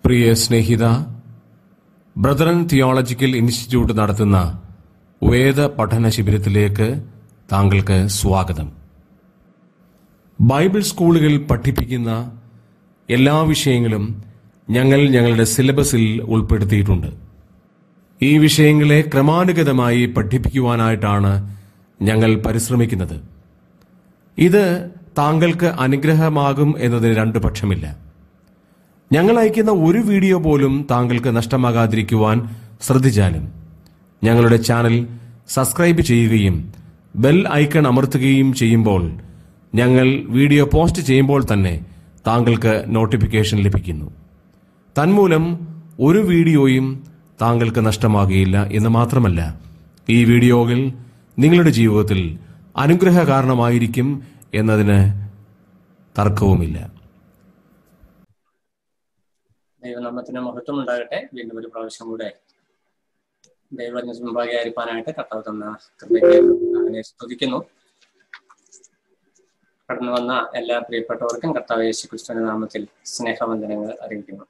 പ്രിയ സ്നേഹിത Brethren Theological Institute നടത്തുന്ന വേദ പഠന ശിബിരത്തിലേക്ക് താങ്കൾക്ക് സ്വാഗതം ബൈബിൾ സ്കൂളുകൾ പഠിപ്പിക്കുന്ന എല്ലാ വിഷയങ്ങളും ഞങ്ങൾ ഞങ്ങളുടെ സിലബസിൽ ഉൾപ്പെടുത്തിയിട്ടുണ്ട് ഈ വിഷയങ്ങളെ ക്രമാനുഗതമായി പഠിപ്പിക്കുവാനായിട്ടാണ് ഞങ്ങൾ പരിശ്രമിക്കുന്നത് ഇത് താങ്കൾക്ക് അനുഗ്രഹമാകും എന്നതിന് രണ്ടു പക്ഷമില്ല ഞങ്ങൾ അയക്കുന്ന ഒരു വീഡിയോ പോലും താങ്കൾക്ക് നഷ്ടമാകാതിരിക്കുവാൻ ശ്രദ്ധിച്ചാലും ഞങ്ങളുടെ ചാനൽ സബ്സ്ക്രൈബ് ചെയ്യുകയും ബെൽ ഐക്കൺ അമർത്തുകയും ചെയ്യുമ്പോൾ ഞങ്ങൾ വീഡിയോ പോസ്റ്റ് ചെയ്യുമ്പോൾ തന്നെ താങ്കൾക്ക് നോട്ടിഫിക്കേഷൻ ലഭിക്കുന്നു തന്മൂലം ഒരു വീഡിയോയും താങ്കൾക്ക് നഷ്ടമാകുകയില്ല എന്ന് മാത്രമല്ല ഈ വീഡിയോകൾ നിങ്ങളുടെ ജീവിതത്തിൽ അനുഗ്രഹ കാരണമായിരിക്കും എന്നതിന് തർക്കവുമില്ല ദൈവനാമത്തിന് മഹത്വം ഉണ്ടാകട്ടെ വീണ്ടും ഒരു പ്രാവശ്യം കൂടെ ദൈവജ്ഞ മുമ്പാകെ ആയിരിക്കാനായിട്ട് കർത്താവ് തന്ന കൃപയ്ക്ക് അവനെ സ്തുതിക്കുന്നു കടന്നു വന്ന എല്ലാ പ്രിയപ്പെട്ടവർക്കും കർത്താവ് യേശു ക്രിസ്തുവിന്റെ നാമത്തിൽ സ്നേഹവന്ദനങ്ങൾ അറിയിക്കുന്നു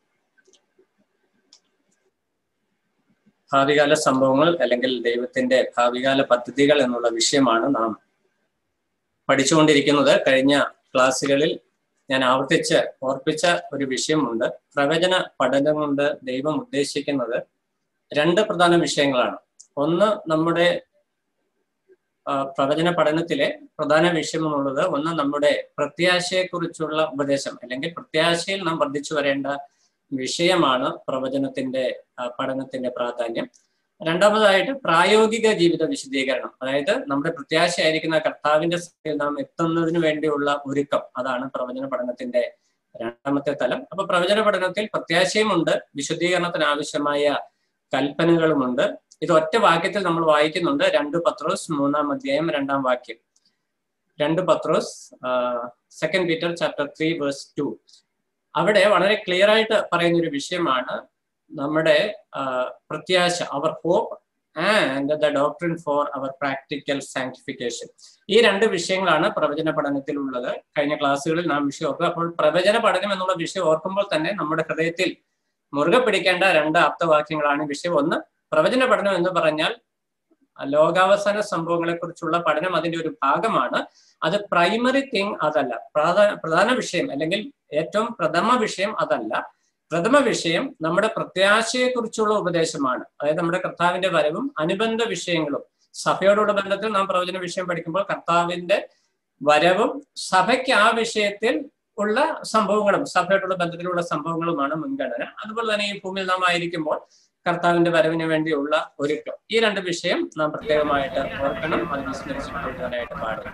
ഭാവികാല സംഭവങ്ങൾ അല്ലെങ്കിൽ ദൈവത്തിന്റെ ഭാവികാല പദ്ധതികൾ എന്നുള്ള വിഷയമാണ് നാം പഠിച്ചുകൊണ്ടിരിക്കുന്നത് കഴിഞ്ഞ ക്ലാസ്സുകളിൽ ഞാൻ ആവർത്തിച്ച് ഓർപ്പിച്ച ഒരു വിഷയമുണ്ട് പ്രവചന പഠനം കൊണ്ട് ദൈവം ഉദ്ദേശിക്കുന്നത് രണ്ട് പ്രധാന വിഷയങ്ങളാണ് ഒന്ന് നമ്മുടെ പ്രവചന പഠനത്തിലെ പ്രധാന വിഷയം എന്നുള്ളത് ഒന്ന് നമ്മുടെ പ്രത്യാശയെക്കുറിച്ചുള്ള ഉപദേശം അല്ലെങ്കിൽ പ്രത്യാശയിൽ നാം വർദ്ധിച്ചു വരേണ്ട വിഷയമാണ് പ്രവചനത്തിന്റെ പഠനത്തിന്റെ പ്രാധാന്യം രണ്ടാമതായിട്ട് പ്രായോഗിക ജീവിത വിശദീകരണം അതായത് നമ്മുടെ പ്രത്യാശയായിരിക്കുന്ന കർത്താവിന്റെ നാം എത്തുന്നതിന് വേണ്ടിയുള്ള ഒരുക്കം അതാണ് പ്രവചന പഠനത്തിന്റെ രണ്ടാമത്തെ തലം അപ്പൊ പ്രവചന പഠനത്തിൽ പ്രത്യാശയുമുണ്ട് വിശുദ്ധീകരണത്തിന് ആവശ്യമായ കൽപ്പനകളുമുണ്ട് ഇത് ഒറ്റ വാക്യത്തിൽ നമ്മൾ വായിക്കുന്നുണ്ട് രണ്ട് പത്രോസ് മൂന്നാം അധ്യായം രണ്ടാം വാക്യം രണ്ട് പത്രോസ് second Peter chapter three verse two അവിടെ വളരെ ക്ലിയർ ആയിട്ട് പറയുന്ന ഒരു വിഷയമാണ് നമ്മുടെ പ്രത്യാശ our hope and the doctrine for our practical sanctification ഈ രണ്ട് വിഷയങ്ങളാണ് പ്രവചന പഠനത്തിൽ ഉള്ളത് കഴിഞ്ഞ ക്ലാസ്സുകളിൽ നാം വിഷയം ഓർക്കുക അപ്പോൾ പ്രവചന പഠനം എന്നുള്ള വിഷയം ഓർക്കുമ്പോൾ തന്നെ നമ്മുടെ ഹൃദയത്തിൽ മുറുകെ പിടിക്കേണ്ട രണ്ട് ആപ്തവാക്യങ്ങളാണ് വിഷയം ഒന്ന് പ്രവചന പഠനം എന്ന് പറഞ്ഞാൽ ലോകാവസാന സംഭവങ്ങളെ കുറിച്ചുള്ള പഠനം അതിന്റെ ഒരു ഭാഗമാണ് അത് പ്രൈമറി തിങ് അതല്ല പ്രധാന പ്രധാന വിഷയം അല്ലെങ്കിൽ ഏറ്റവും പ്രഥമ വിഷയം അതല്ല പ്രഥമ വിഷയം നമ്മുടെ പ്രത്യാശയെക്കുറിച്ചുള്ള ഉപദേശമാണ് അതായത് നമ്മുടെ കർത്താവിന്റെ വരവും അനുബന്ധ വിഷയങ്ങളും സഭയോടുള്ള ബന്ധത്തിൽ നാം പ്രവചന വിഷയം പഠിക്കുമ്പോൾ കർത്താവിന്റെ വരവും സഭയ്ക്ക് ആ വിഷയത്തിൽ ഉള്ള സംഭവങ്ങളും സഭയോടുള്ള ബന്ധത്തിലുള്ള സംഭവങ്ങളുമാണ് മുൻഗണന അതുപോലെ തന്നെ ഈ ഭൂമിയിൽ നാം ആയിരിക്കുമ്പോൾ കർത്താവിന്റെ വരവിന് വേണ്ടിയുള്ള ഒരുക്കം ഈ രണ്ട് വിഷയം നാം പ്രത്യേകമായിട്ട് ഓർക്കണം അത് വിസ്മരിച്ച് കൊടുക്കാനായിട്ട് പാടില്ല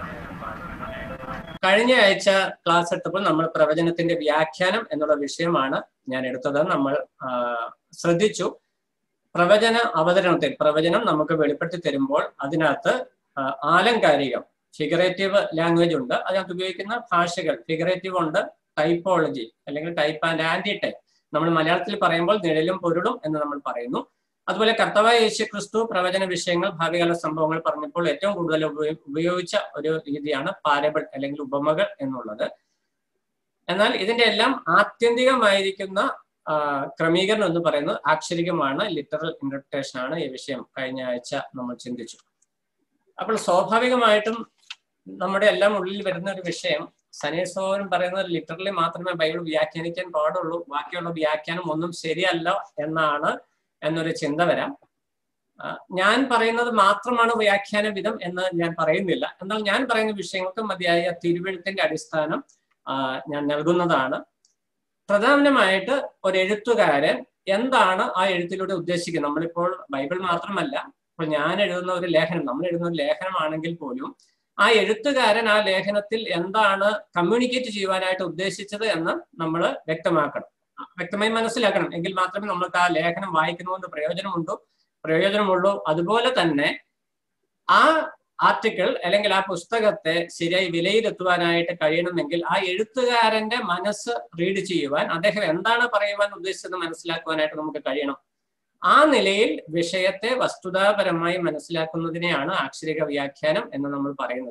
കഴിഞ്ഞ ആഴ്ച ക്ലാസ് എടുത്തപ്പോൾ നമ്മൾ പ്രവചനത്തിന്റെ വ്യാഖ്യാനം എന്നുള്ള വിഷയമാണ് ഞാൻ എടുത്തത് നമ്മൾ ശ്രദ്ധിച്ചു പ്രവചന അവതരണത്തിൽ പ്രവചനം നമുക്ക് വെളിപ്പെടുത്തി തരുമ്പോൾ അതിനകത്ത് ആലങ്കാരികം ഫിഗറേറ്റീവ് ലാംഗ്വേജ് ഉണ്ട് അതിനകത്ത് ഉപയോഗിക്കുന്ന ഭാഷകൾ ഫിഗറേറ്റീവ് ഉണ്ട് ടൈപ്പോളജി അല്ലെങ്കിൽ ടൈപ്പ് ആൻഡ് ആന്റി ടൈപ്പ് നമ്മൾ മലയാളത്തിൽ പറയുമ്പോൾ നിഴലും പൊരുളും എന്ന് നമ്മൾ പറയുന്നു അതുപോലെ കർത്തവായ യേശു ക്രിസ്തു പ്രവചന വിഷയങ്ങൾ ഭാവികാല സംഭവങ്ങൾ പറഞ്ഞപ്പോൾ ഏറ്റവും കൂടുതൽ ഉപയോഗിച്ച ഒരു രീതിയാണ് പാരബിൾ അല്ലെങ്കിൽ ഉപമകൾ എന്നുള്ളത് എന്നാൽ ഇതിന്റെ എല്ലാം ആത്യന്തികമായിരിക്കുന്ന ക്രമീകരണം എന്ന് പറയുന്നത് ആക്ഷരികമാണ് ലിറ്ററൽ ഇന്റർപ്രിട്ടേഷൻ ആണ് ഈ വിഷയം കഴിഞ്ഞ ആഴ്ച നമ്മൾ ചിന്തിച്ചു അപ്പോൾ സ്വാഭാവികമായിട്ടും നമ്മുടെ എല്ലാം ഉള്ളിൽ വരുന്ന ഒരു വിഷയം സനേസോവൻ പറയുന്നത് ലിറ്ററലി മാത്രമേ ബൈബിൾ വ്യാഖ്യാനിക്കാൻ പാടുള്ളൂ ബാക്കിയുള്ള വ്യാഖ്യാനം ഒന്നും ശരിയല്ല എന്നാണ് എന്നൊരു ചിന്ത വരാം ഞാൻ പറയുന്നത് മാത്രമാണ് വ്യാഖ്യാന വിധം എന്ന് ഞാൻ പറയുന്നില്ല എന്നാൽ ഞാൻ പറയുന്ന വിഷയങ്ങൾക്ക് മതിയായ തിരുവഴുത്തിന്റെ അടിസ്ഥാനം ഞാൻ നൽകുന്നതാണ് പ്രധാനമായിട്ട് ഒരു എഴുത്തുകാരൻ എന്താണ് ആ എഴുത്തിലൂടെ ഉദ്ദേശിക്കുന്നത് നമ്മളിപ്പോൾ ബൈബിൾ മാത്രമല്ല ഇപ്പോൾ ഞാൻ എഴുതുന്ന ഒരു ലേഖനം നമ്മൾ എഴുതുന്ന ഒരു ലേഖനമാണെങ്കിൽ പോലും ആ എഴുത്തുകാരൻ ആ ലേഖനത്തിൽ എന്താണ് കമ്മ്യൂണിക്കേറ്റ് ചെയ്യുവാനായിട്ട് ഉദ്ദേശിച്ചത് എന്ന് നമ്മൾ വ്യക്തമാക്കണം വ്യക്തമായി മനസ്സിലാക്കണം എങ്കിൽ മാത്രമേ നമുക്ക് ആ ലേഖനം വായിക്കുന്നതുകൊണ്ട് പ്രയോജനമുണ്ടോ പ്രയോജനമുള്ളൂ അതുപോലെ തന്നെ ആ ആർട്ടിക്കിൾ അല്ലെങ്കിൽ ആ പുസ്തകത്തെ ശരിയായി വിലയിരുത്തുവാനായിട്ട് കഴിയണമെങ്കിൽ ആ എഴുത്തുകാരന്റെ മനസ്സ് റീഡ് ചെയ്യുവാൻ അദ്ദേഹം എന്താണ് പറയുവാൻ ഉദ്ദേശിച്ചത് മനസ്സിലാക്കുവാനായിട്ട് നമുക്ക് കഴിയണം ആ നിലയിൽ വിഷയത്തെ വസ്തുതാപരമായി മനസ്സിലാക്കുന്നതിനെയാണ് ആക്ഷരിക വ്യാഖ്യാനം എന്ന് നമ്മൾ പറയുന്നത്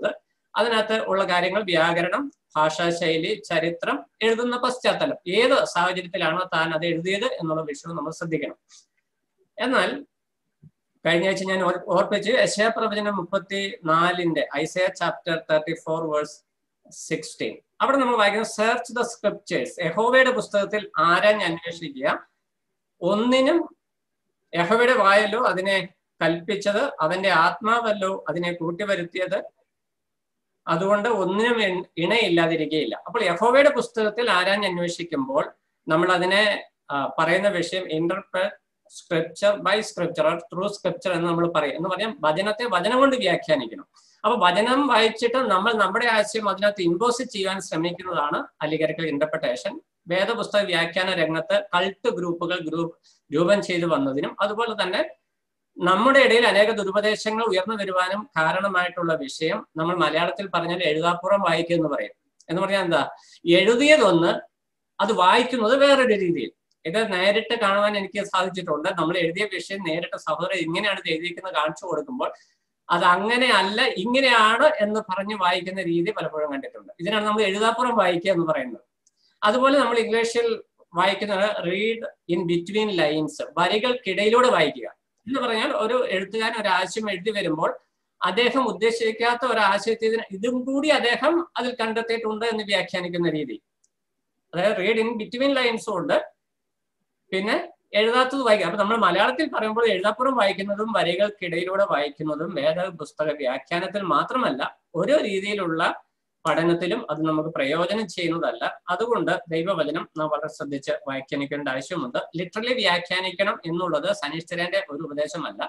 അതിനകത്ത് ഉള്ള കാര്യങ്ങൾ വ്യാകരണം ഭാഷാശൈലി ചരിത്രം എഴുതുന്ന പശ്ചാത്തലം ഏത് സാഹചര്യത്തിലാണോ താൻ അത് എഴുതിയത് എന്നുള്ള വിഷയം നമ്മൾ ശ്രദ്ധിക്കണം എന്നാൽ കഴിഞ്ഞ ആഴ്ച ഞാൻ ഓർ- ഓർപ്പിച്ച് യശയ പ്രവചനം മുപ്പത്തി നാലിന്റെ Isaiah chapter thirty four verse sixteen അവിടെ നമ്മൾ വായിക്കുന്നത് സെർച്ച് ദ സ്ക്രിപ്റ്റേഴ്സ് യഹോവയുടെ പുസ്തകത്തിൽ ആരാഞ്ഞ് അന്വേഷിക്കുക ഒന്നിനും യഹോവയുടെ വായല്ലോ അതിനെ കൽപ്പിച്ചത് അവന്റെ ആത്മാവല്ലോ അതിനെ കൂട്ടിവരുത്തിയത് അതുകൊണ്ട് ഒന്നിനും ഇൺ- ഇണയില്ലാതിരിക്കുകയില്ല അപ്പോൾ യഹോവയുടെ പുസ്തകത്തിൽ ആരാഞ്ഞ് അന്വേഷിക്കുമ്പോൾ നമ്മൾ അതിനെ ആ, പറയുന്ന വിഷയം interpret scripture by scripture through scripture എന്ന് നമ്മൾ പറയും എന്ന് പറഞ്ഞാൽ വചനത്തെ വചനം കൊണ്ട് വ്യാഖ്യാനിക്കണം അപ്പൊ വചനം വായിച്ചിട്ട് നമ്മൾ നമ്മുടെ ആശയം അതിനകത്ത് ഇമ്പോസ് ചെയ്യാൻ ശ്രമിക്കുന്നതാണ് അലിഗരിക്കൽ ഇന്റർപ്രിട്ടേഷൻ വേദപുസ്തക വ്യാഖ്യാന രംഗത്ത് കൾട്ട് ഗ്രൂപ്പുകൾ ഗ്രൂപ്പ് രൂപം ചെയ്തു വന്നതിനും അതുപോലെ തന്നെ നമ്മുടെ ഇടയിൽ അനേക ദുരുപദേശങ്ങൾ ഉയർന്നു വരുവാനും കാരണമായിട്ടുള്ള വിഷയം നമ്മൾ മലയാളത്തിൽ പറഞ്ഞാൽ എഴുതാപ്പുറം വായിക്കുക എന്ന് പറയും എന്ന് പറഞ്ഞാൽ എന്താ എഴുതിയതൊന്ന് അത് വായിക്കുന്നത് വേറൊരു രീതിയിൽ ഇത് നേരിട്ട് കാണുവാൻ എനിക്ക് സാധിച്ചിട്ടുണ്ട് നമ്മൾ എഴുതിയ വിഷയം നേരിട്ട് സഹോദരൻ ഇങ്ങനെയാണ് ഇത് എഴുതിയിരിക്കുന്നത് കാണിച്ചു കൊടുക്കുമ്പോൾ അത് അങ്ങനെയല്ല ഇങ്ങനെയാണ് എന്ന് പറഞ്ഞ് വായിക്കുന്ന രീതി പലപ്പോഴും കണ്ടിട്ടുണ്ട് ഇതിനാണ് നമ്മൾ എഴുതാപ്പുറം വായിക്കുക എന്ന് പറയുന്നത് അതുപോലെ നമ്മൾ ഇംഗ്ലീഷിൽ വായിക്കുന്നത് റീഡ് ഇൻ ബിറ്റ്വീൻ ലൈൻസ് വരികൾക്കിടയിലൂടെ വായിക്കുക എന്ന് പറഞ്ഞാൽ ഒരു എഴുത്തുകാരൻ ഒരു ആശയം എഴുതി വരുമ്പോൾ അദ്ദേഹം ഉദ്ദേശിക്കാത്ത ഒരു ആശയത്തിന് ഇതും കൂടി അദ്ദേഹം അതിൽ കണ്ടെത്തിയിട്ടുണ്ട് എന്ന് വ്യാഖ്യാനിക്കുന്ന രീതി അതായത് റീഡ് ഇൻ ബിറ്റ്വീൻ ലൈൻസും ഉണ്ട് പിന്നെ എഴുതാത്തത് വായിക്കുക അപ്പൊ നമ്മൾ മലയാളത്തിൽ പറയുമ്പോൾ എഴുതാപ്പുറം വായിക്കുന്നതും വരികൾക്കിടയിലൂടെ വായിക്കുന്നതും വേദ പുസ്തക വ്യാഖ്യാനത്തിൽ മാത്രമല്ല ഓരോ രീതിയിലുള്ള പഠനത്തിലും അത് നമുക്ക് പ്രയോജനം ചെയ്യുന്നതല്ല അതുകൊണ്ട് ദൈവവചനം നാം വളരെ ശ്രദ്ധിച്ച് വ്യാഖ്യാനിക്കേണ്ട ആവശ്യമുണ്ട് ലിറ്ററലി വ്യാഖ്യാനിക്കണം എന്നുള്ളത് സനിഷ്ഠരന്റെ ഒരു ഉപദേശമല്ല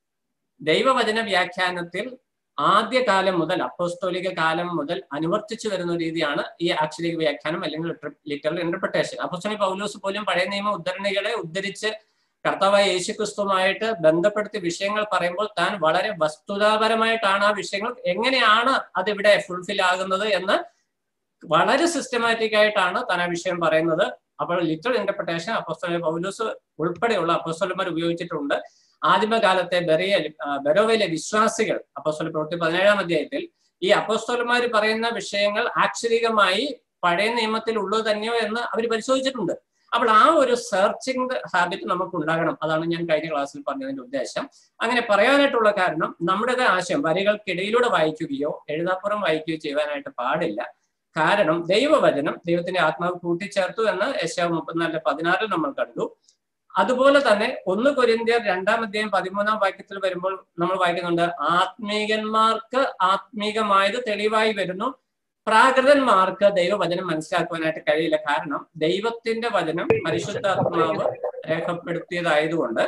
ദൈവവചന വ്യാഖ്യാനത്തിൽ ആദ്യകാലം മുതൽ അപ്പോസ്തോലിക കാലം മുതൽ അനുവർത്തിച്ചു വരുന്ന രീതിയാണ് ഈ ആക്ഷരിക വ്യാഖ്യാനം അല്ലെങ്കിൽ ലിറ്ററൽ ഇന്റർപ്രിട്ടേഷൻ അപ്പോസ്തോലി പൗലോസ് പോലും പഴയ നിയമ ഉദ്ധരണികളെ ഉദ്ധരിച്ച് കർത്താവായ യേശുക്രിസ്തുവുമായിട്ട് ബന്ധപ്പെടുത്തി വിഷയങ്ങൾ പറയുമ്പോൾ താൻ വളരെ വസ്തുതാപരമായിട്ടാണ് ആ വിഷയങ്ങൾ എങ്ങനെയാണ് അതിവിടെ ഫുൾഫിൽ ആകുന്നത് എന്ന് വളരെ സിസ്റ്റമാറ്റിക് ആയിട്ടാണ് താൻ ആ വിഷയം പറയുന്നത് അപ്പോൾ ലിറ്ററൽ ഇന്റർപ്രിട്ടേഷൻ അപ്പോസ്തോല പൗലോസ് ഉൾപ്പെടെയുള്ള അപ്പോസ്തോലന്മാർ ഉപയോഗിച്ചിട്ടുണ്ട് ആദിമകാലത്തെ ബെറിയ ബെരോവയിലെ വിശ്വാസികൾ അപ്പോസ്തോല പ്രവൃത്തി പതിനേഴാം അധ്യായത്തിൽ ഈ അപ്പോസ്തോലന്മാർ പറയുന്ന വിഷയങ്ങൾ ആക്ഷരികമായി പഴയ നിയമത്തിൽ ഉള്ളത് തന്നെയോ എന്ന് അവർ പരിശോധിച്ചിട്ടുണ്ട് അപ്പോൾ ആ ഒരു സെർച്ചിങ് ഹാബിറ്റ് നമുക്ക് ഉണ്ടാകണം അതാണ് ഞാൻ കഴിഞ്ഞ ക്ലാസ്സിൽ പറഞ്ഞതിന്റെ ഉദ്ദേശം അങ്ങനെ പറയാനായിട്ടുള്ള കാരണം നമ്മുടെ ആശയം വരികൾക്കിടയിലൂടെ വായിക്കുകയോ എഴുതാപ്പുറം വായിക്കുകയോ ചെയ്യുവാനായിട്ട് പാടില്ല കാരണം ദൈവവചനം ദൈവത്തിന്റെ ആത്മാവ് കൂട്ടിച്ചേർത്തു എന്ന് യശാവ് മുപ്പത്തിനാലിന്റെ പതിനാറിൽ നമ്മൾ കണ്ടു അതുപോലെ തന്നെ ഒന്ന് കൊരിന്ത്യർ രണ്ടാം അധ്യായം പതിമൂന്നാം വാക്യത്തിൽ വരുമ്പോൾ നമ്മൾ വായിക്കുന്നുണ്ട് ആത്മീകന്മാർക്ക് ആത്മീകമായത് തെളിവായി വരുന്നു പ്രാകൃതന്മാർക്ക് ദൈവവചനം മനസ്സിലാക്കുവാനായിട്ട് കഴിയില്ല കാരണം ദൈവത്തിന്റെ വചനം പരിശുദ്ധാത്മാവ് രേഖപ്പെടുത്തിയതായതുകൊണ്ട്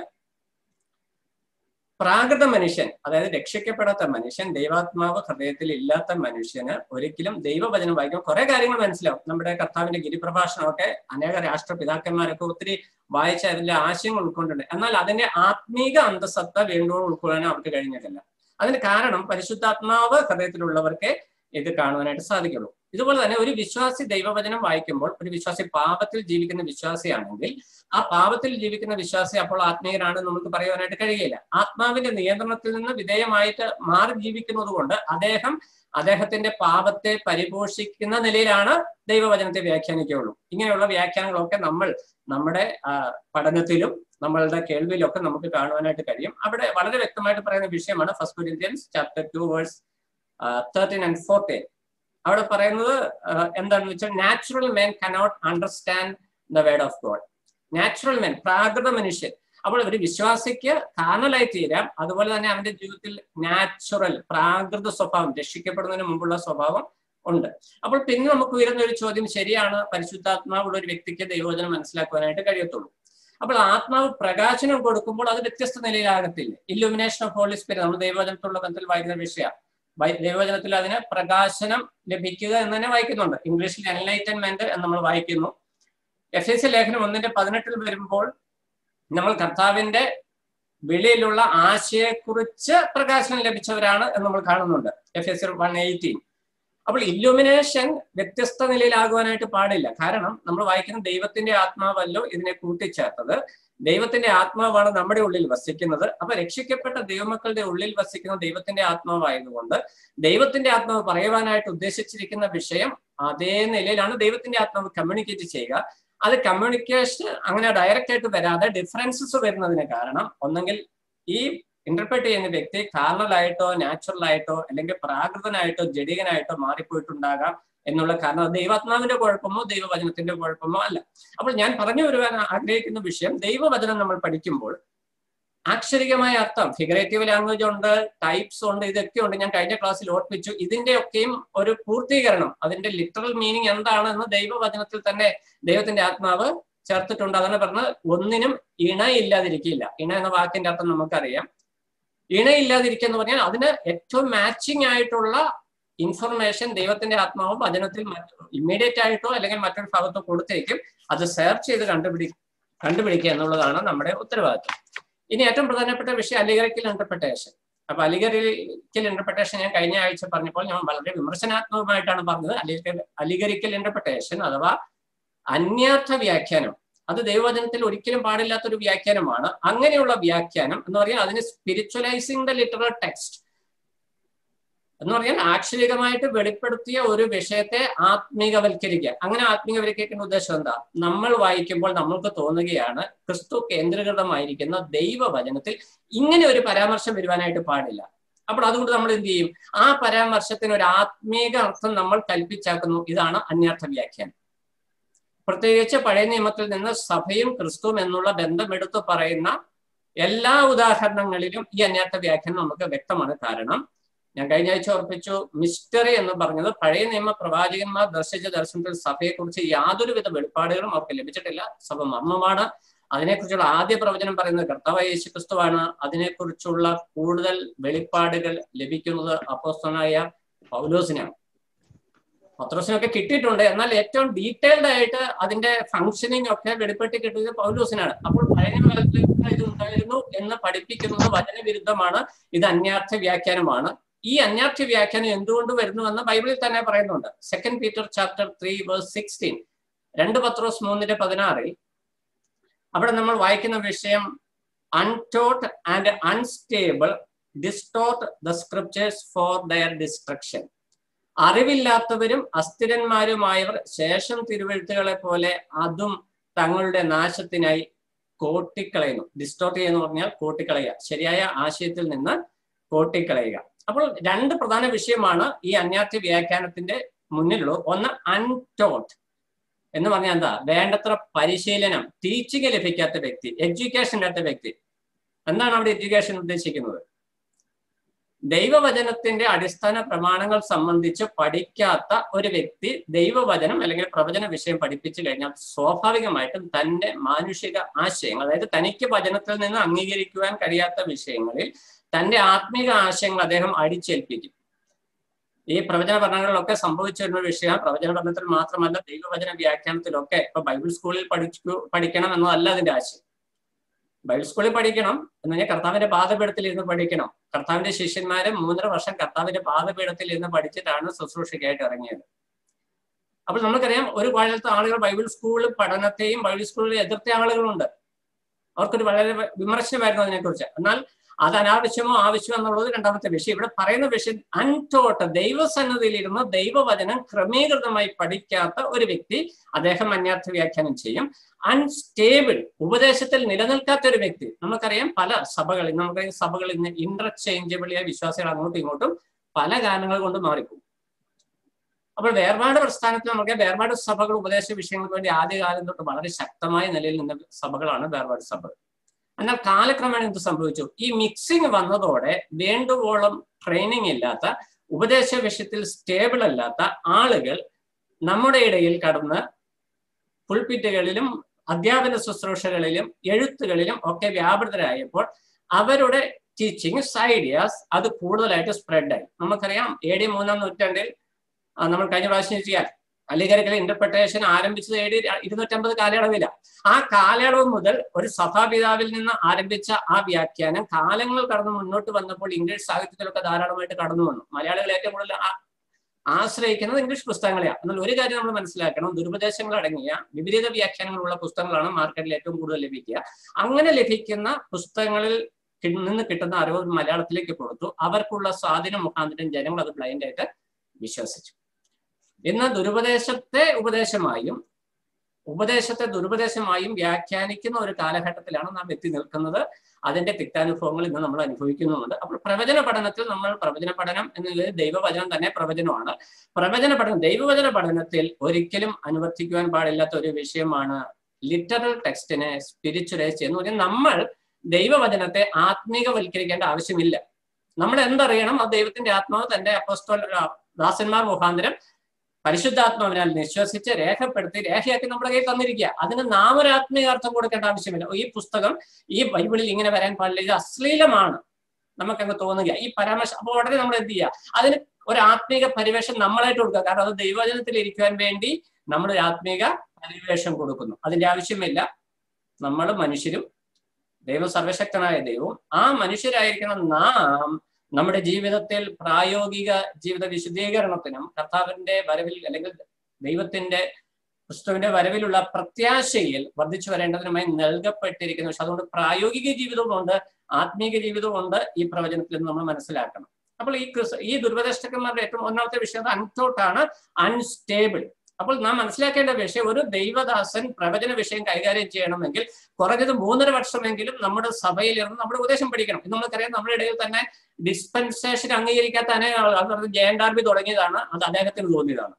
പ്രാകൃത മനുഷ്യൻ അതായത് രക്ഷിക്കപ്പെടാത്ത മനുഷ്യൻ ദൈവാത്മാവ് ഹൃദയത്തിൽ ഇല്ലാത്ത മനുഷ്യന് ഒരിക്കലും ദൈവവചനം വായിക്കും കുറെ കാര്യങ്ങൾ മനസ്സിലാവും നമ്മുടെ കർത്താവിന്റെ ഗിരിപ്രഭാഷണമൊക്കെ അനേക രാഷ്ട്രപിതാക്കന്മാരൊക്കെ ഒത്തിരി വായിച്ച അതിന്റെ ആശയങ്ങൾ ഉൾക്കൊണ്ടിട്ടുണ്ട് എന്നാൽ അതിന്റെ ആത്മീക അന്തസത്ത വീണ്ടും ഉൾക്കൊള്ളാൻ അവർക്ക് കഴിഞ്ഞിട്ടില്ല അതിന് കാരണം പരിശുദ്ധാത്മാവ് ഹൃദയത്തിലുള്ളവർക്ക് ഇത് കാണുവാനായിട്ട് സാധിക്കുള്ളൂ ഇതുപോലെ തന്നെ ഒരു വിശ്വാസി ദൈവവചനം വായിക്കുമ്പോൾ ഒരു വിശ്വാസി പാപത്തിൽ ജീവിക്കുന്ന വിശ്വാസിയാണെങ്കിൽ ആ പാപത്തിൽ ജീവിക്കുന്ന വിശ്വാസി അപ്പോൾ ആത്മീയനാണെന്ന് നമുക്ക് പറയുവാനായിട്ട് കഴിയില്ല ആത്മാവിന്റെ നിയന്ത്രണത്തിൽ നിന്ന് വിധേയമായിട്ട് മാറി ജീവിക്കുന്നത് കൊണ്ട് അദ്ദേഹം അദ്ദേഹത്തിന്റെ പാപത്തെ പരിപോഷിക്കുന്ന നിലയിലാണ് ദൈവവചനത്തെ വ്യാഖ്യാനിക്കുകയുള്ളൂ ഇങ്ങനെയുള്ള വ്യാഖ്യാനങ്ങളൊക്കെ നമ്മൾ നമ്മുടെ പഠനത്തിലും നമ്മളുടെ കേൾവിയിലൊക്കെ നമുക്ക് കാണുവാനായിട്ട് കഴിയും അവിടെ വളരെ വ്യക്തമായിട്ട് പറയുന്ന വിഷയമാണ് first Corinthians chapter two verse thirteen and fourteen അവിടെ പറയുന്നത് എന്താണെന്ന് വെച്ചാൽ natural men cannot understand the word of God natural men പ്രാകൃത മനുഷ്യൻ അപ്പോൾ ഒരു വിശ്വാസിക്ക് കാരണലായി തീരാം അതുപോലെ തന്നെ അവന്റെ ജീവിതത്തിൽ നാച്ചുറൽ പ്രാകൃത സ്വഭാവം രക്ഷിക്കപ്പെടുന്നതിന് മുമ്പുള്ള സ്വഭാവം ഉണ്ട് അപ്പോൾ പിന്നെ നമുക്ക് ഉയരുന്ന ഒരു ചോദ്യം ശരിയാണ് പരിശുദ്ധാത്മാവുള്ള ഒരു വ്യക്തിക്ക് ദൈവവചനം മനസ്സിലാക്കുവാനായിട്ട് കഴിയത്തുള്ളൂ അപ്പോൾ ആത്മാവ് പ്രകാശനം കൊടുക്കുമ്പോൾ അത് വ്യത്യസ്ത നിലയിലാകത്തില്ല ഇല്ലുമിനേഷൻ ഓഫ് ഹോളി സ്പിരിറ്റ് നമ്മൾ ദൈവവചനത്തിലുള്ള ബന്ധത്തിൽ വായിക്കുന്ന വിഷയം ദൈവവചനത്തിൽ അതിന് പ്രകാശനം ലഭിക്കുക എന്ന് തന്നെ വായിക്കുന്നുണ്ട് ഇംഗ്ലീഷിൽ എൻലൈറ്റൻമെന്റ് എന്ന് നമ്മൾ വായിക്കുന്നു എഫ് എസ് ലേഖനം ഒന്നിന്റെ പതിനെട്ടിൽ വരുമ്പോൾ നമ്മൾ കർത്താവിന്റെ വിളിയിലുള്ള ആശയെക്കുറിച്ച് പ്രകാശനം ലഭിച്ചവരാണ് എന്ന് നമ്മൾ കാണുന്നുണ്ട് എഫ് എസ് വൺ എയ്റ്റീൻ അപ്പോൾ ഇല്ലുമിനേഷൻ വ്യത്യസ്ത നിലയിലാകുവാനായിട്ട് പാടില്ല കാരണം നമ്മൾ വായിക്കുന്ന ദൈവത്തിന്റെ ആത്മാവല്ലോ ഇതിനെ കൂട്ടിച്ചേർത്തത് ദൈവത്തിന്റെ ആത്മാവാണ് നമ്മുടെ ഉള്ളിൽ വസിക്കുന്നത് അപ്പൊ രക്ഷിക്കപ്പെട്ട ദൈവമക്കളുടെ ഉള്ളിൽ വസിക്കുന്ന ദൈവത്തിന്റെ ആത്മാവായതുകൊണ്ട് ദൈവത്തിന്റെ ആത്മാവ് പറയുവാനായിട്ട് ഉദ്ദേശിച്ചിരിക്കുന്ന വിഷയം അതേ നിലയിലാണ് ദൈവത്തിന്റെ ആത്മാവ് കമ്മ്യൂണിക്കേറ്റ് ചെയ്യുക അത് കമ്മ്യൂണിക്കേഷൻ അങ്ങനെ ഡയറക്റ്റ് ആയിട്ട് വരാതെ ഡിഫറൻസസ് വരുന്നതിന് കാരണം ഒന്നെങ്കിൽ ഈ ഇന്റർപ്രറ്റ് ചെയ്യുന്ന വ്യക്തി കാർണലായിട്ടോ നാച്ചുറൽ ആയിട്ടോ അല്ലെങ്കിൽ പ്രാകൃതനായിട്ടോ ജഡികനായിട്ടോ മാറിപ്പോയിട്ടുണ്ടാകാം എന്നുള്ള കാരണം അത് ദൈവാത്മാവിന്റെ കുഴപ്പമോ ദൈവവചനത്തിന്റെ കുഴപ്പമോ അല്ല അപ്പോൾ ഞാൻ പറഞ്ഞു വരുവാൻ ആഗ്രഹിക്കുന്ന വിഷയം ദൈവവചനം നമ്മൾ പഠിക്കുമ്പോൾ അക്ഷരികമായ അർത്ഥം ഫിഗറേറ്റീവ് ലാംഗ്വേജ് ഉണ്ട് ടൈപ്സ് ഉണ്ട് ഇതൊക്കെ ഉണ്ട് ഞാൻ കഴിഞ്ഞ ക്ലാസ്സിൽ ഓർപ്പിച്ചു ഇതിന്റെ ഒക്കെയും ഒരു പൂർത്തീകരണം അതിന്റെ ലിറ്ററൽ മീനിങ് എന്താണെന്ന് ദൈവവചനത്തിൽ തന്നെ ദൈവത്തിന്റെ ആത്മാവ് ചേർത്തിട്ടുണ്ട് അതാണ് പറഞ്ഞത് ഒന്നിനും ഇണ ഇല്ലാതിരിക്കില്ല ഇണ എന്ന വാക്കിന്റെ അർത്ഥം നമുക്കറിയാം ഇണ ഇല്ലാതിരിക്കുക എന്ന് പറഞ്ഞാൽ അതിന് ഏറ്റവും മാച്ചിങ് ആയിട്ടുള്ള ഇൻഫർമേഷൻ ദൈവത്തിന്റെ ആത്മാവും വചനത്തിൽ ഇമ്മീഡിയറ്റ് ആയിട്ടോ അല്ലെങ്കിൽ മറ്റൊരു ഭാഗത്തോ കൊടുത്തേക്കും അത് സെർച്ച് ചെയ്ത് കണ്ടുപിടി കണ്ടുപിടിക്കുക എന്നുള്ളതാണ് നമ്മുടെ ഉത്തരവാദിത്വം ഇനി ഏറ്റവും പ്രധാനപ്പെട്ട വിഷയം അലിഗറിക്കൽ ഇന്റർപ്രിട്ടേഷൻ അപ്പൊ അലിഗറിക്കൽ ഇന്റർപ്രിട്ടേഷൻ ഞാൻ കഴിഞ്ഞ ആഴ്ച പറഞ്ഞപ്പോൾ ഞാൻ വളരെ വിമർശനാത്മകമായിട്ടാണ് പറഞ്ഞത് അലിഗ അലിഗറിക്കൽ ഇന്റർപ്രിട്ടേഷൻ അഥവാ അന്യാർത്ഥ വ്യാഖ്യാനം അത് ദൈവവചനത്തിൽ ഒരിക്കലും പാടില്ലാത്ത ഒരു വ്യാഖ്യാനമാണ് അങ്ങനെയുള്ള വ്യാഖ്യാനം എന്ന് പറഞ്ഞാൽ അതിന് സ്പിരിച്വലൈസിങ് ദ ലിറ്ററൽ ടെക്സ്റ്റ് എന്ന് പറഞ്ഞാൽ ആക്ഷരികമായിട്ട് വെളിപ്പെടുത്തിയ ഒരു വിഷയത്തെ ആത്മീകവൽക്കരിക്കുക അങ്ങനെ ആത്മീകവൽക്കരിക്കുന്ന ഉദ്ദേശം എന്താ നമ്മൾ വായിക്കുമ്പോൾ നമ്മൾക്ക് തോന്നുകയാണ് ക്രിസ്തു കേന്ദ്രീകൃതമായിരിക്കുന്ന ദൈവവചനത്തിൽ ഇങ്ങനെ ഒരു പരാമർശം വരുവാനായിട്ട് പാടില്ല അപ്പോൾ അതുകൊണ്ട് നമ്മൾ എന്ത് ചെയ്യും ആ പരാമർശത്തിന് ഒരു ആത്മീക അർത്ഥം നമ്മൾ കൽപ്പിച്ചാക്കുന്നു ഇതാണ് അന്യർത്ഥ വ്യാഖ്യാനം പ്രത്യേകിച്ച് പഴയ നിയമത്തിൽ നിന്ന് സഭയും ക്രിസ്തുവും എന്നുള്ള ബന്ധമെടുത്ത് പറയുന്ന എല്ലാ ഉദാഹരണങ്ങളിലും ഈ അന്യർത്ഥ വ്യാഖ്യാനം നമുക്ക് വ്യക്തമാണ് കാരണം ഞാൻ കഴിഞ്ഞ ആഴ്ച ഓർപ്പിച്ചു മിസ്റ്ററി എന്ന് പറഞ്ഞത് പഴയ നിയമ പ്രവാചകന്മാർ ദർശിച്ച ദർശനത്തിൽ സഭയെക്കുറിച്ച് യാതൊരുവിധ വെളിപ്പാടുകളും അവർക്ക് ലഭിച്ചിട്ടില്ല സഭ മർമ്മമാണ് അതിനെക്കുറിച്ചുള്ള ആദ്യ പ്രവചനം പറയുന്നത് കർത്താവ് യേശു ക്രിസ്തുവാണ് അതിനെക്കുറിച്ചുള്ള കൂടുതൽ വെളിപ്പാടുകൾ ലഭിക്കുന്നത് അപ്പോസ്തനായ പൗലോസിനാണ് പത്രോസിനൊക്കെ കിട്ടിയിട്ടുണ്ട് എന്നാൽ ഏറ്റവും ഡീറ്റെയിൽഡ് ആയിട്ട് അതിന്റെ ഫംഗ്ഷനിങ് ഒക്കെ വെളിപ്പെട്ട് കിട്ടിയത് പൗലോസിനാണ് അപ്പോൾ പഴയ കാലത്തിൽ ഇത് ഉണ്ടായിരുന്നു എന്ന് പഠിപ്പിക്കുന്നത് വചനവിരുദ്ധമാണ് ഇത് അന്യാർത്ഥ വ്യാഖ്യാനമാണ് ഈ അന്യാർത്ഥ വ്യാഖ്യാനം എന്തുകൊണ്ട് വരുന്നുവെന്ന് ബൈബിളിൽ തന്നെ പറയുന്നുണ്ട് second Peter chapter three verse sixteen രണ്ട് പത്രോസ് മൂന്നിന്റെ പതിനാറിൽ അവിടെ നമ്മൾ വായിക്കുന്ന വിഷയം untaught and unstable distort the scriptures for their destruction അറിവില്ലാത്തവരും അസ്ഥിരന്മാരുമായവർ ശേഷം തിരുവഴുത്തുകളെ പോലെ അതും തങ്ങളുടെ നാശത്തിനായി കോട്ടിക്കളയുന്നു ഡിസ്റ്റോർട്ട് ചെയ്യുന്ന പറഞ്ഞാൽ കോട്ടിക്കളയുക ശരിയായ ആശയത്തിൽ നിന്ന് കോട്ടിക്കളയുക അപ്പോൾ രണ്ട് പ്രധാന വിഷയമാണ് ഈ അന്യാർത്ഥ വ്യാഖ്യാനത്തിന്റെ മുന്നിലുള്ളത് ഒന്ന് അൺടോട്ട് എന്ന് പറഞ്ഞാൽ എന്താ വേണ്ടത്ര പരിശീലനം ടീച്ചിങ് ലഭിക്കാത്ത വ്യക്തി എഡ്യൂക്കേഷൻ ഇല്ലാത്ത വ്യക്തി എന്താണ് അവിടെ എഡ്യൂക്കേഷൻ ഉദ്ദേശിക്കുന്നത് ദൈവവചനത്തിന്റെ അടിസ്ഥാന പ്രമാണങ്ങൾ സംബന്ധിച്ച് പഠിക്കാത്ത ഒരു വ്യക്തി ദൈവവചനം അല്ലെങ്കിൽ പ്രവചന വിഷയം പഠിപ്പിച്ചു കഴിഞ്ഞാൽ സ്വാഭാവികമായിട്ടും തന്റെ മാനുഷിക ആശയങ്ങൾ അതായത് തനിക്ക് വചനത്തിൽ നിന്ന് അംഗീകരിക്കുവാൻ കഴിയാത്ത വിഷയങ്ങളിൽ തന്റെ ആത്മീക ആശയങ്ങൾ അദ്ദേഹം അടിച്ചേൽപ്പിക്കും ഈ പ്രവചന പഠനങ്ങളിലൊക്കെ സംഭവിച്ചു വരുന്ന വിഷയം പ്രവചന പഠനത്തിൽ മാത്രമല്ല ദൈവവചന വ്യാഖ്യാനത്തിലൊക്കെ ഇപ്പൊ ബൈബിൾ സ്കൂളിൽ പഠിച്ചു പഠിക്കണം എന്നതല്ല അതിന്റെ ആശയം ബൈബിൾ സ്കൂളിൽ പഠിക്കണം എന്ന് പറഞ്ഞാൽ കർത്താവിന്റെ പാദപീഠത്തിൽ ഇരുന്ന് പഠിക്കണം കർത്താവിന്റെ ശിഷ്യന്മാര് മൂന്നര വർഷം കർത്താവിന്റെ പാദപീഠത്തിൽ ഇരുന്ന് പഠിച്ചിട്ടാണ് ശുശ്രൂഷയ്ക്കായിട്ട് ഇറങ്ങിയത് അപ്പോൾ നമുക്കറിയാം ഒരു കാലത്ത് ആളുകൾ ബൈബിൾ സ്കൂൾ പഠനത്തെയും ബൈബിൾ സ്കൂളിൽ എതിർത്ത ആളുകളുണ്ട് അവർക്കൊരു വളരെ വിമർശനമായിരുന്നു അതിനെക്കുറിച്ച് എന്നാൽ അത് അനാവശ്യമോ ആവശ്യമോ എന്നുള്ളത് രണ്ടാമത്തെ വിഷയം ഇവിടെ പറയുന്ന വിഷയം അൻടോട്ട് ദൈവസന്നതിയിലിരുന്ന് ദൈവവചനം ക്രമീകൃതമായി പഠിക്കാത്ത ഒരു വ്യക്തി അദ്ദേഹം അന്യാർത്ഥ വ്യാഖ്യാനം ചെയ്യും അൺസ്റ്റേബിൾ ഉപദേശത്തിൽ നിലനിൽക്കാത്ത ഒരു വ്യക്തി നമുക്കറിയാം പല സഭകളിൽ നമുക്കറിയാം സഭകളിൽ നിന്ന് ഇന്റർചേഞ്ചബിളിയായ വിശ്വാസികൾ അങ്ങോട്ടും ഇങ്ങോട്ടും പല കാരണങ്ങൾ കൊണ്ട് മാറിപ്പോകും അപ്പോൾ വേർപാട് പ്രസ്ഥാനത്തിൽ നമുക്ക് വേർപാട് സഭകൾ ഉപദേശ വിഷയങ്ങൾക്ക് വേണ്ടി ആദ്യകാലം തൊട്ട് വളരെ ശക്തമായ നിലയിൽ നിന്ന സഭകളാണ് വേർപാട് സഭകൾ എന്നാൽ കാലക്രമേണ എന്ത് സംഭവിച്ചു ഈ മിക്സിംഗ് വന്നതോടെ വേണ്ടുവോളം ട്രെയിനിങ് ഇല്ലാത്ത ഉപദേശ വിഷയത്തിൽ സ്റ്റേബിൾ അല്ലാത്ത ആളുകൾ നമ്മുടെ ഇടയിൽ കടന്ന് പുൾപിറ്റുകളിലും അധ്യാപന ശുശ്രൂഷകളിലും എഴുത്തുകളിലും ഒക്കെ വ്യാപൃതരായപ്പോൾ അവരുടെ ടീച്ചിങ്സ് ഐഡിയാസ് അത് കൂടുതലായിട്ട് സ്പ്രെഡായി നമുക്കറിയാം എ ഡി മൂന്നാം നൂറ്റാണ്ടിൽ നമ്മൾ കഴിഞ്ഞ പ്രാവശ്യം ചെയ്യാൻ അലിഗരിക്കൽ ഇന്റർപ്രിട്ടേഷൻ ആരംഭിച്ചത് എ ഡി ഇരുന്നൂറ്റമ്പത് കാലയളവിലാണ് ആ കാലയളവ് മുതൽ ഒരു സഭാപിതാവിൽ നിന്ന് ആരംഭിച്ച ആ വ്യാഖ്യാനം കാലങ്ങൾ കടന്ന് മുന്നോട്ട് വന്നപ്പോൾ ഇംഗ്ലീഷ് സാഹിത്യത്തിലൊക്കെ ധാരാളമായിട്ട് കടന്നു വന്നു മലയാളികൾ ഏറ്റവും കൂടുതൽ ആശ്രയിക്കുന്നത് ഇംഗ്ലീഷ് പുസ്തകങ്ങളെയാണ് എന്നാൽ ഒരു കാര്യം നമ്മൾ മനസ്സിലാക്കണം ദുരുപദേശങ്ങൾ അടങ്ങിയ വിപരീത വ്യാഖ്യാനങ്ങളുള്ള പുസ്തകങ്ങളാണ് മാർക്കറ്റിൽ ഏറ്റവും കൂടുതൽ ലഭിക്കുക അങ്ങനെ ലഭിക്കുന്ന പുസ്തകങ്ങളിൽ കി- നിന്ന് കിട്ടുന്ന അറിവ് മലയാളത്തിലേക്ക് കൊടുത്തു അവർക്കുള്ള സ്വാധീനം മുഖാന്തരം ജനങ്ങൾ അത് ബ്ലൈൻഡ് ആയിട്ട് വിശ്വസിച്ചു ഇന്ന് ദുരുപദേശത്തെ ഉപദേശമായും ഉപദേശത്തെ ദുരുപദേശമായും വ്യാഖ്യാനിക്കുന്ന ഒരു കാലഘട്ടത്തിലാണ് നാം എത്തി നിൽക്കുന്നത് അതിന്റെ തിക്താനുഭവങ്ങൾ ഇന്ന് നമ്മൾ അനുഭവിക്കുന്നുമുണ്ട് അപ്പോൾ പ്രവചന പഠനത്തിൽ നമ്മൾ പ്രവചന പഠനം എന്നത് ദൈവവചനം തന്നെ പ്രവചനമാണ് പ്രവചന പഠനം ദൈവവചന പഠനത്തിൽ ഒരിക്കലും അനുവർത്തിക്കുവാൻ പാടില്ലാത്ത ഒരു വിഷയമാണ് ലിറ്ററൽ ടെക്സ്റ്റിനെ സ്പിരിച്വലൈസ് എന്ന് പറഞ്ഞാൽ നമ്മൾ ദൈവവചനത്തെ ആത്മീകവൽക്കരിക്കേണ്ട ആവശ്യമില്ല നമ്മൾ എന്തറിയണം അത് ദൈവത്തിന്റെ ആത്മാവ് തന്റെ അപ്പോസ്തോല ദാസന്മാർ മുഖാന്തരം പരിശുദ്ധാത്മാവിനാൽ നിശ്വസിച്ച് രേഖപ്പെടുത്തി രേഖയാക്കി നമ്മുടെ കയ്യിൽ തന്നിരിക്കുക അതിന് നാം ഒരു ആത്മീയാർത്ഥം കൊടുക്കേണ്ട ആവശ്യമില്ല ഈ പുസ്തകം ഈ ബൈബിളിൽ ഇങ്ങനെ വരാൻ പാടില്ല ഇത് അശ്ലീലമാണ് നമുക്കങ്ങ് തോന്നുക ഈ പരാമർശം അപ്പോൾ ഉടനെ നമ്മൾ എന്ത് ചെയ്യുക അതിന് ഒരു ആത്മീക പരിവേഷം നമ്മളായിട്ട് കൊടുക്കുക കാരണം അത് ദൈവവചനത്തിൽ ഇരിക്കുവാൻ വേണ്ടി നമ്മൾ ഒരു ആത്മീക പരിവേഷം കൊടുക്കുന്നു അതിന്റെ ആവശ്യമില്ല നമ്മൾ മനുഷ്യരും ദൈവം സർവശക്തനായ ദൈവവും ആ മനുഷ്യരായിരിക്കണം നാം നമ്മുടെ ജീവിതത്തിൽ പ്രായോഗിക ജീവിത വിശദീകരണത്തിനും കർത്താവിന്റെ വരവിൽ അല്ലെങ്കിൽ ദൈവത്തിന്റെ ക്രിസ്തുവിന്റെ വരവിലുള്ള പ്രത്യാശയിൽ വർദ്ധിച്ചു വരേണ്ടതിനുമായി നൽകപ്പെട്ടിരിക്കുന്നു പക്ഷെ അതുകൊണ്ട് പ്രായോഗിക ജീവിതവുമുണ്ട് ആത്മീക ജീവിതവുമുണ്ട് ഈ പ്രവചനത്തിൽ നിന്ന് നമ്മൾ മനസ്സിലാക്കണം അപ്പോൾ ഈ ക്രിസ് ഈ ദുർവദഷ്ടക്കന്മാരുടെ ഏറ്റവും ഒന്നാമത്തെ വിഷയം അൺതോട്ടാണ് അൺസ്റ്റേബിൾ അപ്പോൾ നാം മനസ്സിലാക്കേണ്ട വിഷയം ഒരു ദൈവദാസൻ പ്രവചന വിഷയം കൈകാര്യം ചെയ്യണമെങ്കിൽ കുറഞ്ഞത് മൂന്നര വർഷമെങ്കിലും നമ്മുടെ സഭയിൽ ഇരുന്ന് നമ്മുടെ ഉപദേശം പഠിക്കണം ഇത് നമുക്കറിയാം നമ്മുടെ ഇടയിൽ തന്നെ ഡിസ്പെൻസേഷൻ അംഗീകരിക്കാത്ത അനേക ആളുകൾ അത് പറഞ്ഞ് ജയൻ ഡാർബി തുടങ്ങിയതാണ് അത് അദ്ദേഹത്തിന് തോന്നിയതാണ്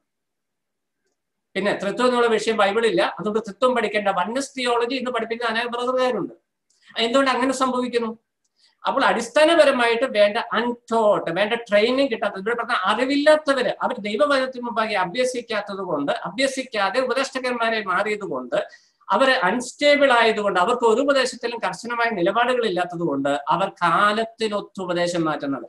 പിന്നെ തൃത്വം എന്നുള്ള വിഷയം ബൈബിളില്ല അതുകൊണ്ട് തൃത്വം പഠിക്കേണ്ട വന്നസ് തിയോളജി ഇന്ന് പഠിപ്പിക്കുന്ന അനേക ബ്രദറുകാരുണ്ട് എന്തുകൊണ്ട് അങ്ങനെ സംഭവിക്കുന്നു അപ്പോൾ അടിസ്ഥാനപരമായിട്ട് വേണ്ട അൺടോട്ട് വേണ്ട ട്രെയിനിങ് കിട്ടാത്തത് ഇവിടെ പറഞ്ഞ അറിവില്ലാത്തവര് അവർ ദൈവവചനത്തിന് മുമ്പാകെ അഭ്യസിക്കാത്തത് കൊണ്ട് അഭ്യസിക്കാതെ ഉപദേഷ്ടകന്മാരെ മാറിയത് കൊണ്ട് അവർ അൺസ്റ്റേബിൾ ആയതുകൊണ്ട് അവർക്ക് ഒരു ഉപദേശത്തിലും കർശനമായ നിലപാടുകൾ ഇല്ലാത്തത് കൊണ്ട് അവർ കാലത്തിനൊത്ത് ഉപദേശം മാറ്റുന്നത്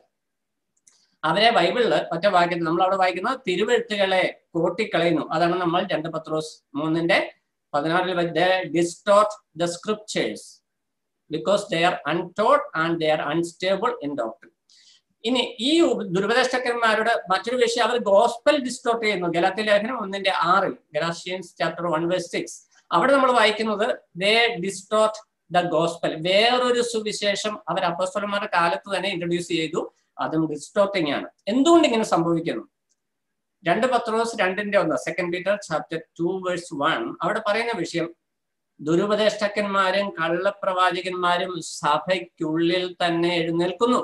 അവരെ ബൈബിളില് ഒറ്റ വാക്യത്തിൽ നമ്മൾ അവിടെ വായിക്കുന്ന തിരുവെഴുത്തുകളെ കൂട്ടിക്കളയുന്നു അതാണ് നമ്മൾ രണ്ട് പത്രോസ് മൂന്നിന്റെ പതിനാറിൽ distort the scriptures because they are untaught and they are unstable in doctrine ഇനി ഈ ദുർപദേഷ്ടക്കന്മാരുടെ മറ്റൊരു വിഷയം അവർ ഗോസ്പൽ ഡിസ്റ്റോർട്ട് ചെയ്യുന്നു ഗലാത്തി ലേഖനം ഒന്നിന്റെ ആറിൽ Galatians chapter one verse six അവിടെ നമ്മൾ വായിക്കുന്നത് ദേ ഡിസ്റ്റോർട്ട് ദ ഗോസ്പൽ വേറൊരു സുവിശേഷം അവർ അപ്പോസ്തലന്മാരുടെ കാലത്ത് തന്നെ ഇൻട്രൊഡ്യൂസ് ചെയ്തു അതും ഡിസ്റ്റോർട്ടിങ് ആണ് എന്തുകൊണ്ട് ഇങ്ങനെ സംഭവിക്കുന്നു രണ്ട് പത്രോസ് രണ്ടിന്റെ ഒന്ന് second Peter chapter two verse one അവിടെ പറയുന്ന വിഷയം ദുരുപദേഷ്ടക്കന്മാരും കള്ളപ്രവാചകന്മാരും സഭയ്ക്കുള്ളിൽ തന്നെ എഴുന്നേൽക്കുന്നു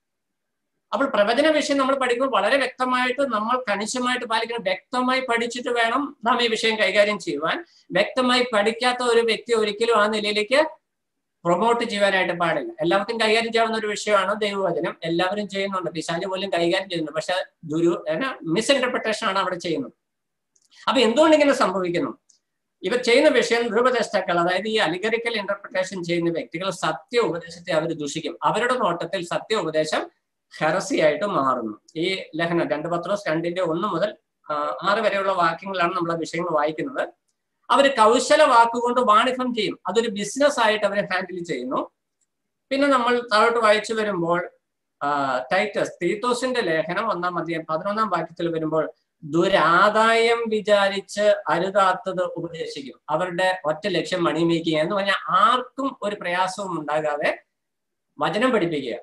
അപ്പോൾ പ്രവചന വിഷയം നമ്മൾ പഠിക്കുമ്പോൾ വളരെ വ്യക്തമായിട്ട് നമ്മൾ കണിശമായിട്ട് പാലിക്കണം വ്യക്തമായി പഠിച്ചിട്ട് വേണം നാം ഈ വിഷയം കൈകാര്യം ചെയ്യുവാൻ വ്യക്തമായി പഠിക്കാത്ത ഒരു വ്യക്തി ഒരിക്കലും ആ നിലയിലേക്ക് പ്രൊമോട്ട് ചെയ്യാനായിട്ട് പാടില്ല എല്ലാവർക്കും കൈകാര്യം ചെയ്യാവുന്ന ഒരു വിഷയമാണ് ദൈവവചനം എല്ലാവരും ചെയ്യുന്നുണ്ട് പിശാച് പോലും കൈകാര്യം ചെയ്യുന്നുണ്ട് പക്ഷെ ദുരു മിസ്ഇന്റർപ്രിട്ടേഷൻ ആണ് അവിടെ ചെയ്യുന്നത് അപ്പൊ എന്തുകൊണ്ട് ഇങ്ങനെ സംഭവിക്കുന്നു ഇവർ ചെയ്യുന്ന വിഷയം ദുരുപദേഷ്ടാക്കൾ അതായത് ഈ അലിഗറിക്കൽ ഇന്റർപ്രിട്ടേഷൻ ചെയ്യുന്ന വ്യക്തികൾ സത്യ ഉപദേശത്തെ അവർ ദൂഷിക്കും അവരുടെ നോട്ടത്തിൽ സത്യ ഉപദേശം ഹെറസിയായിട്ട് മാറുന്നു ഈ ലേഖനം രണ്ട് പത്രോസ് രണ്ടിന്റെ ഒന്ന് മുതൽ ആറ് വരെയുള്ള വാക്യങ്ങളാണ് നമ്മൾ ആ വിഷയങ്ങൾ വായിക്കുന്നത് അവർ കൗശല വാക്കുകൊണ്ട് വാണിഭം ചെയ്യും അതൊരു ബിസിനസ് ആയിട്ട് അവർ ഹാൻഡിൽ ചെയ്യുന്നു പിന്നെ നമ്മൾ താഴോട്ട് വായിച്ചു വരുമ്പോൾ ടൈറ്റസ് തീത്തോസിന്റെ ലേഖനം ഒന്നാം അധ്യായം പതിനൊന്നാം വാക്യത്തിൽ വരുമ്പോൾ ദുരാദായം വിചാരിച്ച് അരുതാത്തത് ഉപദേശിക്കും അവരുടെ ഒറ്റ ലക്ഷ്യം മണി മേക്കിങ് എന്ന് പറഞ്ഞാൽ ആർക്കും ഒരു പ്രയാസവും ഉണ്ടാകാതെ വചനം പഠിപ്പിക്കുക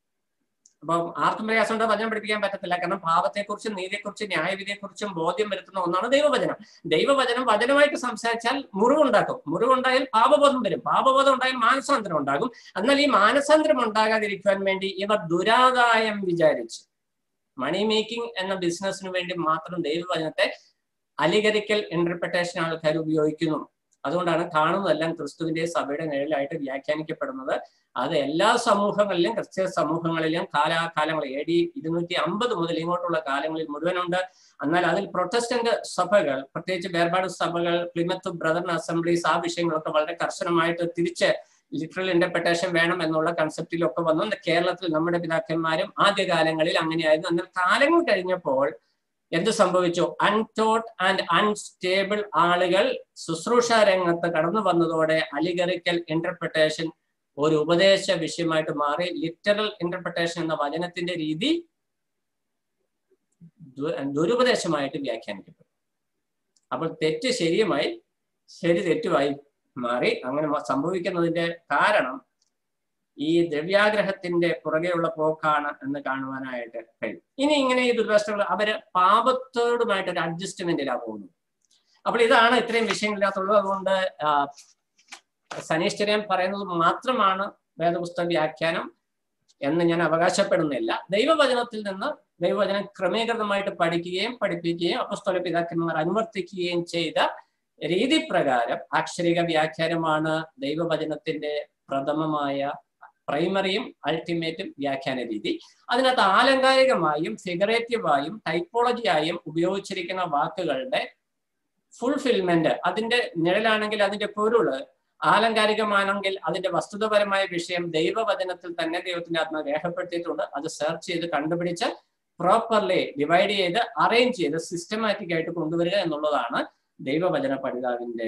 അപ്പം ആർക്കും പ്രയാസം ഉണ്ടോ വചനം പഠിപ്പിക്കാൻ പറ്റത്തില്ല കാരണം പാപത്തെക്കുറിച്ചും നീതിയെക്കുറിച്ചും ന്യായവിധിയെക്കുറിച്ചും ബോധ്യം വരുത്തുന്ന ഒന്നാണ് ദൈവവചനം ദൈവവചനം വചനമായിട്ട് സംസാരിച്ചാൽ മുറിവുണ്ടാക്കും മുറിവുണ്ടായാൽ പാപബോധം വരും പാപബോധം ഉണ്ടായാൽ മാനസാന്തരം ഉണ്ടാകും എന്നാൽ ഈ മാനസാന്തരം ഉണ്ടാകാതിരിക്കുവാൻ വേണ്ടി ഇവർ ദുരാദായം വിചാരിച്ച് മണി മേക്കിംഗ് എന്ന ബിസിനസ്സിന് വേണ്ടി മാത്രം ദൈവവചനത്തെ അലികരിക്കൽ ഇന്റർപ്രിട്ടേഷൻ ആൾക്കാർ ഉപയോഗിക്കുന്നു അതുകൊണ്ടാണ് കാണുന്നതെല്ലാം ക്രിസ്തുവിന്റെ സഭയുടെ നിഴലായിട്ട് വ്യാഖ്യാനിക്കപ്പെടുന്നത് അത് എല്ലാ സമൂഹങ്ങളിലും ക്രിസ്ത്യ സമൂഹങ്ങളിലും കാലാകാലങ്ങൾ എ ഡി ഇരുന്നൂറ്റി അമ്പത് മുതൽ ഇങ്ങോട്ടുള്ള കാലങ്ങളിൽ മുഴുവനുണ്ട് എന്നാൽ അതിൽ പ്രൊട്ടസ്റ്റന്റ് സഭകൾ പ്രത്യേകിച്ച് വേർപാട് സഭകൾ പ്ലിമത്ത് ബ്രദർ അസംബ്ലീസ് ആ വിഷയങ്ങളൊക്കെ വളരെ കർശനമായിട്ട് തിരിച്ച് ലിറ്ററൽ ഇന്റർപ്രിട്ടേഷൻ വേണം എന്നുള്ള കൺസെപ്റ്റിലൊക്കെ വന്നു കേരളത്തിൽ നമ്മുടെ പിതാക്കന്മാരും ആദ്യകാലങ്ങളിൽ അങ്ങനെയായിരുന്നു എന്നാൽ കാലങ്ങൾ കഴിഞ്ഞപ്പോൾ എന്ത് സംഭവിച്ചു അൺടോട്ട് ആൻഡ് അൺസ്റ്റേബിൾ ആളുകൾ ശുശ്രൂഷ രംഗത്ത് കടന്നു വന്നതോടെ അലിഗറിക്കൽ ഇന്റർപ്രിട്ടേഷൻ ഒരു ഉപദേശ വിഷയമായിട്ട് മാറി ലിറ്ററൽ ഇന്റർപ്രിട്ടേഷൻ എന്ന വചനത്തിന്റെ രീതി ദു- ദുരുപദേശമായിട്ട് വ്യാഖ്യാനിക്കപ്പെടും അപ്പോൾ തെറ്റ് ശരിയുമായി ശരി തെറ്റുമായി മാറി അങ്ങനെ മ- സംഭവിക്കുന്നതിന്റെ കാരണം ഈ ദ്രവ്യാഗ്രഹത്തിന്റെ പുറകെയുള്ള പോക്കാണ് എന്ന് കാണുവാനായിട്ട് കഴിയും ഇനി ഇങ്ങനെ ഈ ദുർവസ്ഥകൾ അവര് പാപത്തോടുമായിട്ട് ഒരു അഡ്ജസ്റ്റ്മെന്റിലാണ് പോകുന്നത് അപ്പോൾ ഇതാണ് ഇത്രയും വിഷയങ്ങളിനകത്തുള്ളത് അതുകൊണ്ട് ആ, സനീഷ് ചെറിയാൻ പറയുന്നത് മാത്രമാണ് വേദപുസ്തക വ്യാഖ്യാനം എന്ന് ഞാൻ അവകാശപ്പെടുന്നില്ല ദൈവവചനത്തിൽ നിന്ന് ദൈവവചനം ക്രമീകൃതമായിട്ട് പഠിക്കുകയും പഠിപ്പിക്കുകയും അപ്പസ്തോല പിതാക്കന്മാർ അനുവർത്തിക്കുകയും ചെയ്ത രീതി പ്രകാരം അക്ഷരിക വ്യാഖ്യാനമാണ് ദൈവവചനത്തിന്റെ പ്രഥമമായ പ്രൈമറിയും അൾട്ടിമേറ്റും വ്യാഖ്യാന രീതി അതിനകത്ത് ആലങ്കാരികമായും ഫിഗറേറ്റീവായും ടൈപ്പോളജിയായും ഉപയോഗിച്ചിരിക്കുന്ന വാക്കുകളുടെ ഫുൾഫിൽമെന്റ് അതിന്റെ നിഴലാണെങ്കിൽ അതിന്റെ പൊരുള് ആലങ്കാരികമാണെങ്കിൽ അതിന്റെ വസ്തുതപരമായ വിഷയം ദൈവവചനത്തിൽ തന്നെ ദൈവത്തിന്റെ ആത്മ രേഖപ്പെടുത്തിയിട്ടുണ്ട് അത് സെർച്ച് ചെയ്ത് കണ്ടുപിടിച്ച് പ്രോപ്പർലി ഡിവൈഡ് ചെയ്ത് അറേഞ്ച് ചെയ്ത് സിസ്റ്റമാറ്റിക് ആയിട്ട് കൊണ്ടുവരിക എന്നുള്ളതാണ് ദൈവവചന പഠിതാവിന്റെ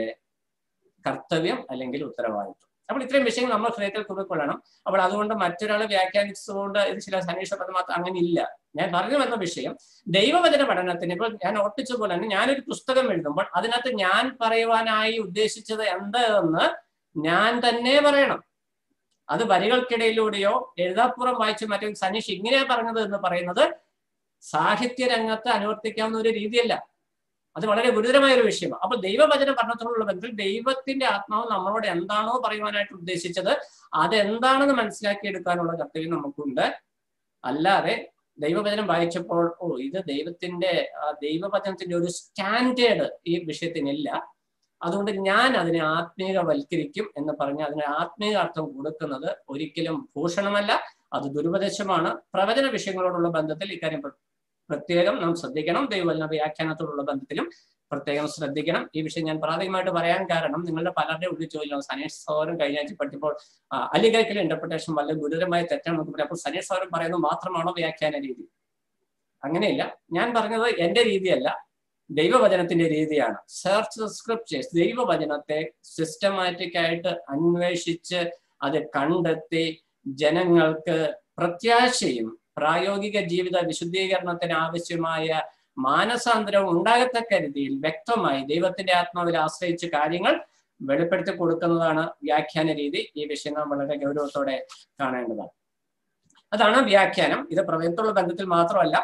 കർത്തവ്യം അല്ലെങ്കിൽ ഉത്തരവാദിത്വം അപ്പോൾ ഇത്രയും വിഷയങ്ങൾ നമ്മൾ ഹൃദയത്തിൽ കുറിക്കൊള്ളണം അപ്പോൾ അതുകൊണ്ട് മറ്റൊരാൾ വ്യാഖ്യാനിച്ചതുകൊണ്ട് ഇത് ചില സനീഷ പദമാത്ര അങ്ങനെ ഇല്ല ഞാൻ പറഞ്ഞു വന്ന വിഷയം ദൈവവചന പഠനത്തിന് ഇപ്പോൾ ഞാൻ ഒട്ടിച്ച പോലെ തന്നെ ഞാനൊരു പുസ്തകം എഴുതുമ്പോൾ അതിനകത്ത് ഞാൻ പറയുവാനായി ഉദ്ദേശിച്ചത് എന്തെന്ന് ഞാൻ തന്നെ പറയണം അത് വരികൾക്കിടയിലൂടെയോ എഴുതാപ്പുറം വായിച്ച് മറ്റേ സനീഷ് ഇങ്ങനെയാ പറഞ്ഞത് എന്ന് പറയുന്നത് സാഹിത്യ രംഗത്ത് അനുവർത്തിക്കാവുന്ന ഒരു രീതിയല്ല അത് വളരെ ഗുരുതരമായ ഒരു വിഷയമാണ് അപ്പൊ ദൈവവചന പഠനത്തോടുള്ള ബന്ധത്തിൽ ദൈവത്തിന്റെ ആത്മാവ് നമ്മളോട് എന്താണോ പറയുവാനായിട്ട് ഉദ്ദേശിച്ചത് അതെന്താണെന്ന് മനസ്സിലാക്കിയെടുക്കാനുള്ള കർത്തവ്യം നമുക്കുണ്ട് അല്ലാതെ ദൈവവചനം വായിച്ചപ്പോൾ ഓ ഇത് ദൈവത്തിന്റെ ആ, ദൈവവചനത്തിന്റെ ഒരു സ്റ്റാൻഡേർഡ് ഈ വിഷയത്തിനില്ല അതുകൊണ്ട് ഞാൻ അതിനെ ആത്മീകവൽക്കരിക്കും എന്ന് പറഞ്ഞ് അതിന് ആത്മീക അർത്ഥം കൊടുക്കുന്നത് ഒരിക്കലും ഭൂഷണമല്ല അത് ദുരുപദേശമാണ് പ്രവചന വിഷയങ്ങളോടുള്ള ബന്ധത്തിൽ ഇക്കാര്യം പ്ര- പ്രത്യേകം നാം ശ്രദ്ധിക്കണം ദൈവവചന വ്യാഖ്യാനത്തോടുള്ള ബന്ധത്തിലും പ്രത്യേകം ശ്രദ്ധിക്കണം ഈ വിഷയം ഞാൻ പ്രാഥമികമായിട്ട് പറയാൻ കാരണം നിങ്ങളുടെ പലരുടെ ഉള്ളിൽ ചോദിക്കണം സനീഷ് സൗരം കഴിഞ്ഞ ആഴ്ച പഠിച്ചപ്പോൾ അലിഗൈക്കൽ ഇന്റർപ്രിട്ടേഷൻ വളരെ ഗുരുതരമായ തെറ്റാണ് നമുക്ക് പറയാം അപ്പോൾ സനീഷ് സൗരം പറയുന്നത് മാത്രമാണോ വ്യാഖ്യാന രീതി അങ്ങനെയില്ല ഞാൻ പറഞ്ഞത് എന്റെ രീതിയല്ല ദൈവവചനത്തിന്റെ രീതിയാണ് സെർച്ച് ദ സ്ക്രിപ്റ്റേഴ്സ് ദൈവവചനത്തെ സിസ്റ്റമാറ്റിക് ആയിട്ട് അന്വേഷിച്ച് അത് കണ്ടെത്തി ജനങ്ങൾക്ക് പ്രത്യാശയും പ്രായോഗിക ജീവിത വിശുദ്ധീകരണത്തിന് ആവശ്യമായ മാനസാന്തരവും ഉണ്ടാകത്തക്ക രീതിയിൽ വ്യക്തമായി ദൈവത്തിന്റെ ആത്മാവിൽ ആശ്രയിച്ച് കാര്യങ്ങൾ വെളിപ്പെടുത്തി കൊടുക്കുന്നതാണ് വ്യാഖ്യാന രീതി ഈ വിഷയം നാം വളരെ ഗൗരവത്തോടെ കാണേണ്ടതാണ് അതാണ് വ്യാഖ്യാനം ഇത് പ്രവചനത്തോടുള്ള ബന്ധത്തിൽ മാത്രമല്ല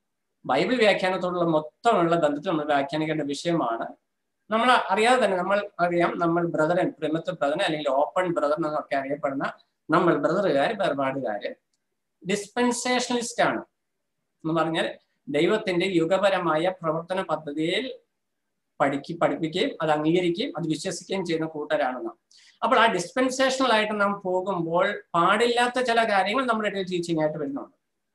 ബൈബിൾ വ്യാഖ്യാനത്തോടുള്ള മൊത്തമുള്ള ബന്ധത്തിൽ നമ്മൾ വ്യാഖ്യാനിക്കേണ്ട വിഷയമാണ് നമ്മൾ അറിയാതെ തന്നെ നമ്മൾ അറിയാം നമ്മൾ ബ്രദറൻ പ്രിമത്ത് ബ്രദറൻ അല്ലെങ്കിൽ ഓപ്പൺ ബ്രദർ എന്നൊക്കെ അറിയപ്പെടുന്ന നമ്മൾ ബ്രദറുകാർ വേർപാടുകാര് ഡിസ്പെൻസേഷണലിസ്റ്റ് ആണ് എന്ന് പറഞ്ഞാൽ ദൈവത്തിന്റെ യുഗപരമായ പ്രവർത്തന പദ്ധതിയിൽ പഠിക്കി പഠിപ്പിക്കുകയും അത് അംഗീകരിക്കുകയും അത് വിശ്വസിക്കുകയും ചെയ്യുന്ന കൂട്ടരാണ് നാം അപ്പോൾ ആ ഡിസ്പെൻസേഷണൽ ആയിട്ട് നാം പോകുമ്പോൾ പാടില്ലാത്ത ചില കാര്യങ്ങൾ നമ്മുടെ ഇടയിൽ ടീച്ചിങ് ആയിട്ട് വരുന്നുണ്ട്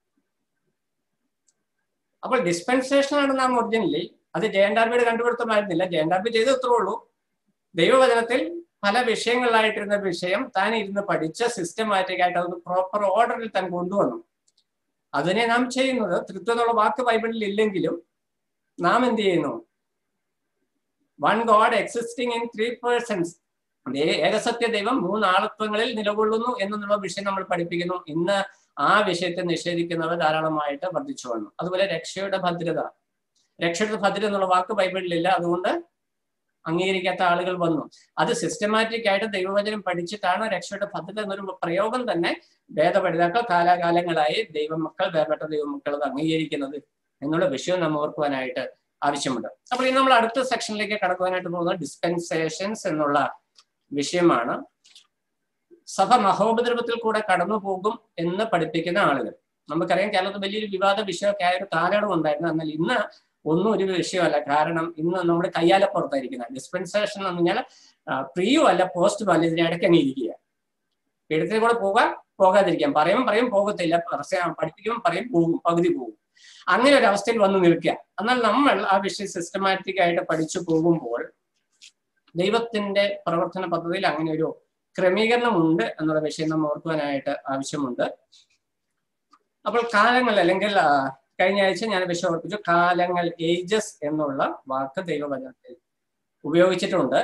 അപ്പോൾ ഡിസ്പെൻസേഷൻ ആണ് നാം ഒറിജിനലി അത് ജയൻഡാർബിയുടെ കണ്ടുപിടുത്തമായിരുന്നില്ല ജയൻഡാർബി ചെയ്തത് ഇത്രേ ഉള്ളൂ ദൈവവചനത്തിൽ പല വിഷയങ്ങളിലായിട്ടിരുന്ന വിഷയം താൻ ഇരുന്ന് പഠിച്ച് സിസ്റ്റമാറ്റിക് ആയിട്ട് അത് പ്രോപ്പർ ഓർഡറിൽ താൻ കൊണ്ടുവന്നു അതിനെ നാം ചെയ്യുന്നത് തൃത്വം എന്നുള്ള വാക്ക് ബൈബിളിൽ ഇല്ലെങ്കിലും നാം എന്ത് ചെയ്യുന്നു one God existing in three persons ഏകസത്യ ദൈവം മൂന്നാളത്വങ്ങളിൽ നിലകൊള്ളുന്നു എന്നുള്ള വിഷയം നമ്മൾ പഠിപ്പിക്കുന്നു ഇന്ന് ആ വിഷയത്തെ നിഷേധിക്കുന്നവർ ധാരാളമായിട്ട് വർദ്ധിച്ചു വന്നു അതുപോലെ രക്ഷയുടെ ഭദ്രത രക്ഷയുടെ ഭദ്രത എന്നുള്ള വാക്ക് ബൈബിളിലില്ല അതുകൊണ്ട് അംഗീകരിക്കാത്ത ആളുകൾ വന്നു അത് സിസ്റ്റമാറ്റിക് ആയിട്ട് ദൈവവചനം പഠിച്ചിട്ടാണ് രക്ഷയുടെ ഭദ്രത എന്നൊരു പ്രയോഗം തന്നെ വേദപഠിതാക്കൾ കാലാകാലങ്ങളായി ദൈവമക്കൾ വേർപെട്ട ദൈവമക്കൾ അത് അംഗീകരിക്കുന്നത് എന്നുള്ള വിഷയം നാം ഓർക്കുവാനായിട്ട് ആവശ്യമുണ്ട് അപ്പോൾ ഇനി നമ്മൾ അടുത്ത സെക്ഷനിലേക്ക് കടക്കുവാനായിട്ട് പോകുന്നത് ഡിസ്പെൻസേഷൻസ് എന്നുള്ള വിഷയമാണ് സഭ മഹോപദ്രവത്തിൽ കൂടെ കടന്നു പോകും എന്ന് പഠിപ്പിക്കുന്ന ആളുകൾ നമുക്കറിയാം കേരളത്തിൽ വലിയൊരു വിവാദ വിഷയമൊക്കെ ആയ ഒരു കാലയളവ് ഉണ്ടായിരുന്നു എന്നാൽ ഇന്ന് ഒന്നും ഒരു വിഷയമല്ല കാരണം ഇന്ന് നമ്മുടെ കയ്യാലപ്പുറത്തായിരിക്കുന്ന ഡിസ്പെൻസേഷൻ എന്ന് പറഞ്ഞാൽ പ്രിയോ അല്ല പോസ്റ്റും അല്ല ഇതിനെ ഇടയ്ക്ക് അങ്ങ് ഇരിക്കുക എഴുത്തിൽ കൂടെ പോകാൻ പോകാതിരിക്കാം പറയുമ്പോൾ പറയും പോകത്തില്ല പഠിപ്പിക്കുമ്പോൾ പറയും പോകും പകുതി പോകും അങ്ങനെ ഒരു അവസ്ഥയിൽ വന്ന് നിൽക്കുക എന്നാൽ നമ്മൾ ആ വിഷയം സിസ്റ്റമാറ്റിക് ആയിട്ട് പഠിച്ചു പോകുമ്പോൾ ദൈവത്തിന്റെ പ്രവർത്തന പദ്ധതിയിൽ അങ്ങനെ ഒരു ക്രമീകരണം ഉണ്ട് എന്നുള്ള വിഷയം നമ്മൾ ഓർക്കുവാനായിട്ട് ആവശ്യമുണ്ട് അപ്പോൾ കാലങ്ങൾ അല്ലെങ്കിൽ കഴിഞ്ഞ ആഴ്ച ഞാൻ വിഷയം ഓർപ്പിച്ചു കാലങ്ങൾ ഏജസ് എന്നുള്ള വാക്ക് ദൈവവചനത്തിൽ ഉപയോഗിച്ചിട്ടുണ്ട്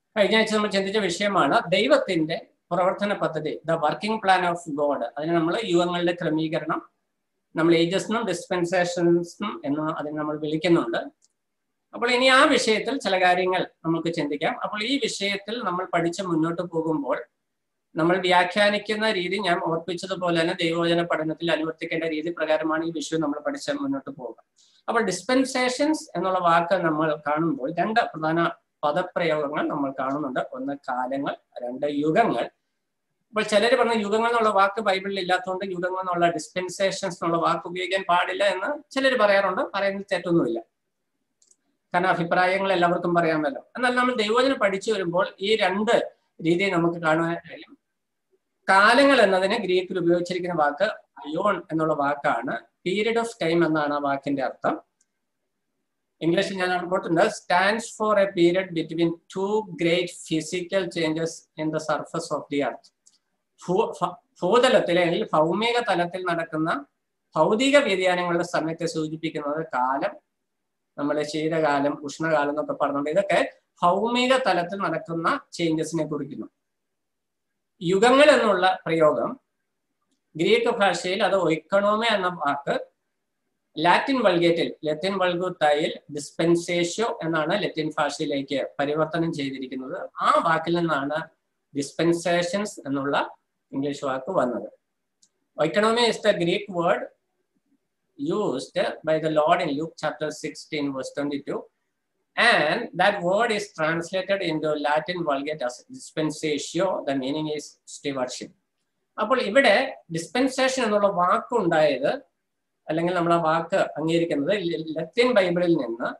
കഴിഞ്ഞ ആഴ്ച നമ്മൾ ചിന്തിച്ച വിഷയമാണ് ദൈവത്തിന്റെ പ്രവർത്തന പദ്ധതി the working plan of God അതിന് നമ്മൾ യുഗങ്ങളുടെ ക്രമീകരണം നമ്മൾ ഏജസ്നും ഡിസ്പെൻസേഷൻസും എന്ന് അതിനെ നമ്മൾ വിളിക്കുന്നുണ്ട് അപ്പോൾ ഇനി ആ വിഷയത്തിൽ ചില കാര്യങ്ങൾ നമുക്ക് ചിന്തിക്കാം അപ്പോൾ ഈ വിഷയത്തിൽ നമ്മൾ പഠിച്ച് മുന്നോട്ട് പോകുമ്പോൾ നമ്മൾ വ്യാഖ്യാനിക്കുന്ന രീതി ഞാൻ ഓർപ്പിച്ചതുപോലെ തന്നെ ദൈവവചന പഠനത്തിൽ അനുവർത്തിക്കേണ്ട രീതി പ്രകാരമാണ് ഈ വിഷയം നമ്മൾ പഠിച്ച് മുന്നോട്ട് പോകുക അപ്പോൾ ഡിസ്പെൻസേഷൻസ് എന്നുള്ള വാക്ക് നമ്മൾ കാണുമ്പോൾ രണ്ട് പ്രധാന പദപ്രയോഗങ്ങൾ നമ്മൾ കാണുന്നുണ്ട് ഒന്ന് കാലങ്ങൾ രണ്ട് യുഗങ്ങൾ അപ്പോൾ ചിലർ പറഞ്ഞ യുഗങ്ങൾ എന്നുള്ള വാക്ക് ബൈബിളിൽ ഇല്ലാത്തതുകൊണ്ട് യുഗങ്ങൾ എന്നുള്ള ഡിസ്പെൻസേഷൻസ് എന്നുള്ള വാക്ക് ഉപയോഗിക്കാൻ പാടില്ല എന്ന് ചിലർ പറയാറുണ്ട് പറയുന്നതിൽ തെറ്റൊന്നുമില്ല കാരണം അഭിപ്രായങ്ങൾ എല്ലാവർക്കും പറയാമല്ലോ എന്നാൽ നമ്മൾ ദൈവജനം പഠിച്ചു വരുമ്പോൾ ഈ രണ്ട് രീതി നമുക്ക് കാണുവാൻ കഴിയും കാലങ്ങൾ എന്നതിന് ഗ്രീക്കിൽ ഉപയോഗിച്ചിരിക്കുന്ന വാക്ക് അയോൺ എന്നുള്ള വാക്കാണ് പീരീഡ് ഓഫ് ടൈം എന്നാണ് ആ വാക്കിന്റെ അർത്ഥം ഇംഗ്ലീഷിൽ ഞാൻ കൊടുത്തിട്ടുണ്ട് stands for a period between two great physical changes in the surface of the earth ഭൂതലത്തിൽ അല്ലെങ്കിൽ ഭൗമിക തലത്തിൽ നടക്കുന്ന ഭൗതിക വ്യതിയാനങ്ങളുടെ സമയത്തെ സൂചിപ്പിക്കുന്നത് കാലം നമ്മുടെ ശീതകാലം ഉഷ്ണകാലം എന്നൊക്കെ പറഞ്ഞുകൊണ്ട് ഇതൊക്കെ ഭൗമിക തലത്തിൽ നടക്കുന്ന ചേഞ്ചസിനെ കുറിക്കുന്നു യുഗങ്ങൾ എന്നുള്ള പ്രയോഗം ഗ്രീക്ക് ഭാഷയിൽ അത് ഒയ്ക്കണോമ എന്ന വാക്ക് ലാറ്റിൻ വൾഗേറ്റിൽ ലത്തിൻ വൾഗുത്തായിൽ ഡിസ്പെൻസേഷ്യോ എന്നാണ് ലത്തിൻ ഭാഷയിലേക്ക് പരിവർത്തനം ചെയ്തിരിക്കുന്നത് ആ വാക്കിൽ നിന്നാണ് ഡിസ്പെൻസേഷൻസ് എന്നുള്ള ഇംഗ്ലീഷ് വാക്ക് വന്നത് oikonomy is the Greek word used by the Lord in Luke chapter 16, verse 22. And that word is translated into Latin Vulgate as dispensatio. The meaning is stewardship. അപ്പോൾ ഇവിടെ ഡിസ്പെൻസേഷൻ എന്നുള്ള വാക്ക് ഉണ്ടായത് അല്ലെങ്കിൽ നമ്മൾ ആ വാക്ക് അംഗീകരിക്കുന്നത് ലത്തിൻ ബൈബിളിൽ നിന്ന്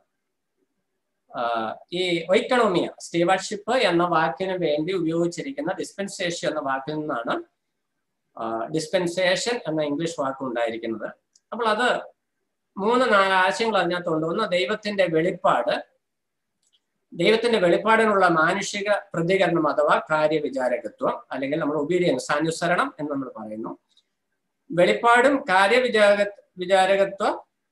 ഈ ഒയ്ക്കണോമിയ സ്റ്റീവാർഷിപ്പ് എന്ന വാക്കിന് വേണ്ടി ഉപയോഗിച്ചിരിക്കുന്ന ഡിസ്പെൻസേഷൻ എന്ന വാക്കിൽ നിന്നാണ് ഡിസ്പെൻസേഷൻ എന്ന ഇംഗ്ലീഷ് വാക്ക് ഉണ്ടായിരിക്കുന്നത് അപ്പോൾ അത് മൂന്ന് നാല് ആശയങ്ങൾ അതിനകത്തുണ്ട് ഒന്ന് ദൈവത്തിന്റെ വെളിപ്പാട് ദൈവത്തിന്റെ വെളിപ്പാടിനുള്ള മാനുഷിക പ്രതികരണം അഥവാ കാര്യവിചാരകത്വം അല്ലെങ്കിൽ നമ്മൾ ഒബീഡിയൻസ് അനുസരണം എന്ന് നമ്മൾ പറയുന്നു വെളിപ്പാടും കാര്യവിചാര വിചാരകത്വ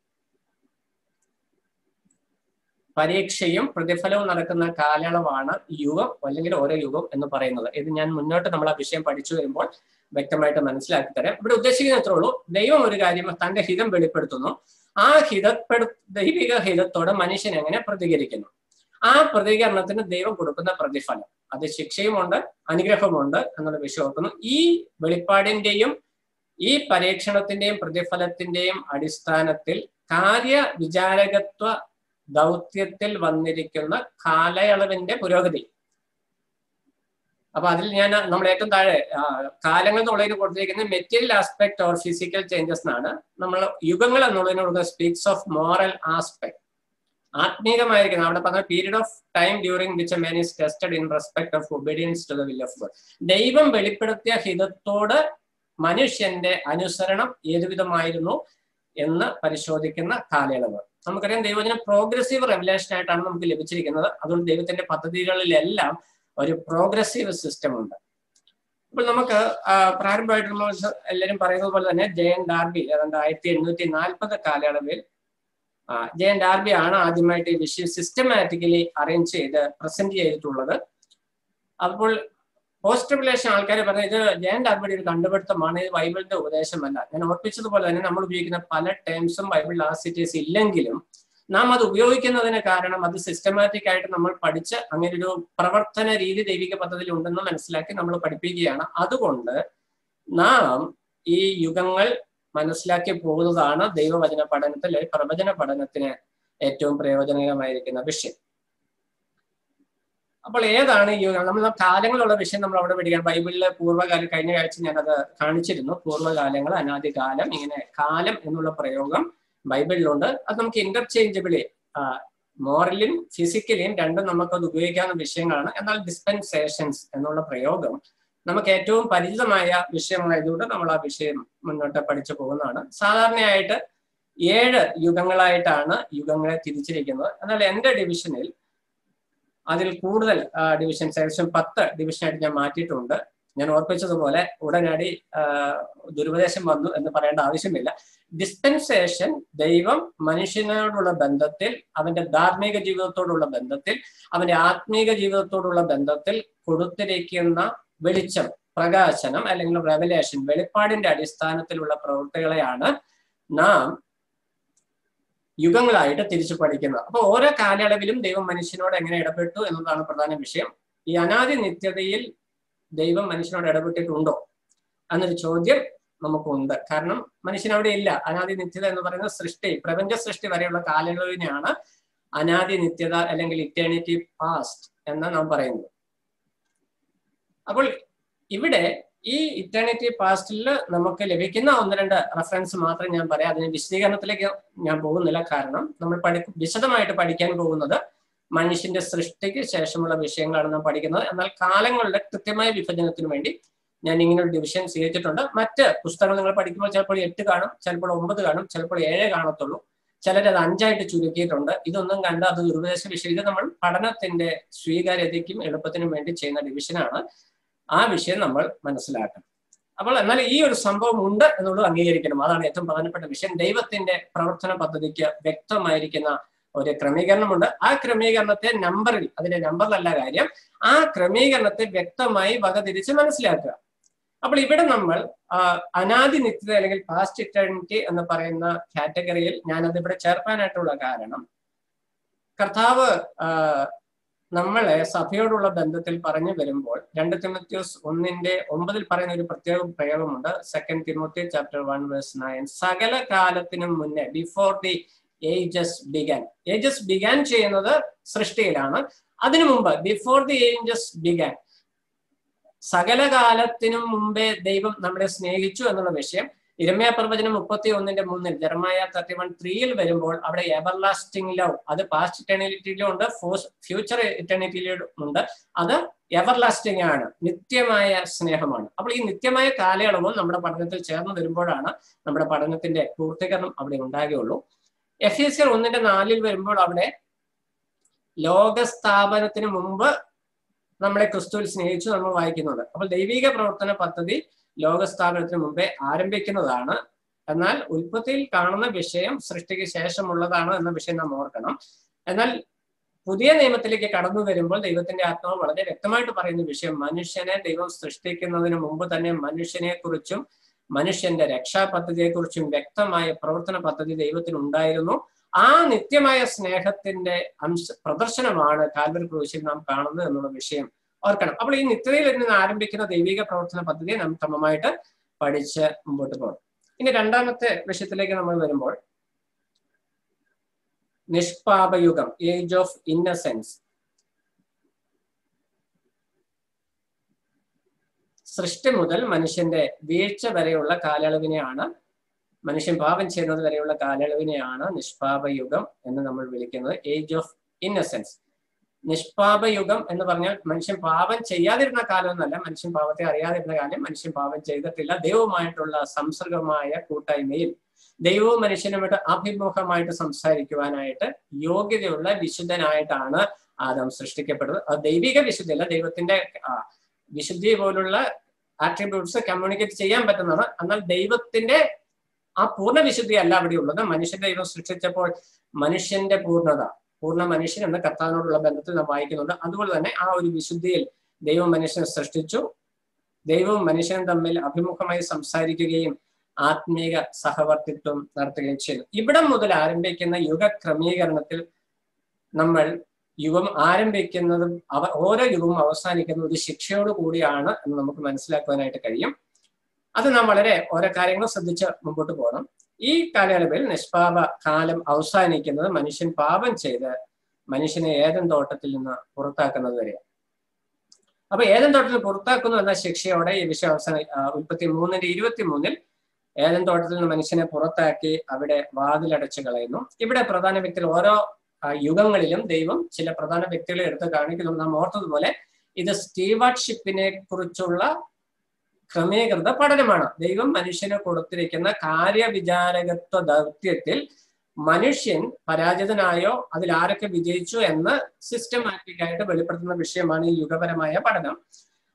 പരീക്ഷയും പ്രതിഫലവും നടക്കുന്ന കാലയളവാണ് യുഗം അല്ലെങ്കിൽ ഓരോ യുഗം എന്ന് പറയുന്നത് ഇത് ഞാൻ മുന്നോട്ട് നമ്മൾ ആ വിഷയം പഠിച്ചു വരുമ്പോൾ വ്യക്തമായിട്ട് മനസ്സിലാക്കി തരാം ഇവിടെ ഉദ്ദേശിക്കുന്ന അത്രേ ഉള്ളൂ ദൈവം ഒരു കാര്യം തന്റെ ഹിതം വെളിപ്പെടുത്തുന്നു ആ ഹിതപ്പെടു ദൈവിക ഹിതത്തോടെ മനുഷ്യൻ എങ്ങനെ പ്രതികരിക്കുന്നു ആ പ്രതികരണത്തിന് ദൈവം കൊടുക്കുന്ന പ്രതിഫലം അത് ശിക്ഷയുമുണ്ട് അനുഗ്രഹമുണ്ട് എന്നുള്ള വിഷയം ഓർക്കുന്നു ഈ വെളിപ്പാടിന്റെയും ഈ പരീക്ഷണത്തിന്റെയും പ്രതിഫലത്തിന്റെയും അടിസ്ഥാനത്തിൽ കാര്യ വിചാരകത്വ ദൗത്യത്തിൽ വന്നിരിക്കുന്ന കാലയളവിന്റെ പുരോഗതി അപ്പൊ അതിൽ ഞാൻ നമ്മൾ ഏറ്റവും താഴെ കാലങ്ങൾ എന്നുള്ളതിന് കൊടുത്തിരിക്കുന്നത് material aspect or physical changes എന്നാണ് നമ്മൾ യുഗങ്ങൾ എന്നുള്ളതിന് കൊടുക്കുന്ന സ്പീക്സ് ഓഫ് മോറൽ ആസ്പെക്ട് ആത്മീകമായിരിക്കണം അവിടെ പറഞ്ഞ period of time during which a man is tested in respect of obedience to the will of God ദൈവം വെളിപ്പെടുത്തിയ ഹിതത്തോട് മനുഷ്യന്റെ അനുസരണം ഏതുവിധമായിരുന്നു എന്ന് പരിശോധിക്കുന്ന കാലയളവ് നമുക്കറിയാം ദൈവജനം പ്രോഗ്രസീവ് റെവലേഷൻ ആയിട്ടാണ് നമുക്ക് ലഭിച്ചിരിക്കുന്നത് അതുകൊണ്ട് ദൈവത്തിന്റെ പദ്ധതികളിലെല്ലാം ഒരു പ്രോഗ്രസീവ് സിസ്റ്റം ഉണ്ട് അപ്പോൾ നമുക്ക് പ്രാരംഭമായിട്ട് നമ്മൾ എല്ലാവരും പറയുന്നത് പോലെ തന്നെ ജയൻ ഡാർബി ഏതാണ്ട് ആയിരത്തി എണ്ണൂറ്റി നാൽപ്പത് കാലയളവിൽ ജയൻ ഡാർബി ആണ് ആദ്യമായിട്ട് ഈ വിഷയം സിസ്റ്റമാറ്റിക്കലി അറേഞ്ച് ചെയ്ത് പ്രസന്റ് ചെയ്തിട്ടുള്ളത് അപ്പോൾ പോസ്റ്റ് റിലേഷൻ ആൾക്കാർ പറഞ്ഞ ഇത് ജയൻ ഡാർബിയുടെ ഒരു കണ്ടുപിടുത്തമാണ് ഇത് ബൈബിളിന്റെ ഉപദേശമല്ല ഞാൻ ഓർപ്പിച്ചതുപോലെ തന്നെ നമ്മൾ ഉപയോഗിക്കുന്ന പല ടേംസും ബൈബിൾ ആസിറ്റീസ് ഇല്ലെങ്കിലും നാം അത് ഉപയോഗിക്കുന്നതിന് കാരണം അത് സിസ്റ്റമാറ്റിക് ആയിട്ട് നമ്മൾ പഠിച്ച് അങ്ങനെ ഒരു പ്രവർത്തന രീതി ദൈവിക പദ്ധതിയിൽ ഉണ്ടെന്ന് മനസ്സിലാക്കി നമ്മൾ പഠിപ്പിക്കുകയാണ് അതുകൊണ്ട് നാം ഈ യുഗങ്ങൾ മനസ്സിലാക്കി പോകുന്നതാണ് ദൈവവചന പഠനത്തിൽ പ്രവചന പഠനത്തിന് ഏറ്റവും പ്രയോജനകരമായിരിക്കുന്ന വിഷയം അപ്പോൾ ഏതാണ് ഈ നമ്മൾ കാലങ്ങളുള്ള വിഷയം നമ്മൾ അവിടെ പഠിക്കണം ബൈബിളിലെ പൂർവ്വകാലം കഴിഞ്ഞ ആഴ്ച ഞാനത് കാണിച്ചിരുന്നു പൂർവ്വകാലങ്ങൾ അനാദികാലം ഇങ്ങനെ കാലം എന്നുള്ള പ്രയോഗം ബൈബിളിലുണ്ട് അത് നമുക്ക് ഇന്റർചേഞ്ചബിളി മോറലും ഫിസിക്കലിയും രണ്ടും നമുക്കത് ഉപയോഗിക്കാവുന്ന വിഷയങ്ങളാണ് എന്നാൽ ഡിസ്പെൻസേഷൻസ് എന്നുള്ള പ്രയോഗം നമുക്ക് ഏറ്റവും പരിചിതമായ വിഷയമായതുകൊണ്ട് നമ്മൾ ആ വിഷയം മുന്നോട്ട് പഠിച്ചു പോകുന്നതാണ് സാധാരണയായിട്ട് ഏഴ് യുഗങ്ങളായിട്ടാണ് യുഗങ്ങളെ തിരിച്ചിരിക്കുന്നത് എന്നാൽ എൻ്റെ ഡിവിഷനിൽ അതിൽ കൂടുതൽ ഡിവിഷൻസ് ഏകദേശം പത്ത് ഡിവിഷനായിട്ട് ഞാൻ മാറ്റിയിട്ടുണ്ട് ഞാൻ ഓർപ്പിച്ചതുപോലെ ഉടനടി ആ, ദുരുപദേശം വന്നു എന്ന് പറയേണ്ട ആവശ്യമില്ല ഡിസ്പെൻസേഷൻ ദൈവം മനുഷ്യനോടുള്ള ബന്ധത്തിൽ അവന്റെ ധാർമ്മിക ജീവിതത്തോടുള്ള ബന്ധത്തിൽ അവന്റെ ആത്മീക ജീവിതത്തോടുള്ള ബന്ധത്തിൽ കൊടുത്തിരിക്കുന്ന വെളിച്ചം പ്രകാശനം അല്ലെങ്കിൽ റെവലേഷൻ വെളിപ്പാടിന്റെ അടിസ്ഥാനത്തിലുള്ള പ്രവൃത്തികളെയാണ് നാം യുഗങ്ങളായിട്ട് തിരിച്ചു പഠിക്കുന്നത് അപ്പൊ ഓരോ കാലയളവിലും ദൈവം മനുഷ്യനോട് എങ്ങനെ ഇടപെട്ടു എന്നതാണ് പ്രധാന വിഷയം ഈ അനാദി നിത്യതയിൽ ദൈവം മനുഷ്യനോട് ഇടപെട്ടിട്ടുണ്ടോ എന്നൊരു ചോദ്യം നമുക്കുണ്ട് കാരണം മനുഷ്യൻ അവിടെ ഇല്ല അനാദി നിത്യത എന്ന് പറയുന്നത് സൃഷ്ടി പ്രപഞ്ച സൃഷ്ടി വരെയുള്ള കാലയളവിനെയാണ് അനാദി നിത്യത അല്ലെങ്കിൽ ഇറ്റേണിറ്റി പാസ്റ്റ് എന്ന് നാം പറയുന്നത് അപ്പോൾ ഇവിടെ ഈ ഇറ്റേണിറ്റി പാസ്റ്റിൽ നമുക്ക് ലഭിക്കുന്ന ഒന്ന് രണ്ട് റെഫറൻസ് മാത്രം ഞാൻ പറയാം അതിന് വിശദീകരണത്തിലേക്ക് ഞാൻ പോകുന്നില്ല കാരണം നമ്മൾ പഠി വിശദമായിട്ട് പഠിക്കാൻ പോകുന്നത് മനുഷ്യന്റെ സൃഷ്ടിക്ക് ശേഷമുള്ള വിഷയങ്ങളാണ് നാം പഠിക്കുന്നത് എന്നാൽ കാലങ്ങളുടെ കൃത്യമായ വിഭജനത്തിന് വേണ്ടി ഞാൻ ഇങ്ങനെ ഒരു ഡിവിഷൻ സ്വീകരിച്ചിട്ടുണ്ട് മറ്റ് പുസ്തകങ്ങൾ നിങ്ങൾ പഠിക്കുമ്പോൾ ചിലപ്പോൾ എട്ട് കാണും ചിലപ്പോൾ ഒമ്പത് കാണും ചിലപ്പോൾ ഏഴ് കാണത്തുള്ളൂ ചിലരത് അഞ്ചായിട്ട് ചുരുക്കിയിട്ടുണ്ട് ഇതൊന്നും കണ്ട് അത് ദുരുപദേശ വിഷയം ഇത് നമ്മൾ പഠനത്തിന്റെ സ്വീകാര്യതയ്ക്കും എളുപ്പത്തിനും വേണ്ടി ചെയ്യുന്ന ഡിവിഷനാണ് ആ വിഷയം നമ്മൾ മനസ്സിലാക്കണം അപ്പോൾ എന്നാൽ ഈ ഒരു സംഭവം ഉണ്ട് എന്നുള്ളത് അംഗീകരിക്കണം അതാണ് ഏറ്റവും പ്രധാനപ്പെട്ട വിഷയം ദൈവത്തിന്റെ പ്രവർത്തന പദ്ധതിക്ക് വ്യക്തമായിരിക്കുന്ന ഒരു ക്രമീകരണമുണ്ട് ആ ക്രമീകരണത്തെ നമ്പറിൽ അതിന്റെ നമ്പറിലല്ല കാര്യം ആ ക്രമീകരണത്തെ വ്യക്തമായി വകതിരിച്ച് മനസ്സിലാക്കുക അപ്പോൾ ഇവിടെ നമ്മൾ അനാദി നിത്യത അല്ലെങ്കിൽ പാസ്റ്റ് ഇറ്റേണിറ്റി എന്ന് പറയുന്ന കാറ്റഗറിയിൽ ഞാനത് ഇവിടെ ചേർക്കാനായിട്ടുള്ള കാരണം കർത്താവ് നമ്മളെ സഭയോടുള്ള ബന്ധത്തിൽ പറഞ്ഞു വരുമ്പോൾ രണ്ട് തിമത്യോസ് ഒന്നിന്റെ ഒമ്പതിൽ പറയുന്ന ഒരു പ്രത്യേക പ്രയോഗമുണ്ട് second Timothy chapter one verse nine സകല കാലത്തിനും മുന്നേ before the ages began ages began ചെയ്യുന്നത് സൃഷ്ടിയിലാണ് അതിനു മുമ്പ് ബിഫോർ ദി ഏഞ്ചസ് ബിഗാൻ സകല കാലത്തിനും മുമ്പേ ദൈവം നമ്മളെ സ്നേഹിച്ചു എന്നുള്ള വിഷയം ഇരമ്യ പ്രവചനം മുപ്പത്തി ഒന്നിന്റെ മൂന്നിൽ ജർമായ തേർട്ടി വൺ ത്രീയിൽ വരുമ്പോൾ അവിടെ എവർലാസ്റ്റിംഗ് ലവ് അത് പാസ്റ്റ് ഇറ്റേണിറ്റിയിലും ഉണ്ട് ഫ്യൂച്ചർ ഇറ്റേണിറ്റിയിലും ഉണ്ട് അത് എവർലാസ്റ്റിംഗ് ആണ് നിത്യമായ സ്നേഹമാണ് അപ്പോൾ ഈ നിത്യമായ കാലയളവും നമ്മുടെ പഠനത്തിൽ ചേർന്ന് വരുമ്പോഴാണ് നമ്മുടെ പഠനത്തിന്റെ പൂർത്തീകരണം അവിടെ ഉണ്ടാകുകയുള്ളൂ എഫ് എസ് എൽ ഒന്നിന്റെ നാലിൽ വരുമ്പോൾ അവിടെ ലോകസ്ഥാപനത്തിന് മുമ്പ് നമ്മളെ ക്രിസ്തുവിൽ സ്നേഹിച്ചു നമ്മൾ വായിക്കുന്നുണ്ട് അപ്പോൾ ദൈവിക പ്രവർത്തന പദ്ധതി ലോകസ്ഥാപനത്തിന് മുമ്പേ ആരംഭിക്കുന്നതാണ് എന്നാൽ ഉൽപ്പത്തിയിൽ കാണുന്ന വിഷയം സൃഷ്ടിക്ക് ശേഷമുള്ളതാണ് എന്ന വിഷയം നാം ഓർക്കണം എന്നാൽ പുതിയ നിയമത്തിലേക്ക് കടന്നു വരുമ്പോൾ ദൈവത്തിന്റെ ആത്മാവ് വളരെ വ്യക്തമായിട്ട് പറയുന്ന വിഷയം മനുഷ്യനെ ദൈവം സൃഷ്ടിക്കുന്നതിന് മുമ്പ് തന്നെ മനുഷ്യനെ കുറിച്ചും മനുഷ്യന്റെ രക്ഷാ പദ്ധതിയെക്കുറിച്ചും വ്യക്തമായ പ്രവർത്തന പദ്ധതി ദൈവത്തിന് ഉണ്ടായിരുന്നു ആ നിത്യമായ സ്നേഹത്തിന്റെ അംശ പ്രദർശനമാണ് കാൽവരി ക്രൂശിൽ നാം കാണുന്നത് എന്നുള്ള വിഷയം ഓർക്കണം അപ്പോൾ ഈ നിത്യതയിൽ നിന്ന് ആരംഭിക്കുന്ന ദൈവിക പ്രവർത്തന പദ്ധതിയെ നാം ക്രമമായിട്ട് പഠിച്ച് മുമ്പോട്ട് പോകണം ഇനി രണ്ടാമത്തെ വിഷയത്തിലേക്ക് നമ്മൾ വരുമ്പോൾ നിഷ്പാപയുഗം ഏജ് ഓഫ് ഇന്നസെൻസ് സൃഷ്ടി മുതൽ മനുഷ്യന്റെ വീഴ്ച വരെയുള്ള കാലയളവിനെയാണ് മനുഷ്യൻ പാപം ചെയ്യുന്നത് വരെയുള്ള കാലയളവിനെയാണ് നിഷ്പാപയുഗം എന്ന് നമ്മൾ വിളിക്കുന്നത് ഏജ് ഓഫ് ഇന്നസെൻസ് നിഷ്പാപയുഗം എന്ന് പറഞ്ഞാൽ മനുഷ്യൻ പാപം ചെയ്യാതിരുന്ന കാലം എന്നല്ല മനുഷ്യൻ പാപത്തെ അറിയാതിരുന്ന കാലം മനുഷ്യൻ പാപം ചെയ്തിട്ടില്ല ദൈവവുമായിട്ടുള്ള സംസർഗമായ കൂട്ടായ്മയിൽ ദൈവവും മനുഷ്യനുമായിട്ട് അഭിമുഖമായിട്ട് സംസാരിക്കുവാനായിട്ട് യോഗ്യതയുള്ള വിശുദ്ധനായിട്ടാണ് ആദം സൃഷ്ടിക്കപ്പെട്ടത് അത് ദൈവിക വിശുദ്ധിയല്ല ദൈവത്തിന്റെ വിശുദ്ധി പോലുള്ള ആട്രിബ്യൂട്ട്സ് കമ്മ്യൂണിക്കേറ്റ് ചെയ്യാൻ പറ്റുന്നതാണ് എന്നാൽ ദൈവത്തിന്റെ ആ പൂർണ്ണ വിശുദ്ധി അല്ല അവിടെ ഉള്ളത് മനുഷ്യന്റെ ദൈവം സൃഷ്ടിച്ചപ്പോൾ മനുഷ്യന്റെ പൂർണ്ണത പൂർണ്ണ മനുഷ്യൻ എന്ന കർത്താവിനോടുള്ള ബന്ധത്തിൽ നാം വായിക്കുന്നുണ്ട് അതുപോലെ തന്നെ ആ ഒരു വിശുദ്ധിയിൽ ദൈവം മനുഷ്യനെ സൃഷ്ടിച്ചു ദൈവവും മനുഷ്യനും തമ്മിൽ അഭിമുഖമായി സംസാരിക്കുകയും ആത്മീക സഹവർത്തിത്വം നടത്തുകയും ചെയ്തു ഇവിടം മുതൽ ആരംഭിക്കുന്ന യുഗ ക്രമീകരണത്തിൽ നമ്മൾ യുഗം ആരംഭിക്കുന്നതും അവ ഓരോ യുഗവും അവസാനിക്കുന്ന ഒരു ശിക്ഷയോട് കൂടിയാണ് എന്ന് നമുക്ക് മനസ്സിലാക്കുവാനായിട്ട് കഴിയും അത് നാം വളരെ ഓരോ കാര്യങ്ങൾ ശ്രദ്ധിച്ച് മുമ്പോട്ട് പോകണം ഈ കാലയളവിൽ നിഷ്പാപ കാലം അവസാനിക്കുന്നത് മനുഷ്യൻ പാപം ചെയ്ത് മനുഷ്യനെ ഏതൻ തോട്ടത്തിൽ നിന്ന് പുറത്താക്കുന്നത് വരെയാണ് അപ്പൊ ഏതൻ തോട്ടത്തിൽ പുറത്താക്കുന്നു എന്ന ശിക്ഷയോടെ ഈ വിഷയം അവസാന ഉൽപ്പത്തി മൂന്നിന്റെ ഇരുപത്തി മൂന്നിൽ ഏതൻ തോട്ടത്തിൽ നിന്ന് മനുഷ്യനെ പുറത്താക്കി അവിടെ വാതിലടച്ചു കളയുന്നു ഇവിടെ പ്രധാന വ്യക്തികൾ ഓരോ യുഗങ്ങളിലും ദൈവം ചില പ്രധാന വ്യക്തികളെ എടുത്ത് കാണിക്കുന്നു നാം ഓർത്തതുപോലെ ഇത് സ്റ്റീവാർഡ്ഷിപ്പിനെ കുറിച്ചുള്ള ക്രമീകൃത പഠനമാണ് ദൈവം മനുഷ്യന് കൊടുത്തിരിക്കുന്ന കാര്യവിചാരകത്വ ദൗത്യത്തിൽ മനുഷ്യൻ പരാജിതനായോ അതിൽ ആരൊക്കെ വിജയിച്ചു എന്ന് സിസ്റ്റമാറ്റിക് ആയിട്ട് വെളിപ്പെടുത്തുന്ന വിഷയമാണ് ഈ യുഗപരമായ പഠനം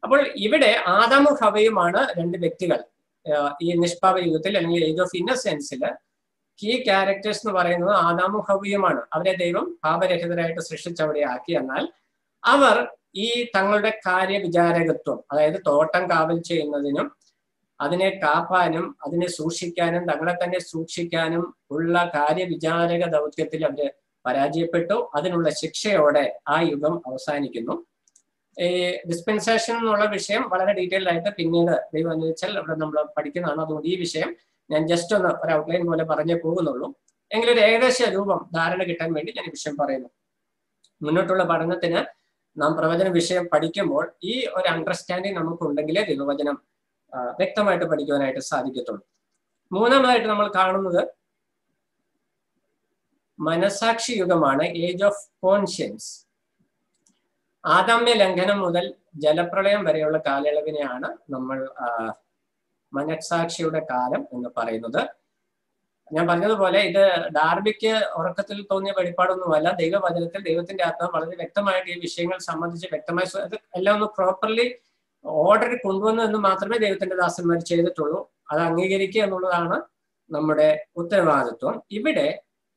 അപ്പോൾ ഇവിടെ ആദാമും ഹവയുമാണ് രണ്ട് വ്യക്തികൾ ആഹ് ഈ നിഷ്പാപ യുഗത്തിൽ അല്ലെങ്കിൽ ഏജ് ഓഫ് ഇന്നസെൻസിൽ കീ ക്യാരക്ടേഴ്സ് എന്ന് പറയുന്നത് ആദാമും ഹവയുമാണ് അവരെ ദൈവം പാപരഹിതരായിട്ട് സൃഷ്ടിച്ചവിടെ ആക്കി എന്നാൽ അവർ ഈ തങ്ങളുടെ കാര്യവിചാരകത്വം അതായത് തോട്ടം കാവൽ ചെയ്യുന്നതിനും അതിനെ കാപ്പാനും അതിനെ സൂക്ഷിക്കാനും തങ്ങളെ തന്നെ സൂക്ഷിക്കാനും ഉള്ള കാര്യവിചാരക ദൗത്യത്തിൽ അവര് പരാജയപ്പെട്ടു അതിനുള്ള ശിക്ഷയോടെ ആ യുഗം അവസാനിക്കുന്നു ഈ ഡിസ്പെൻസേഷൻ എന്നുള്ള വിഷയം വളരെ ഡീറ്റെയിൽഡ് ആയിട്ട് പിന്നീട് ദൈവം അനുവദിച്ചാൽ അവിടെ നമ്മൾ പഠിക്കുന്നതാണ് അതുകൊണ്ട് ഈ വിഷയം ഞാൻ ജസ്റ്റ് ഒന്ന് ഒരു ഔട്ട്ലൈൻ പോലെ പറഞ്ഞേ പോകുന്നുള്ളൂ എങ്കിലും ഒരു ഏകദേശ രൂപം ധാരണ കിട്ടാൻ വേണ്ടി ഞാൻ ഈ വിഷയം പറയുന്നു മുന്നോട്ടുള്ള പഠനത്തിന് നാം പ്രവചന വിഷയം പഠിക്കുമ്പോൾ ഈ ഒരു അണ്ടർസ്റ്റാൻഡിങ് നമുക്കുണ്ടെങ്കിലേ ദൈവവചനം ആ, വ്യക്തമായിട്ട് പഠിക്കുവാനായിട്ട് സാധിക്കത്തുള്ളൂ മൂന്നാമതായിട്ട് നമ്മൾ കാണുന്നത് മനസാക്ഷി യുഗമാണ് ഏജ് ഓഫ് കോൺഷ്യൻസ് ആദാമ്യ ലംഘനം മുതൽ ജലപ്രളയം വരെയുള്ള കാലയളവിനെയാണ് നമ്മൾ ആ, മനസാക്ഷിയുടെ കാലം എന്ന് പറയുന്നത് ഞാൻ പറഞ്ഞതുപോലെ ഇത് ഡാർബിക്ക് ഉറക്കത്തിൽ തോന്നിയ വെളിപ്പാടൊന്നുമല്ല ദൈവവചനത്തിൽ ദൈവത്തിന്റെ ആത്മാവ് വളരെ വ്യക്തമായിട്ട് ഈ വിഷയങ്ങൾ സംബന്ധിച്ച് വ്യക്തമായി സ്വ- അത് എല്ലാം ഒന്ന് പ്രോപ്പർലി ഓർഡറിൽ കൊണ്ടുവന്നു എന്ന് മാത്രമേ ദൈവത്തിന്റെ ദാസന്മാർ ചെയ്തിട്ടുള്ളൂ അത് അംഗീകരിക്കുക എന്നുള്ളതാണ് നമ്മുടെ ഉത്തരവാദിത്വം ഇവിടെ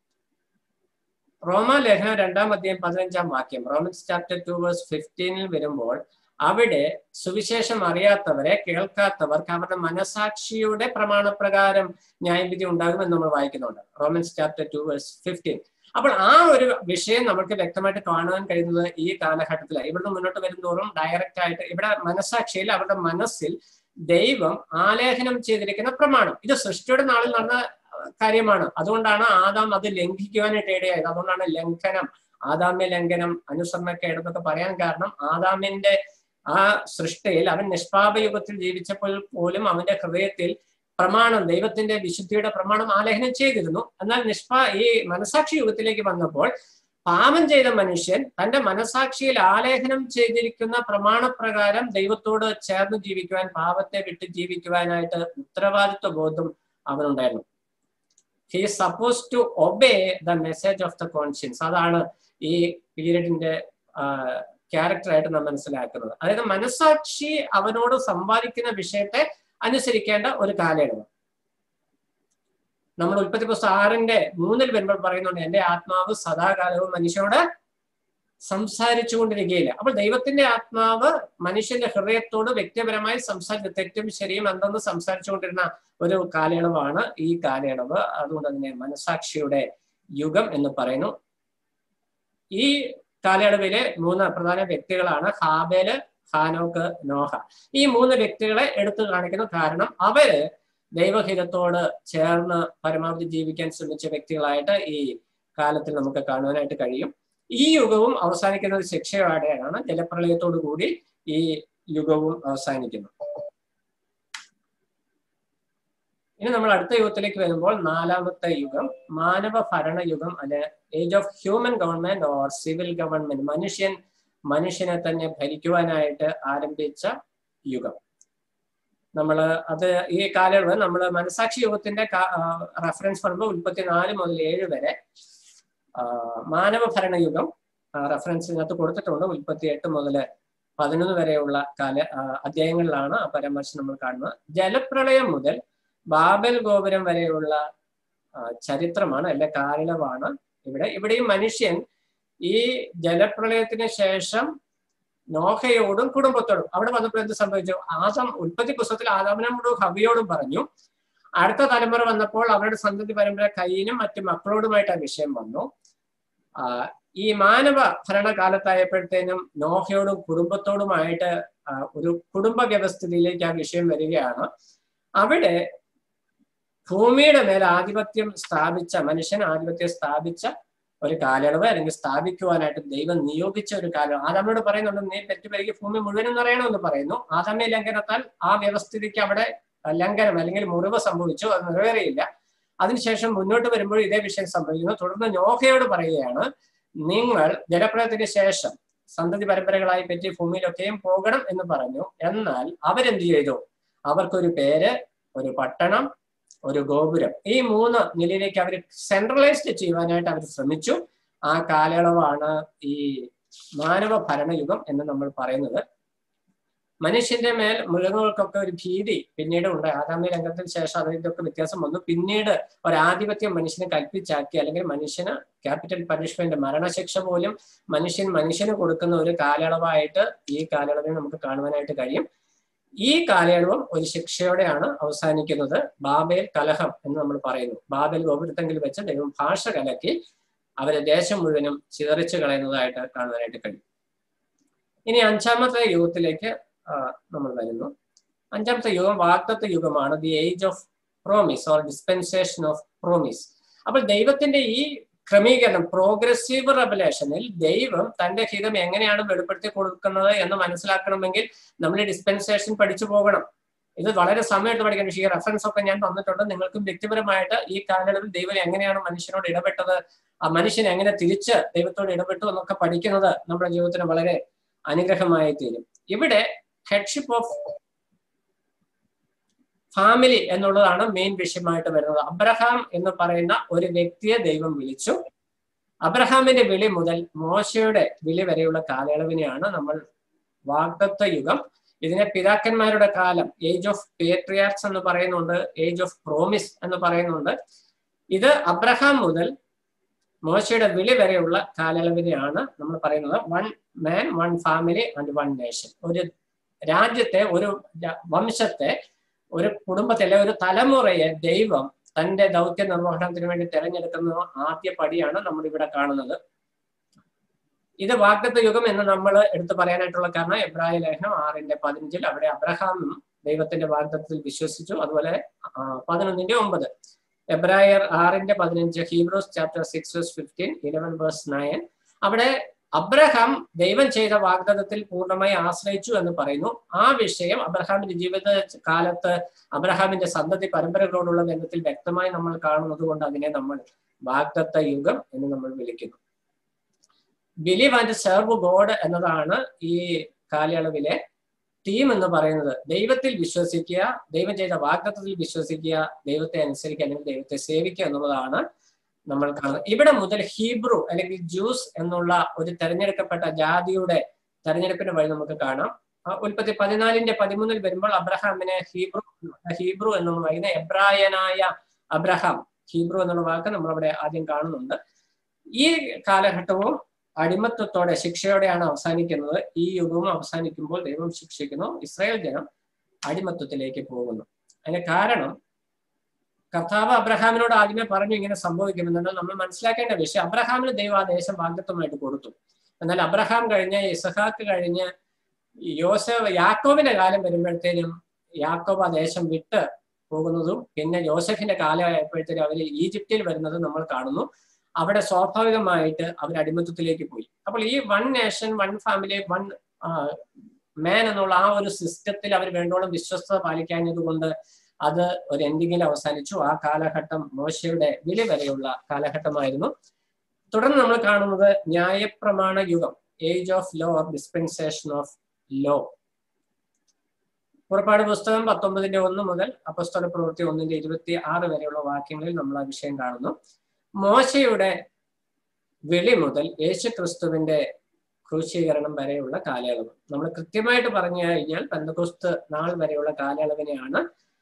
റോമാലേഖനം രണ്ടാം അധ്യായം പതിനഞ്ചാം വാക്യം റോമൻസ് ചാപ്റ്റർ ടു വേഴ്സ് ഫിഫ്റ്റീനിൽ വരുമ്പോൾ അവിടെ സുവിശേഷം അറിയാത്തവരെ കേൾക്കാത്തവർക്ക് അവരുടെ മനസാക്ഷിയുടെ പ്രമാണപ്രകാരം ന്യായവിധി ഉണ്ടാകുമെന്ന് നമ്മൾ വായിക്കുന്നുണ്ട് Romans chapter two verse fifteen അപ്പോൾ ആ ഒരു വിഷയം നമുക്ക് വ്യക്തമായിട്ട് കാണുവാൻ കഴിയുന്നത് ഈ കാലഘട്ടത്തിലാണ് ഇവിടുന്ന് മുന്നോട്ട് വരുന്തോറും ഡയറക്റ്റ് ആയിട്ട് ഇവിടെ മനസാക്ഷിയിൽ അവരുടെ മനസ്സിൽ ദൈവം ആലേഖനം ചെയ്തിരിക്കുന്ന പ്രമാണം ഇത് സൃഷ്ടിയുടെ നാളിൽ നടന്ന കാര്യമാണ് അതുകൊണ്ടാണ് ആദാം അത് ലംഘിക്കുവാനായിട്ട് ഇടയായത് അതുകൊണ്ടാണ് ലംഘനം ആദാമ്യ ലംഘനം അനുസരണക്കേട് എന്നൊക്കെ പറയാൻ കാരണം ആദാമിന്റെ ആ സൃഷ്ടിയിൽ അവൻ നിഷ്പാപയുഗത്തിൽ ജീവിച്ചപ്പോൾ പോലും അവന്റെ ഹൃദയത്തിൽ പ്രമാണം ദൈവത്തിന്റെ വിശുദ്ധിയുടെ പ്രമാണം ആലേഖനം ചെയ്തിരുന്നു എന്നാൽ നിഷ്പാ ഈ മനസാക്ഷി യുഗത്തിലേക്ക് വന്നപ്പോൾ പാപം ചെയ്ത മനുഷ്യൻ തന്റെ മനസാക്ഷിയിൽ ആലേഖനം ചെയ്തിരിക്കുന്ന പ്രമാണപ്രകാരം ദൈവത്തോട് ചേർന്ന് ജീവിക്കുവാൻ പാപത്തെ വിട്ട് ജീവിക്കുവാനായിട്ട് ഉത്തരവാദിത്വ ബോധം അവനുണ്ടായിരുന്നു he suppose to obey the message of the conscience അതാണ് ഈ പീരീഡിന്റെ ക്യാരക്ടറായിട്ട് നാം മനസ്സിലാക്കുന്നത് അതായത് മനസാക്ഷി അവനോട് സമ്പാദിക്കുന്ന വിഷയത്തെ അനുസരിക്കേണ്ട ഒരു കാലയളവ് നമ്മൾ ഉൽപ്പത്തി പുസ്തകം ആറിന്റെ മൂന്നിൽ വരുമ്പോൾ പറയുന്നുണ്ട് എന്റെ ആത്മാവ് സദാകാലവും മനുഷ്യനോട് സംസാരിച്ചുകൊണ്ടിരിക്കുകയില്ല അപ്പോൾ ദൈവത്തിന്റെ ആത്മാവ് മനുഷ്യന്റെ ഹൃദയത്തോട് വ്യക്തിപരമായി സംസാരിച്ച് തെറ്റും ശരിയും എന്തെന്ന് സംസാരിച്ചുകൊണ്ടിരുന്ന ഒരു കാലയളവാണ് ഈ കാലയളവ് അതുകൊണ്ട് തന്നെ മനസാക്ഷിയുടെ യുഗം എന്ന് പറയുന്നു ഈ കാലയളവിലെ മൂന്ന് പ്രധാന വ്യക്തികളാണ് ഹാബേല് ഹാനോക്ക് നോഹ ഈ മൂന്ന് വ്യക്തികളെ എടുത്തു കാണിക്കുന്നു കാരണം അവര് ദൈവഹിതത്തോട് ചേർന്ന് പരമാവധി ജീവിക്കാൻ ശ്രമിച്ച വ്യക്തികളായിട്ട് ഈ കാലത്തിൽ നമുക്ക് കാണുവാനായിട്ട് കഴിയും ഈ യുഗവും അവസാനിക്കുന്നത് ശിക്ഷയോടെയാണ് ജലപ്രളയത്തോടു കൂടി ഈ യുഗവും അവസാനിക്കുന്നു ഇനി നമ്മൾ അടുത്ത യുഗത്തിലേക്ക് വരുമ്പോൾ നാലാമത്തെ യുഗം മാനവ ഭരണയുഗം അല്ലെ age of human government or civil government മനുഷ്യൻ മനുഷ്യനെ തന്നെ ഭരിക്കുവാനായിട്ട് ആരംഭിച്ച യുഗം നമ്മൾ അത് ഈ കാലയളവ് നമ്മൾ മനസാക്ഷി യുഗത്തിന്റെ റെഫറൻസ് പറയുമ്പോൾ മുപ്പത്തിനാല് മുതൽ ഏഴ് വരെ മാനവ ഭരണയുഗം റെഫറൻസ് ഇതിനകത്ത് കൊടുത്തിട്ടുണ്ട് മുപ്പത്തി എട്ട് മുതൽ പതിനൊന്ന് വരെയുള്ള കാല അധ്യായങ്ങളിലാണ് ആ പരാമർശം നമ്മൾ കാണുന്നത് ജലപ്രളയം മുതൽ ബാബൽ ഗോപുരം വരെയുള്ള ചരിത്രമാണ് അല്ലെ കാലയളവാണ് ഇവിടെ ഇവിടെയും മനുഷ്യൻ ഈ ജലപ്രളയത്തിന് ശേഷം നോഹയോടും കുടുംബത്തോടും അവിടെ വന്നപ്പോൾ എന്ത് സംഭവിച്ചു ആദം ഉൽപ്പത്തി പുസ്തകത്തിൽ ആദാമിനോടും ഹവിയോടും പറഞ്ഞു അടുത്ത തലമുറ വന്നപ്പോൾ അവരുടെ സന്തതി പരമ്പര കയ്യിനും മറ്റു മക്കളോടുമായിട്ട് ആ വിഷയം വന്നു ഈ മാനവ ഭരണകാലത്തായപ്പോഴത്തേനും നോഹയോടും കുടുംബത്തോടുമായിട്ട് ഒരു കുടുംബ വ്യവസ്ഥിതിയിലേക്ക് ആ വിഷയം വരികയാണ് അവിടെ ഭൂമിയുടെ മേൽ ആധിപത്യം സ്ഥാപിച്ച മനുഷ്യൻ ആധിപത്യം സ്ഥാപിച്ച ഒരു കാലയളവ് അല്ലെങ്കിൽ സ്ഥാപിക്കുവാനായിട്ട് ദൈവം നിയോഗിച്ച ഒരു കാലം ആദാമിനോട് പറയുന്നുണ്ട് നീ തെറ്റുപരിക്ക് ഭൂമി മുഴുവനും നിറയണമെന്ന് പറയുന്നു ആദാമ്യ ലംഘനത്താൽ ആ വ്യവസ്ഥിതിക്ക് അവിടെ ലംഘനം അല്ലെങ്കിൽ മുറിവ് സംഭവിച്ചു അത് നിറവേറിയില്ല അതിനുശേഷം മുന്നോട്ട് വരുമ്പോൾ ഇതേ വിഷയം സംഭവിക്കുന്നു തുടർന്ന് നോഹയോട് പറയുകയാണ് നിങ്ങൾ ജലപ്രളയത്തിന് ശേഷം സന്തതി പരമ്പരകളായി പറ്റി ഭൂമിയിലൊക്കെയും പോകണം എന്ന് പറഞ്ഞു എന്നാൽ അവരെന്ത് ചെയ്തു അവർക്കൊരു പേര് ഒരു പട്ടണം ഒരു ഗോപുരം ഈ മൂന്ന് നിലയിലേക്ക് അവർ സെൻട്രലൈസ്ഡ് ചെയ്യുവാനായിട്ട് അവർ ശ്രമിച്ചു ആ കാലയളവാണ് ഈ മാനവ ഭരണയുഗം എന്ന് നമ്മൾ പറയുന്നത് മനുഷ്യന്റെ മേൽ മൃഗങ്ങൾക്കൊക്കെ ഒരു ഭീതി പിന്നീട് ഉണ്ട് ആദാമി രംഗത്തിന് ശേഷം അതിൻ്റെയൊക്കെ വ്യത്യാസം വന്നു പിന്നീട് ഒരാധിപത്യം മനുഷ്യന് കൽപ്പിച്ചാക്കി അല്ലെങ്കിൽ മനുഷ്യന് ക്യാപിറ്റൽ പണിഷ്മെന്റ് മരണശിക്ഷ പോലും മനുഷ്യൻ മനുഷ്യന് കൊടുക്കുന്ന ഒരു കാലയളവായിട്ട് ഈ കാലയളവിനെ നമുക്ക് കാണുവാനായിട്ട് കഴിയും ഈ കാലയളവും ഒരു ശിക്ഷയോടെയാണ് അവസാനിക്കുന്നത് ബാബേൽ കലഹം എന്ന് നമ്മൾ പറയുന്നു ബാബേൽ ഗോപുരത്തെങ്കിൽ വെച്ച് ദൈവം ഭാഷ കലക്കി അവരെ ദേശം മുഴുവനും ചിതറിച്ചു കളയുന്നതായിട്ട് കാണുവാനായിട്ട് കഴിയും ഇനി അഞ്ചാമത്തെ യുഗത്തിലേക്ക് നമ്മൾ വരുന്നു അഞ്ചാമത്തെ യുഗം വാഗ്ദത്ത യുഗമാണ് the age of promise or dispensation of promise അപ്പോൾ ദൈവത്തിന്റെ ഈ ക്രമീകരണം പ്രോഗ്രസീവ് റെവലേഷനിൽ ദൈവം തന്റെ ഹിതം എങ്ങനെയാണ് വെളിപ്പെടുത്തി കൊടുക്കുന്നത് എന്ന് മനസ്സിലാക്കണമെങ്കിൽ നമ്മൾ ഈ ഡിസ്പെൻസേഷൻ പഠിച്ചു പോകണം ഇത് വളരെ സമയത്ത് പഠിക്കണം ഈ റെഫറൻസ് ഒക്കെ ഞാൻ തന്നിട്ടുണ്ട് നിങ്ങൾക്കും വ്യക്തിപരമായിട്ട് ഈ കാലയളവിൽ ദൈവം എങ്ങനെയാണ് മനുഷ്യനോട് ഇടപെട്ടത് ആ മനുഷ്യൻ എങ്ങനെ തിരിച്ച് ദൈവത്തോട് ഇടപെട്ടു എന്നൊക്കെ പഠിക്കുന്നത് നമ്മുടെ ജീവിതത്തിന് വളരെ അനുഗ്രഹമായി തീരും ഇവിടെ ഹെഡ്ഷിപ്പ് ഓഫ് ഫാമിലി എന്നുള്ളതാണ് മെയിൻ വിഷയമായിട്ട് വരുന്നത് അബ്രഹാം എന്ന് പറയുന്ന ഒരു വ്യക്തിയെ ദൈവം വിളിച്ചു അബ്രഹാമിന്റെ വിളി മുതൽ മോശയുടെ വിളി വരെയുള്ള കാലയളവിനെയാണ് നമ്മൾ വാഗ്ദത്വ യുഗം ഇതിനെ പിതാക്കന്മാരുടെ കാലം ഏജ് ഓഫ് പേട്രിയാർട്സ് എന്ന് പറയുന്നുണ്ട് ഏജ് ഓഫ് പ്രോമിസ് എന്ന് പറയുന്നുണ്ട് ഇത് അബ്രഹാം മുതൽ മോശയുടെ വിളി വരെയുള്ള കാലയളവിനെയാണ് നമ്മൾ പറയുന്നത് one man one family and one nation ഒരു രാജ്യത്തെ ഒരു വംശത്തെ ഒരു കുടുംബത്തിലെ ഒരു തലമുറയെ ദൈവം തന്റെ ദൗത്യ നിർവഹണത്തിന് വേണ്ടി തിരഞ്ഞെടുക്കുന്ന ആദ്യ പടിയാണ് നമ്മൾ ഇവിടെ കാണുന്നത് ഇത് വാഗ്ദത്ത യുഗം എന്ന് നമ്മൾ എടുത്തു പറയാനായിട്ടുള്ള കാരണം എബ്രാഹിം ലേഖനം ആറിന്റെ പതിനഞ്ചിൽ അവിടെ അബ്രഹാമും ദൈവത്തിന്റെ വാഗ്ദത്തത്തിൽ വിശ്വസിച്ചു അതുപോലെ പതിനൊന്നിന്റെ ഒമ്പത് എബ്രായർ ആറിന്റെ പതിനഞ്ച് Hebrews chapter six verse fifteen eleven verse nine അവിടെ അബ്രഹാം ദൈവം ചെയ്ത വാഗ്ദത്തത്തിൽ പൂർണ്ണമായി ആശ്രയിച്ചു എന്ന് പറയുന്നു ആ വിഷയം അബ്രഹാമിന്റെ ജീവിത കാലത്ത് അബ്രഹാമിന്റെ സന്തതി പരമ്പരകളോടുള്ള ബന്ധത്തിൽ വ്യക്തമായി നമ്മൾ കാണുന്നത് കൊണ്ട് അതിനെ നമ്മൾ വാഗ്ദത്ത യുഗം എന്ന് നമ്മൾ വിളിക്കുന്നു ബിലീവ് ആൻഡ് സെർവ് ഗോഡ് എന്നതാണ് ഈ കാലയളവിലെ തീം എന്ന് പറയുന്നത് ദൈവത്തിൽ വിശ്വസിക്കുക ദൈവം ചെയ്ത വാഗ്ദത്തത്തിൽ വിശ്വസിക്കുക ദൈവത്തെ അനുസരിക്കുക അല്ലെങ്കിൽ ദൈവത്തെ സേവിക്കുക എന്നുള്ളതാണ് നമ്മൾ കാണുന്നത് ഇവിടെ മുതൽ ഹീബ്രു അല്ലെങ്കിൽ ജ്യൂസ് എന്നുള്ള ഒരു തെരഞ്ഞെടുക്കപ്പെട്ട ജാതിയുടെ തെരഞ്ഞെടുപ്പിന് വഴി നമുക്ക് കാണാം ഉൽപ്പത്തി പതിനാലിന്റെ പതിമൂന്നിൽ വരുമ്പോൾ അബ്രഹാമിനെ ഹീബ്രു ഹീബ്രു എന്ന് നമ്മൾ പറയുന്ന എബ്രായനായ അബ്രഹാം ഹീബ്രു എന്നുള്ള വാക്ക് നമ്മളവിടെ ആദ്യം കാണുന്നുണ്ട് ഈ കാലഘട്ടവും അടിമത്വത്തോടെ ശിക്ഷയോടെയാണ് അവസാനിക്കുന്നത് ഈ യുഗവും അവസാനിക്കുമ്പോൾ ദൈവം ശിക്ഷിക്കുന്നു ഇസ്രായേൽ ജനം അടിമത്വത്തിലേക്ക് പോകുന്നു അതിന്റെ കാരണം കർത്താവ് അബ്രഹാമിനോട് ആദ്യമേ പറഞ്ഞു ഇങ്ങനെ സംഭവിക്കുമെന്നുണ്ട് നമ്മൾ മനസ്സിലാക്കേണ്ട വിഷയം അബ്രഹാമിന് ദൈവം ആ ദേശം വാഗ്ദത്വമായിട്ട് കൊടുത്തു എന്നാൽ അബ്രഹാം കഴിഞ്ഞ് ഇസഹാക്ക് കഴിഞ്ഞ് യോസഫ് യാക്കോബിന്റെ കാലം വരുമ്പോഴത്തേനും യാക്കോബ് ആ ദേശം വിട്ട് പോകുന്നതും പിന്നെ യോസഫിന്റെ കാലമായപ്പോഴത്തേനും അവർ ഈജിപ്തിൽ വരുന്നതും നമ്മൾ കാണുന്നു അവിടെ സ്വാഭാവികമായിട്ട് അവർ അടിമത്വത്തിലേക്ക് പോയി അപ്പോൾ ഈ one nation one family one man എന്നുള്ള ആ ഒരു സിസ്റ്റത്തിൽ അവർ വേണ്ടോളം വിശ്വസ്തത പാലിക്കാഞ്ഞത് കൊണ്ട് അത് ഒരു എൻഡിങ്ങിൽ അവസാനിച്ചു ആ കാലഘട്ടം മോശയുടെ വില വരെയുള്ള കാലഘട്ടമായിരുന്നു തുടർന്ന് നമ്മൾ കാണുന്നത് ന്യായപ്രമാണ യുഗം age of law or dispensation of law പുറപ്പാട് പുസ്തകം പത്തൊമ്പതിന്റെ ഒന്ന് മുതൽ അപസ്തല പ്രവൃത്തി ഒന്നിന്റെ ഇരുപത്തി ആറ് വരെയുള്ള വാക്യങ്ങളിൽ നമ്മൾ ആ വിഷയം കാണുന്നു മോശയുടെ വിളി മുതൽ യേശു ക്രിസ്തുവിന്റെ ക്രൂശീകരണം വരെയുള്ള കാലയളവ് നമ്മൾ കൃത്യമായിട്ട് പറഞ്ഞു കഴിഞ്ഞാൽ പെന്തകുസ്ത് നാൾ വരെയുള്ള കാലയളവിനെയാണ്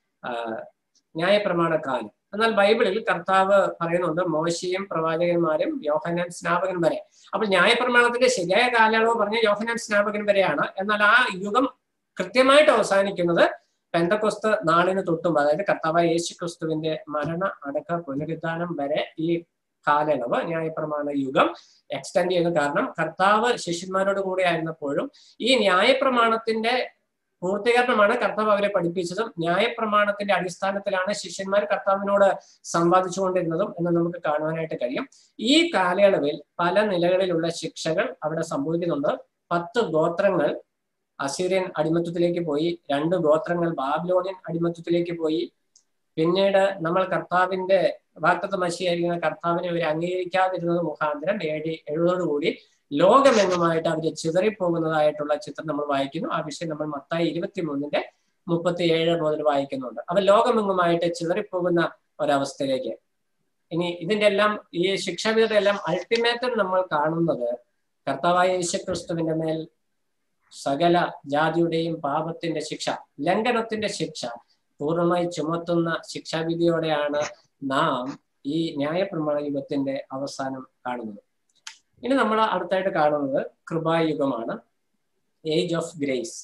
ന്യായപ്രമാണ കാലം എന്നാൽ ബൈബിളിൽ കർത്താവ് പറയുന്നുണ്ട് മോശയും പ്രവാചകന്മാരും യോഹനാൻ സ്നാപകൻ വരെ അപ്പോൾ ന്യായപ്രമാണത്തിന്റെ ശരിയായ കാലയളവ് പറഞ്ഞ യോഹനാൻ സ്നാപകൻ വരെയാണ് എന്നാൽ ആ യുഗം കൃത്യമായിട്ട് അവസാനിക്കുന്നത് പെന്തക്കൊസ്ത് നാളിന് തൊട്ടും അതായത് കർത്താവായ യേശു ക്രിസ്തുവിന്റെ മരണ അടക്ക പുനരുദ്ധാനം വരെ ഈ കാലയളവ് ന്യായപ്രമാണ യുഗം എക്സ്റ്റെൻഡ് ചെയ്യുന്ന കാരണം കർത്താവ് ശിഷ്യന്മാരോട് കൂടെ ആയിരുന്നപ്പോഴും ഈ ന്യായപ്രമാണത്തിന്റെ പൂർത്തീകരണമാണ് കർത്താവ് അവരെ പഠിപ്പിച്ചതും ന്യായപ്രമാണത്തിന്റെ അടിസ്ഥാനത്തിലാണ് ശിഷ്യന്മാർ കർത്താവിനോട് സംവാദിച്ചുകൊണ്ടിരുന്നതും എന്ന് നമുക്ക് കാണുവാനായിട്ട് കഴിയും ഈ കാലയളവിൽ പല നിലകളിലുള്ള ശിക്ഷകൾ അവിടെ സംഭവിക്കുന്നുണ്ട് പത്ത് ഗോത്രങ്ങൾ അസീറിയൻ അടിമത്വത്തിലേക്ക് പോയി രണ്ട് ഗോത്രങ്ങൾ ബാബിലോണിയൻ അടിമത്വത്തിലേക്ക് പോയി പിന്നീട് നമ്മൾ കർത്താവിന്റെ വാക്തത്വ മഷിയായിരിക്കുന്ന കർത്താവിനെ അവർ അംഗീകരിക്കാതിരുന്നത് മുഖാന്തരം എ ഡി എഴുപതോടുകൂടി ലോകമെങ്ങുമായിട്ട് അവർ ചിതറിപ്പോകുന്നതായിട്ടുള്ള ചിത്രം നമ്മൾ വായിക്കുന്നു ആ വിഷയം നമ്മൾ മത്തായി ഇരുപത്തി മൂന്നിന്റെ മുപ്പത്തി ഏഴ് മുതൽ വായിക്കുന്നുണ്ട് അവ ലോകമെങ്ങുമായിട്ട് ചിതറിപ്പോകുന്ന ഒരവസ്ഥയിലേക്ക് ഇനി ഇതിന്റെ എല്ലാം ഈ ശിക്ഷാവിധയുടെ എല്ലാം അൾട്ടിമേറ്റം നമ്മൾ കാണുന്നത് കർത്താവായ യേശു ക്രിസ്തുവിന്റെ മേൽ സകല ജാതിയുടെയും പാപത്തിന്റെ ശിക്ഷ ലംഘനത്തിന്റെ ശിക്ഷ പൂർണ്ണമായി ചുമത്തുന്ന ശിക്ഷാവിധിയോടെയാണ് നാം ഈ ന്യായപ്രമാണ യുഗത്തിന്റെ അവസാനം കാണുന്നത് ഇനി നമ്മൾ അടുത്തായിട്ട് കാണുന്നത് കൃപായുഗമാണ് ഏജ് ഓഫ് ഗ്രേസ്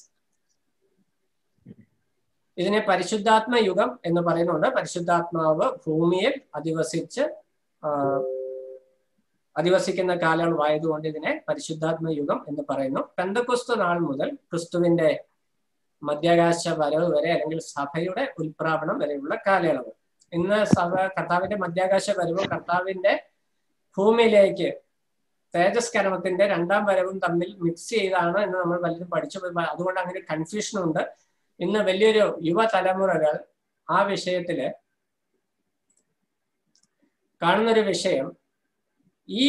ഇതിനെ പരിശുദ്ധാത്മ യുഗം എന്ന് പറയുന്നുണ്ട് പരിശുദ്ധാത്മാവ് ഭൂമിയിൽ അധിവസിച്ച് അധിവസിക്കുന്ന കാലയളവായതുകൊണ്ട് ഇതിനെ പരിശുദ്ധാത്മ യുഗം എന്ന് പറയുന്നു പെന്തക്കുസ്തു നാൾ മുതൽ ക്രിസ്തുവിന്റെ മധ്യാകാശ വരവ് വരെ അല്ലെങ്കിൽ സഭയുടെ ഉൽപ്രാപണം വരെയുള്ള കാലയളവ് ഇന്ന് സഭ കർത്താവിന്റെ മധ്യാകാശ വരവും കർത്താവിന്റെ ഭൂമിയിലേക്ക് തേജസ് കരമത്തിന്റെ രണ്ടാം വരവും തമ്മിൽ മിക്സ് ചെയ്താണ് എന്ന് നമ്മൾ വലുതും പഠിച്ചു അതുകൊണ്ട് അങ്ങനെ കൺഫ്യൂഷൻ ഉണ്ട് ഇന്ന് വലിയൊരു യുവതലമുറകൾ ആ വിഷയത്തില് കാണുന്നൊരു വിഷയം ഈ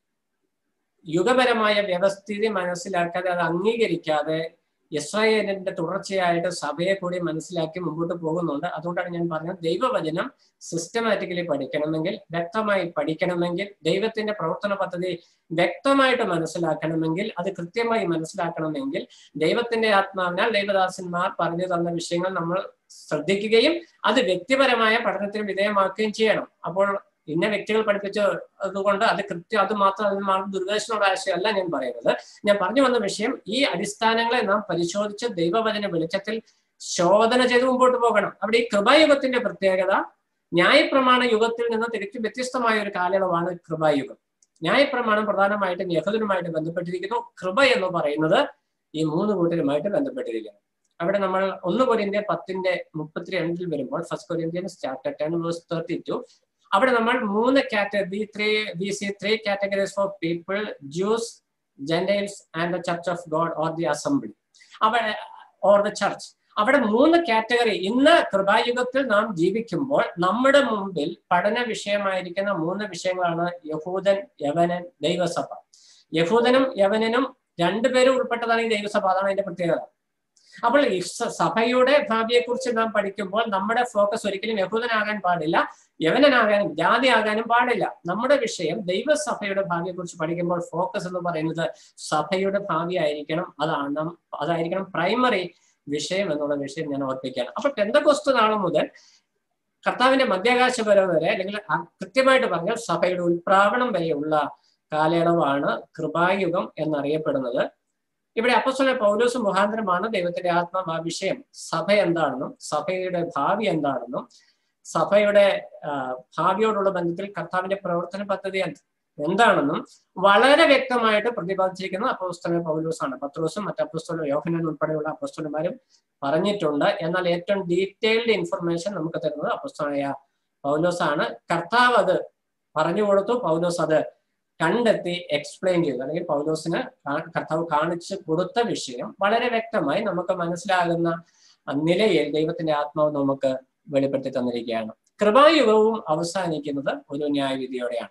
യുഗപരമായ വ്യവസ്ഥിതി മനസ്സിലാക്കാതെ അത് അംഗീകരിക്കാതെ ഇസ്രായേലിന്റെ തുടർച്ചയായിട്ട് സഭയെ കൂടി മനസ്സിലാക്കി മുമ്പോട്ട് പോകുന്നുണ്ട് അതുകൊണ്ടാണ് ഞാൻ പറഞ്ഞത് ദൈവവചനം സിസ്റ്റമാറ്റിക്കലി പഠിക്കണമെങ്കിൽ വ്യക്തമായി പഠിക്കണമെങ്കിൽ ദൈവത്തിന്റെ പ്രവർത്തന പദ്ധതി വ്യക്തമായിട്ട് മനസ്സിലാക്കണമെങ്കിൽ അത് കൃത്യമായി മനസ്സിലാക്കണമെങ്കിൽ ദൈവത്തിന്റെ ആത്മാവിനാൽ ദൈവദാസന്മാർ പറഞ്ഞു തന്ന വിഷയങ്ങൾ നമ്മൾ ശ്രദ്ധിക്കുകയും അത് വ്യക്തിപരമായ പഠനത്തിന് വിധേയമാക്കുകയും ചെയ്യണം അപ്പോൾ ഇന്ന വ്യക്തികൾ പഠിപ്പിച്ച അതുകൊണ്ട് അത് കൃത്യം അത് മാത്രം അതിന് മാത്രം ദുർവേഷനോട് ആശയമല്ല ഞാൻ പറയുന്നത് ഞാൻ പറഞ്ഞു വന്ന വിഷയം ഈ അടിസ്ഥാനങ്ങളെ നാം പരിശോധിച്ച് ദൈവവചന വെളിച്ചത്തിൽ ശോധന ചെയ്ത് മുമ്പോട്ട് പോകണം അവിടെ ഈ കൃപായുഗത്തിന്റെ പ്രത്യേകത ന്യായപ്രമാണ യുഗത്തിൽ നിന്ന് തിരിച്ചും വ്യത്യസ്തമായ ഒരു കാലയളവാണ് കൃപായുഗം ന്യായപ്രമാണം പ്രധാനമായിട്ടും യഹൂദനുമായിട്ട് ബന്ധപ്പെട്ടിരിക്കുന്നു കൃപ എന്ന് പറയുന്നത് ഈ മൂന്ന് കൂട്ടരുമായിട്ട് ബന്ധപ്പെട്ടിരിക്കുന്നു അവിടെ നമ്മൾ ഒന്ന് കൊരിന്ത്യ പത്തിന്റെ മുപ്പത്തിരണ്ടിൽ വരുമ്പോൾ first Corinthians chapter ten verse thirty two അവിടെ നമ്മൾ മൂന്ന് category three we see three categories for people Jews Gentiles and the church of God or the assembly അവിടെ ഓർ ദ ചർച്ച് അവിടെ മൂന്ന് കാറ്റഗറി ഇന്ന് കൃപായുഗത്തിൽ നാം ജീവിക്കുമ്പോൾ നമ്മുടെ മുമ്പിൽ പഠന വിഷയമായിരിക്കുന്ന മൂന്ന് വിഷയങ്ങളാണ് യഹൂദൻ യവനൻ ദൈവസഭ യഹൂദനും യവനനും രണ്ടുപേരും ഉൾപ്പെട്ടതാണ് ഈ ദൈവസഭ അതാണ് അതിന്റെ പ്രത്യേകത അപ്പോൾ ഈ സഭയുടെ ഭാവിയെക്കുറിച്ച് നാം പഠിക്കുമ്പോൾ നമ്മുടെ ഫോക്കസ് ഒരിക്കലും യഹൂദനാകാൻ പാടില്ല യവനനാകാനും ജാതിയാകാനും പാടില്ല നമ്മുടെ വിഷയം ദൈവസഭയുടെ ഭാവിയെക്കുറിച്ച് പഠിക്കുമ്പോൾ ഫോക്കസ് എന്ന് പറയുന്നത് സഭയുടെ ഭാവി ആയിരിക്കണം അതാണ് അതായിരിക്കണം പ്രൈമറി വിഷയം എന്നുള്ള വിഷയം ഞാൻ ഓർപ്പിക്കുകയാണ് അപ്പൊ പെന്തകൊസ്തു നാളെ മുതൽ കർത്താവിന്റെ മധ്യാകാശ വരവ് വരെ അല്ലെങ്കിൽ കൃത്യമായിട്ട് പറഞ്ഞാൽ സഭയുടെ ഉൽപ്രാവണം വരെയുള്ള കാലയളവാണ് കൃപായുഗം എന്നറിയപ്പെടുന്നത് ഇവിടെ അപ്പസ്വല പൗലോസ് മുഖാന്തരമാണ് ദൈവത്തിന്റെ ആത്മാ വിഷയം സഭ എന്താണെന്നും സഭയുടെ ഭാവി എന്താണെന്നും സഭയുടെ ഭാവിയോടുള്ള ബന്ധത്തിൽ കർത്താവിന്റെ പ്രവർത്തന പദ്ധതി എന്താണെന്നും വളരെ വ്യക്തമായിട്ട് പ്രതിപാദിച്ചിരിക്കുന്ന അപ്പോസ്തല പൗലോസാണ് പത്രോസും മറ്റ് അപ്പോസ്തല യോഹനൻ ഉൾപ്പെടെയുള്ള അപ്പോസ്തലന്മാരും പറഞ്ഞിട്ടുണ്ട് എന്നാൽ ഏറ്റവും ഡീറ്റെയിൽഡ് ഇൻഫർമേഷൻ നമുക്ക് തരുന്നത് അപ്പോസ്തലനായ പൗലോസാണ് കർത്താവ് അത് പറഞ്ഞു കൊടുത്തു പൗലോസ് അത് കണ്ടെത്തി എക്സ്പ്ലെയിൻ ചെയ്തു അല്ലെങ്കിൽ പൗലോസിന് കർത്താവ് കാണിച്ചു കൊടുത്ത വിഷയം വളരെ വ്യക്തമായി നമുക്ക് മനസ്സിലാകുന്ന നിലയിൽ ദൈവത്തിന്റെ ആത്മാവ് നമുക്ക് വെളിപ്പെടുത്തി തന്നിരിക്കുകയാണ് കൃപായുഗവും അവസാനിക്കുന്നത് ഒരു ന്യായവിധിയോടെയാണ്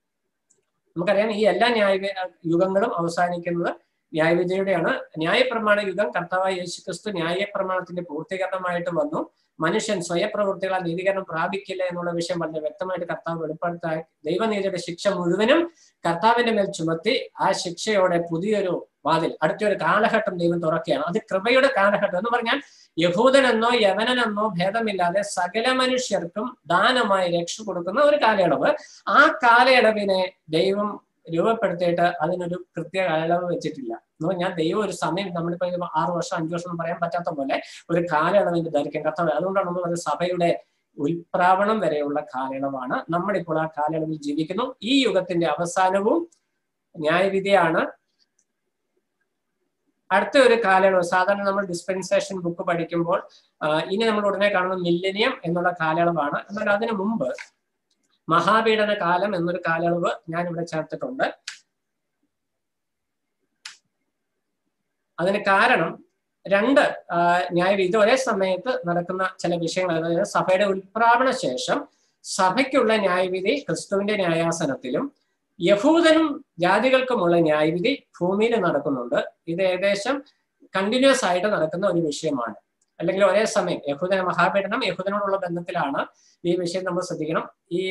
നമുക്കറിയാം ഈ എല്ലാ ന്യായ യുഗങ്ങളും അവസാനിക്കുന്നത് ന്യായവിധിയുടെയാണ് ന്യായപ്രമാണ യുഗം കർത്താവായ യേശുക്രിസ്തു ന്യായപ്രമാണത്തിന്റെ പൂർത്തീകരണമായിട്ട് വന്നു മനുഷ്യൻ സ്വയപ്രവൃത്തികളാൽ നീതീകരണം പ്രാപിക്കില്ല എന്നുള്ള വിഷയം വളരെ വ്യക്തമായിട്ട് കർത്താവ് വെളിപ്പെടുത്താൻ ദൈവനീതിയുടെ ശിക്ഷ മുഴുവനും കർത്താവിന്റെ മേൽ ചുമത്തി ആ ശിക്ഷയോടെ പുതിയൊരു വാതിൽ അടുത്തൊരു കാലഘട്ടം ദൈവം തുറക്കുകയാണ് അത് കൃപയുടെ കാലഘട്ടം എന്ന് പറഞ്ഞാൽ യഹൂദനെന്നോ യവനനെന്നോ ഭേദമില്ലാതെ സകല മനുഷ്യർക്കും ദാനമായി രക്ഷ കൊടുക്കുന്ന ഒരു കാലയളവ് ആ കാലയളവിനെ ദൈവം രൂപപ്പെടുത്തിയിട്ട് അതിനൊരു കൃത്യ കാലയളവ് വെച്ചിട്ടില്ല എന്ന് പറഞ്ഞാൽ ദൈവം ഒരു സമയം നമ്മളിപ്പോ ആറ് വർഷം അഞ്ചു വർഷം പറയാൻ പറ്റാത്ത പോലെ ഒരു കാലയളവിന്റെ ദൈർഘ്യം കർത്താവ് അതുകൊണ്ടാണ് നമ്മൾ പറയുന്നത് സഭയുടെ ഉൽപ്രാവണം വരെയുള്ള കാലയളവാണ് നമ്മളിപ്പോൾ ആ കാലയളവിൽ ജീവിക്കുന്നു ഈ യുഗത്തിന്റെ അവസാനവും ന്യായവിധിയാണ് അടുത്ത ഒരു കാലയളവ് സാധാരണ നമ്മൾ ഡിസ്പെൻസേഷൻ ബുക്ക് പഠിക്കുമ്പോൾ ഇനി നമ്മൾ ഉടനെ കാണുന്ന മില്ലനിയം എന്നുള്ള കാലയളവാണ് എന്നാൽ അതിനു മുമ്പ് മഹാപീഡന കാലം എന്നൊരു കാലയളവ് ഞാൻ ഇവിടെ ചേർത്തിട്ടുണ്ട് അതിന് കാരണം രണ്ട് ന്യായവിധി ഒരേ സമയത്ത് നടക്കുന്ന ചില വിഷയങ്ങൾ അതായത് സഭയുടെ ഉൽപ്രാവണ ശേഷം സഭയ്ക്കുള്ള ന്യായവിധി ക്രിസ്തുവിന്റെ ന്യായാസനത്തിലും യഹൂദനും ജാതികൾക്കുമുള്ള ന്യായവിധി ഭൂമിയിൽ നടക്കുന്നുണ്ട് ഇത് ഏകദേശം കണ്ടിന്യൂസ് ആയിട്ട് നടക്കുന്ന ഒരു വിഷയമാണ് അല്ലെങ്കിൽ ഒരേ സമയം യഹൂദന മഹാപീഡനം യഹൂദനോടുള്ള ബന്ധത്തിലാണ് ഈ വിഷയം നമ്മൾ ശ്രദ്ധിക്കണം ഈ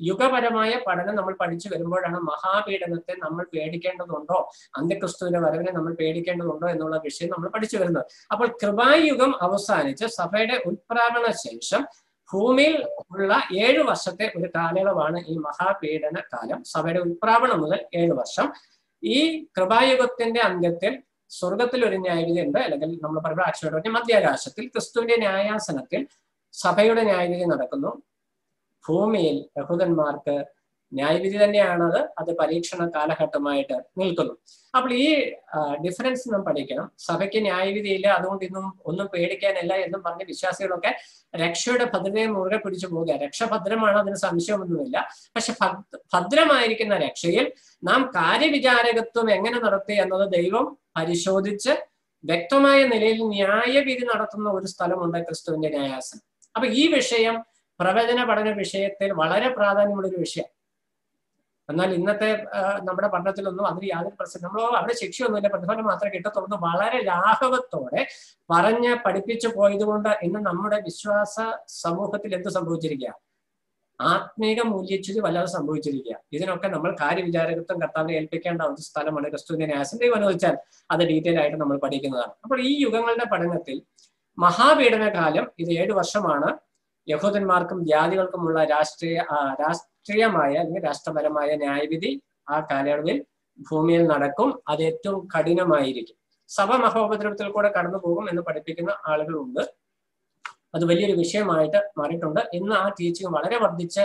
യുഗപരമായ പഠനം നമ്മൾ പഠിച്ചു വരുമ്പോഴാണ് മഹാപീഡനത്തെ നമ്മൾ പേടിക്കേണ്ടതുണ്ടോ അന്ത്യക്രിസ്തുവിന്റെ വരവിനെ നമ്മൾ പേടിക്കേണ്ടതുണ്ടോ എന്നുള്ള വിഷയം നമ്മൾ പഠിച്ചു വരുന്നത് അപ്പോൾ കൃപായുഗം അവസാനിച്ച് സഭയുടെ ഉത്പ്രാപണ ശേഷം ഭൂമിയിൽ ഉള്ള ഏഴു വർഷത്തെ ഒരു കാലയളവാണ് ഈ മഹാപീഡന കാലം സഭയുടെ ഉത്പ്രാപണം മുതൽ ഏഴു വർഷം ഈ കൃപായുഗത്തിന്റെ അന്ത്യത്തിൽ സ്വർഗത്തിൽ ഒരു ന്യായവിധി ഉണ്ട് അല്ലെങ്കിൽ നമ്മൾ പറയുമ്പോൾ അക്ഷയുടെ പറഞ്ഞ മധ്യാകാശത്തിൽ ക്രിസ്തുവിന്റെ ന്യായാസനത്തിൽ സഭയുടെ ന്യായവിധി നടക്കുന്നു ഭൂമിയിൽ യഹൂദന്മാർക്ക് ന്യായവിധി തന്നെയാണത് അത് പരീക്ഷണ കാലഘട്ടമായിട്ട് നിൽക്കുന്നു അപ്പോൾ ഈ ഡിഫറൻസ് നാം പഠിക്കണം സഭയ്ക്ക് ന്യായവിധിയില്ല അതുകൊണ്ട് ഇന്നും ഒന്നും പേടിക്കാനില്ല എന്നും പറഞ്ഞ് വിശ്വാസികളൊക്കെ രക്ഷയുടെ ഭദ്രതയെ മുറുകെ പിടിച്ചു പോവുക രക്ഷ ഭദ്രമാണ് അതിന് സംശയമൊന്നുമില്ല പക്ഷെ ഭദ്രമായിരിക്കുന്ന രക്ഷയിൽ നാം കാര്യവിചാരകത്വം എങ്ങനെ നടത്തി എന്നത് ദൈവം പരിശോധിച്ച് വ്യക്തമായ നിലയിൽ ന്യായവിധി നടത്തുന്ന ഒരു സ്ഥലമുണ്ട് ക്രിസ്തുവിന്റെ ന്യായാസനം അപ്പൊ ഈ വിഷയം പ്രവചന പഠന വിഷയത്തിൽ വളരെ പ്രാധാന്യമുള്ള ഒരു വിഷയം എന്നാൽ ഇന്നത്തെ നമ്മുടെ പഠനത്തിലൊന്നും അതിന് യാതൊരു പ്രശ്നം നമ്മൾ അവിടെ ശിക്ഷയൊന്നുമില്ല പ്രതിഫലം മാത്രമേ കിട്ടത്തുള്ളൂ വളരെ ലാഘവത്തോടെ പറഞ്ഞ് പഠിപ്പിച്ചു പോയതുകൊണ്ട് ഇന്ന് നമ്മുടെ വിശ്വാസ സമൂഹത്തിൽ എന്ത് സംഭവിച്ചിരിക്കുക ആത്മീക മൂല്യച്യുതി വല്ലാതെ സംഭവിച്ചിരിക്കുക ഇതിനൊക്കെ നമ്മൾ കാര്യവിചാരകത്വം കർത്താവിനെ ഏൽപ്പിക്കേണ്ട ഒരു സ്ഥലമാണ് ക്രിസ്തുവിന്റെ ന്യാസം ദൈവം അനുവദിച്ചാൽ അത് ഡീറ്റെയിൽ ആയിട്ട് നമ്മൾ പഠിക്കുന്നതാണ് അപ്പോൾ ഈ യുഗങ്ങളുടെ പഠനത്തിൽ മഹാപീഡന കാലം ഇത് ഏഴു വർഷമാണ് യഹൂദന്മാർക്കും ജാതികൾക്കുമുള്ള രാഷ്ട്രീയ രാഷ്ട്രീയമായ അല്ലെങ്കിൽ രാഷ്ട്രപരമായ ന്യായവിധി ആ കാലയളവിൽ ഭൂമിയിൽ നടക്കും അത് ഏറ്റവും കഠിനമായിരിക്കും സഭ മഹോപദ്രവത്തിൽ കൂടെ കടന്നു പോകും എന്ന് പഠിപ്പിക്കുന്ന ആളുകളുണ്ട് അത് വലിയൊരു വിഷയമായിട്ട് മാറിയിട്ടുണ്ട് ഇന്ന് ആ ടീച്ചിങ് വളരെ വർദ്ധിച്ച്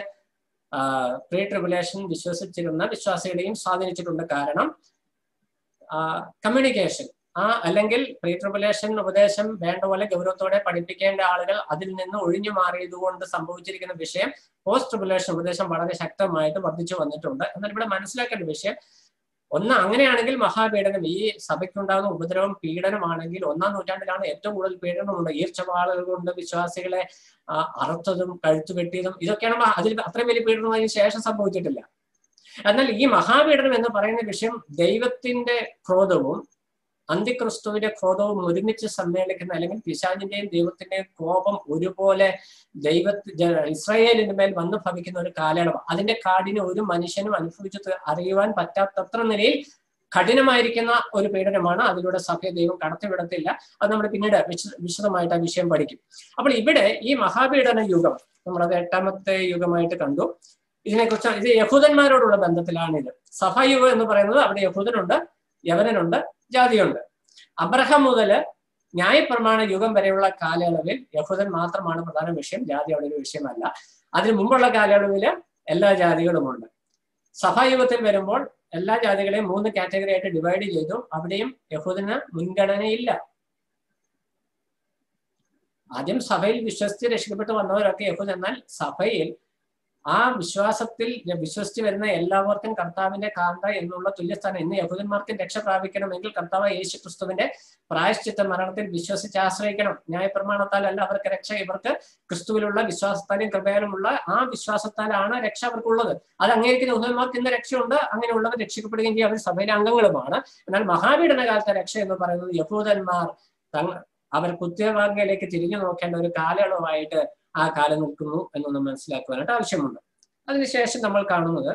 പ്രീ ട്രിബുലേഷൻ വിശ്വസിച്ചിരുന്ന വിശ്വാസികളെയും സ്വാധീനിച്ചിട്ടുണ്ട് കാരണം കമ്മ്യൂണിക്കേഷൻ ആ അല്ലെങ്കിൽ പ്രീ ട്രിബുലേഷൻ ഉപദേശം വേണ്ട പോലെ ഗൗരവത്തോടെ പഠിപ്പിക്കേണ്ട ആളുകൾ അതിൽ നിന്ന് ഒഴിഞ്ഞു മാറിയതുകൊണ്ട് സംഭവിച്ചിരിക്കുന്ന വിഷയം പോസ്റ്റ് ട്രിബുലേഷൻ ഉപദേശം വളരെ ശക്തമായിട്ട് വർദ്ധിച്ചു വന്നിട്ടുണ്ട് എന്നാൽ ഇവിടെ മനസ്സിലാക്കേണ്ട വിഷയം ഒന്ന് അങ്ങനെയാണെങ്കിൽ മഹാപീഡനം ഈ സഭയ്ക്കുണ്ടാകുന്ന ഉപദ്രവം പീഡനമാണെങ്കിൽ ഒന്നാം നൂറ്റാണ്ടിലാണ് ഏറ്റവും കൂടുതൽ പീഡനമുണ്ട് ഈർച്ചവാളുകൾ കൊണ്ട് വിശ്വാസികളെ അറുത്തതും കഴുത്തു വെട്ടിയതും ഇതൊക്കെയാണ് അതിൽ അത്രയും വലിയ പീഡനം അതിന് ശേഷം സംഭവിച്ചിട്ടില്ല എന്നാൽ ഈ മഹാപീഡനം എന്ന് പറയുന്ന വിഷയം ദൈവത്തിന്റെ ക്രോധവും അന്തിക്രിസ്തുവിന്റെ ക്രോധവും ഒരുമിച്ച് സമ്മേളിക്കുന്ന അല്ലെങ്കിൽ പിശാചിന്റെയും ദൈവത്തിന്റെയും കോപം ഒരുപോലെ ദൈവ ഇസ്രായേലിന് മേൽ വന്നു ഭവിക്കുന്ന ഒരു കാലയളവ് അതിന്റെ കാടിനെ ഒരു മനുഷ്യനും അനുഭവിച്ചു അറിയുവാൻ പറ്റാത്തത്ര നിലയിൽ കഠിനമായിരിക്കുന്ന ഒരു പീഡനമാണ് അതിലൂടെ സഭയെ ദൈവം കടത്തിവിടത്തില്ല അത് നമ്മൾ പിന്നീട് വിശ വിശദമായിട്ട് ആ വിഷയം പഠിക്കും അപ്പോൾ ഇവിടെ ഈ മഹാപീഡന യുഗം നമ്മളത് എട്ടാമത്തെ യുഗമായിട്ട് കണ്ടു ഇതിനെക്കുറിച്ച് ഇത് യഹൂദന്മാരോടുള്ള ബന്ധത്തിലാണിത് സഭായുഗം എന്ന് പറയുന്നത് അവിടെ യഹൂദനുണ്ട് യവനനുണ്ട് ജാതിയുണ്ട് അബ്രഹാം മുതല് ന്യായപ്രമാണ യുഗം വരെയുള്ള കാലയളവിൽ യഹൂദൻ മാത്രമാണ് പ്രധാന വിഷയം ജാതി അവിടെ ഒരു വിഷയമല്ല അതിനു മുമ്പുള്ള കാലയളവില് എല്ലാ ജാതികളുമുണ്ട് സഭായുഗത്തിൽ വരുമ്പോൾ എല്ലാ ജാതികളെയും മൂന്ന് കാറ്റഗറി ആയിട്ട് ഡിവൈഡ് ചെയ്തു അവിടെയും യഹൂദന് മുൻഗണനയില്ല ആദ്യം സഭയിൽ വിശ്വസിച്ച് രക്ഷിക്കപ്പെട്ട് വന്നവരൊക്കെ യഹൂദ എന്നാൽ സഭയിൽ ആ വിശ്വാസത്തിൽ വിശ്വസിച്ച് വരുന്ന എല്ലാവർക്കും കർത്താവിന്റെ കാന്ത എന്നുള്ള തുല്യസ്ഥാനം ഇന്ന് യഹൂദന്മാർക്കും രക്ഷ പ്രാപിക്കണമെങ്കിൽ കർത്താവ് യേശു ക്രിസ്തുവിന്റെ പ്രായശ്ചിത്ത മരണത്തിൽ വിശ്വസിച്ച് ആശ്രയിക്കണം ന്യായപ്രമാണത്താൽ അല്ല അവർക്ക് രക്ഷ ഇവർക്ക് ക്രിസ്തുവിലുള്ള വിശ്വാസത്താലും കൃപയാലുമുള്ള ആ വിശ്വാസത്താലാണ് രക്ഷ അവർക്കുള്ളത് അത് അംഗീകരിക്കുന്ന യഹൂദന്മാർക്ക് ഇന്ന് രക്ഷയുണ്ട് അങ്ങനെയുള്ളവർ രക്ഷിക്കപ്പെടുകയും ചെയ്യും അവർ സഭയിലെ അംഗങ്ങളുമാണ് എന്നാൽ മഹാപീഡന കാലത്തെ രക്ഷ എന്ന് പറയുന്നത് യഹൂദന്മാർ തങ്ങ അവർ കുത്യവാങ്ങിയിലേക്ക് തിരിഞ്ഞു നോക്കേണ്ട ഒരു കാലയളവായിട്ട് ആ കാലം നിൽക്കുന്നു എന്നൊന്ന് മനസ്സിലാക്കുവാനായിട്ട് ആവശ്യമുണ്ട് അതിനുശേഷം നമ്മൾ കാണുന്നത്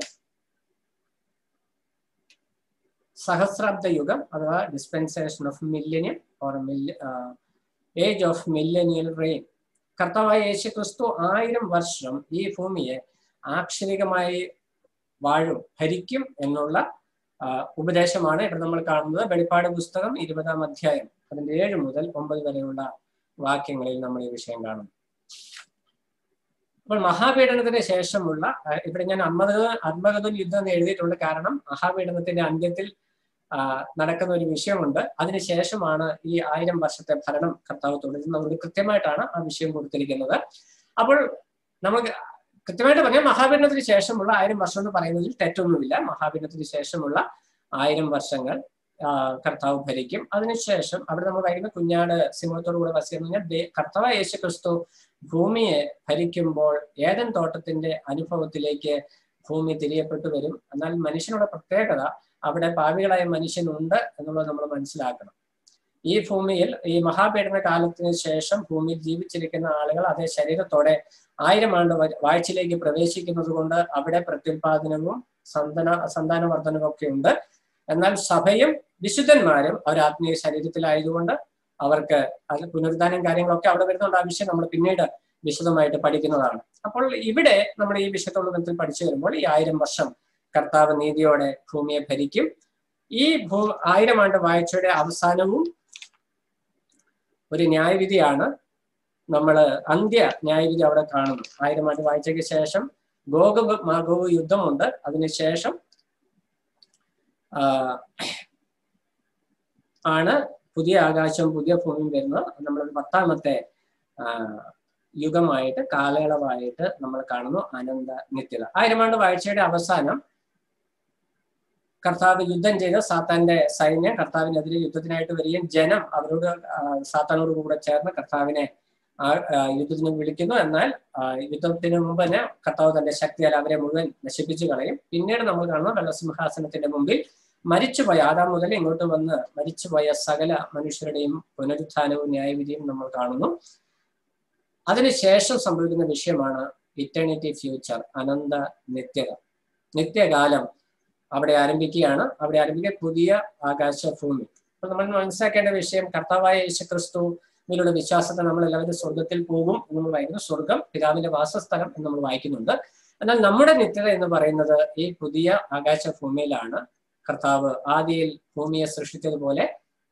സഹസ്രാബ്ദ യുഗം അഥവാ dispensation of millennium or age of millennial reign കർത്താവായ യേശു ക്രിസ്തു ആയിരം വർഷം ഈ ഭൂമിയെ ആക്ഷരികമായി വാഴും ഭരിക്കും എന്നുള്ള ഉപദേശമാണ് ഇവിടെ നമ്മൾ കാണുന്നത് വെളിപ്പാട് പുസ്തകം ഇരുപതാം അധ്യായം അതിന്റെ ഏഴ് മുതൽ ഒമ്പത് വരെയുള്ള വാക്യങ്ങളിൽ നമ്മൾ ഈ വിഷയം കാണുന്നു അപ്പോൾ മഹാപീഡനത്തിന് ശേഷമുള്ള ഇവിടെ ഞാൻ അമ്മദ അർമ്മഗതുൽ യുദ്ധം എന്ന് എഴുതിയിട്ടുണ്ട് കാരണം മഹാപീഡനത്തിന്റെ അന്ത്യത്തിൽ നടക്കുന്ന ഒരു വിഷയമുണ്ട് അതിനുശേഷമാണ് ഈ ആയിരം വർഷത്തെ ഭരണം കർത്താവ് തുടരുന്നത് അതുകൊണ്ട് കൃത്യമായിട്ടാണ് ആ വിഷയം കൊടുത്തിരിക്കുന്നത് അപ്പോൾ നമുക്ക് കൃത്യമായിട്ട് പറഞ്ഞാൽ മഹാപീഡനത്തിന് ശേഷമുള്ള ആയിരം വർഷം എന്ന് പറയുന്നതിൽ തെറ്റൊന്നുമില്ല മഹാപീഡനത്തിന് ശേഷമുള്ള ആയിരം വർഷങ്ങൾ കർത്താവ് ഭരിക്കും അതിനുശേഷം അവിടെ നമ്മൾ വായിക്കുന്ന കുഞ്ഞാട് സിംഹത്തോടു കൂടെ വസിയെന്ന് പറഞ്ഞാൽ കർത്താവ് യേശു ക്രിസ്തു ഭൂമിയെ ഭരിക്കുമ്പോൾ ഏതൻ തോട്ടത്തിന്റെ അനുഭവത്തിലേക്ക് ഭൂമി തിരിയപ്പെട്ടു വരും എന്നാൽ മനുഷ്യനുള്ള പ്രത്യേകത അവിടെ പാവികളായ മനുഷ്യനുണ്ട് എന്നുള്ളത് നമ്മൾ മനസ്സിലാക്കണം ഈ ഭൂമിയിൽ ഈ മഹാപീഡന കാലത്തിന് ശേഷം ഭൂമിയിൽ ജീവിച്ചിരിക്കുന്ന ആളുകൾ അതേ ശരീരത്തോടെ ആയിരം ആണ്ട് വ- വാഴ്ചയിലേക്ക് പ്രവേശിക്കുന്നത് കൊണ്ട് അവിടെ പ്രത്യുൽപാദനവും സന്താന സന്താനവർദ്ധനവും ഒക്കെ ഉണ്ട് എന്നാൽ സഭയും വിശുദ്ധന്മാരും അവർ ആത്മീയ ശരീരത്തിലായതുകൊണ്ട് അവർക്ക് അത് പുനരുദ്ധാനം കാര്യങ്ങളൊക്കെ അവിടെ വരുന്നുണ്ട് ആ വിഷയം നമ്മൾ പിന്നീട് വിശദമായിട്ട് പഠിക്കുന്നതാണ് അപ്പോൾ ഇവിടെ നമ്മൾ ഈ വിഷയത്തോട് ബന്ധത്തിൽ പഠിച്ചു വരുമ്പോൾ ഈ ആയിരം വർഷം കർത്താവ് നീതിയോടെ ഭൂമിയെ ഭരിക്കും ഈ ഭൂ ആയിരം ആണ്ട് വാഴ്ചയുടെ അവസാനവും ഒരു ന്യായവിധിയാണ് നമ്മൾ അന്ത്യ ന്യായവിധി അവിടെ കാണുന്നു ആയിരം ആണ്ട് വാഴ്ചയ്ക്ക് ശേഷം ഗോഗ മാഗോവ് യുദ്ധമുണ്ട് അതിനുശേഷം ആ, ആണ് പുതിയ ആകാശവും പുതിയ ഭൂമിയും വരുന്നത് നമ്മളൊരു പത്താമത്തെ ആ, യുഗമായിട്ട് കാലയളവായിട്ട് നമ്മൾ കാണുന്നു അനന്ത നിത്യത ആയിരം ആണ്ട് വാഴ്ചയുടെ അവസാനം കർത്താവ് യുദ്ധം ചെയ്ത് സാത്താന്റെ സൈന്യം കർത്താവിനെതിരെ യുദ്ധത്തിനായിട്ട് വരികയും ജനം അവരോട് ആ, സാത്താനോട് കൂടെ ചേർന്ന് കർത്താവിനെ ആ ആ, യുദ്ധത്തിന് വിളിക്കുന്നു എന്നാൽ ആ, യുദ്ധത്തിന് മുമ്പ് തന്നെ കർത്താവ് തന്റെ ശക്തിയാൽ അവരെ മുഴുവൻ നശിപ്പിച്ചു കളയും പിന്നീട് നമ്മൾ കാണുന്ന വെള്ളസിംഹാസനത്തിന്റെ മുമ്പിൽ മരിച്ചുപോയ ആദാം മുതൽ ഇങ്ങോട്ട് വന്ന് മരിച്ചുപോയ സകല മനുഷ്യരുടെയും പുനരുത്ഥാനവും ന്യായവിധിയും നമ്മൾ കാണുന്നു അതിനുശേഷം സംഭവിക്കുന്ന വിഷയമാണ് ഇറ്റേണിറ്റി ഫ്യൂച്ചർ അനന്ത നിത്യത നിത്യകാലം അവിടെ ആരംഭിക്കുകയാണ് അവിടെ ആരംഭിക്കുക പുതിയ ആകാശ ഭൂമി അപ്പൊ നമ്മൾ മനസ്സിലാക്കേണ്ട വിഷയം കർത്താവായ യേശു ക്രിസ്തുവിലുള്ള വിശ്വാസത്തെ നമ്മൾ എല്ലാവരും സ്വർഗത്തിൽ പോകും എന്ന് നമ്മൾ വായിക്കുന്നു സ്വർഗം പിതാവിന്റെ വാസസ്ഥലം എന്ന് നമ്മൾ വായിക്കുന്നുണ്ട് എന്നാൽ നമ്മുടെ നിത്യത എന്ന് പറയുന്നത് ഈ പുതിയ ആകാശ ഭൂമിയിലാണ് കർത്താവ് ആദിയിൽ ഭൂമിയെ സൃഷ്ടിച്ചതുപോലെ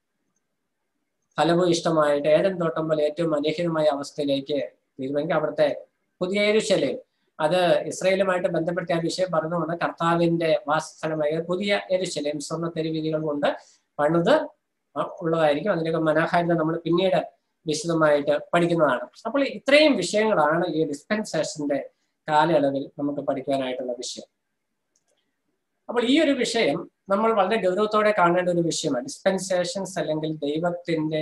ഫലഭൂയിഷ്ടമായിട്ട് ഏതൻ തോട്ടം പോലെ ഏറ്റവും അനുഹിതമായ അവസ്ഥയിലേക്ക് തീരുമാനിക്കുക അവിടുത്തെ പുതിയ എരുശലേം അത് ഇസ്രയേലുമായിട്ട് ബന്ധപ്പെടുത്തിയ ആ വിഷയം പറഞ്ഞുകൊണ്ട് കർത്താവിന്റെ വാസസ്ഥലമായ പുതിയ എരുശലേം സ്വർണ്ണ തെരുവീതികൾ കൊണ്ട് പണിത് ഉള്ളതായിരിക്കും അതിനൊക്കെ മനോഹാരിത നമ്മൾ പിന്നീട് വിശദമായിട്ട് പഠിക്കുന്നതാണ് അപ്പോൾ ഇത്രയും വിഷയങ്ങളാണ് ഈ ഡിസ്പെൻസേഷന്റെ കാലയളവിൽ നമുക്ക് പഠിക്കാനായിട്ടുള്ള വിഷയം അപ്പോൾ ഈ ഒരു വിഷയം നമ്മൾ വളരെ ഗൗരവത്തോടെ കാണേണ്ട ഒരു വിഷയമാണ് ഡിസ്പെൻസേഷൻസ് അല്ലെങ്കിൽ ദൈവത്തിന്റെ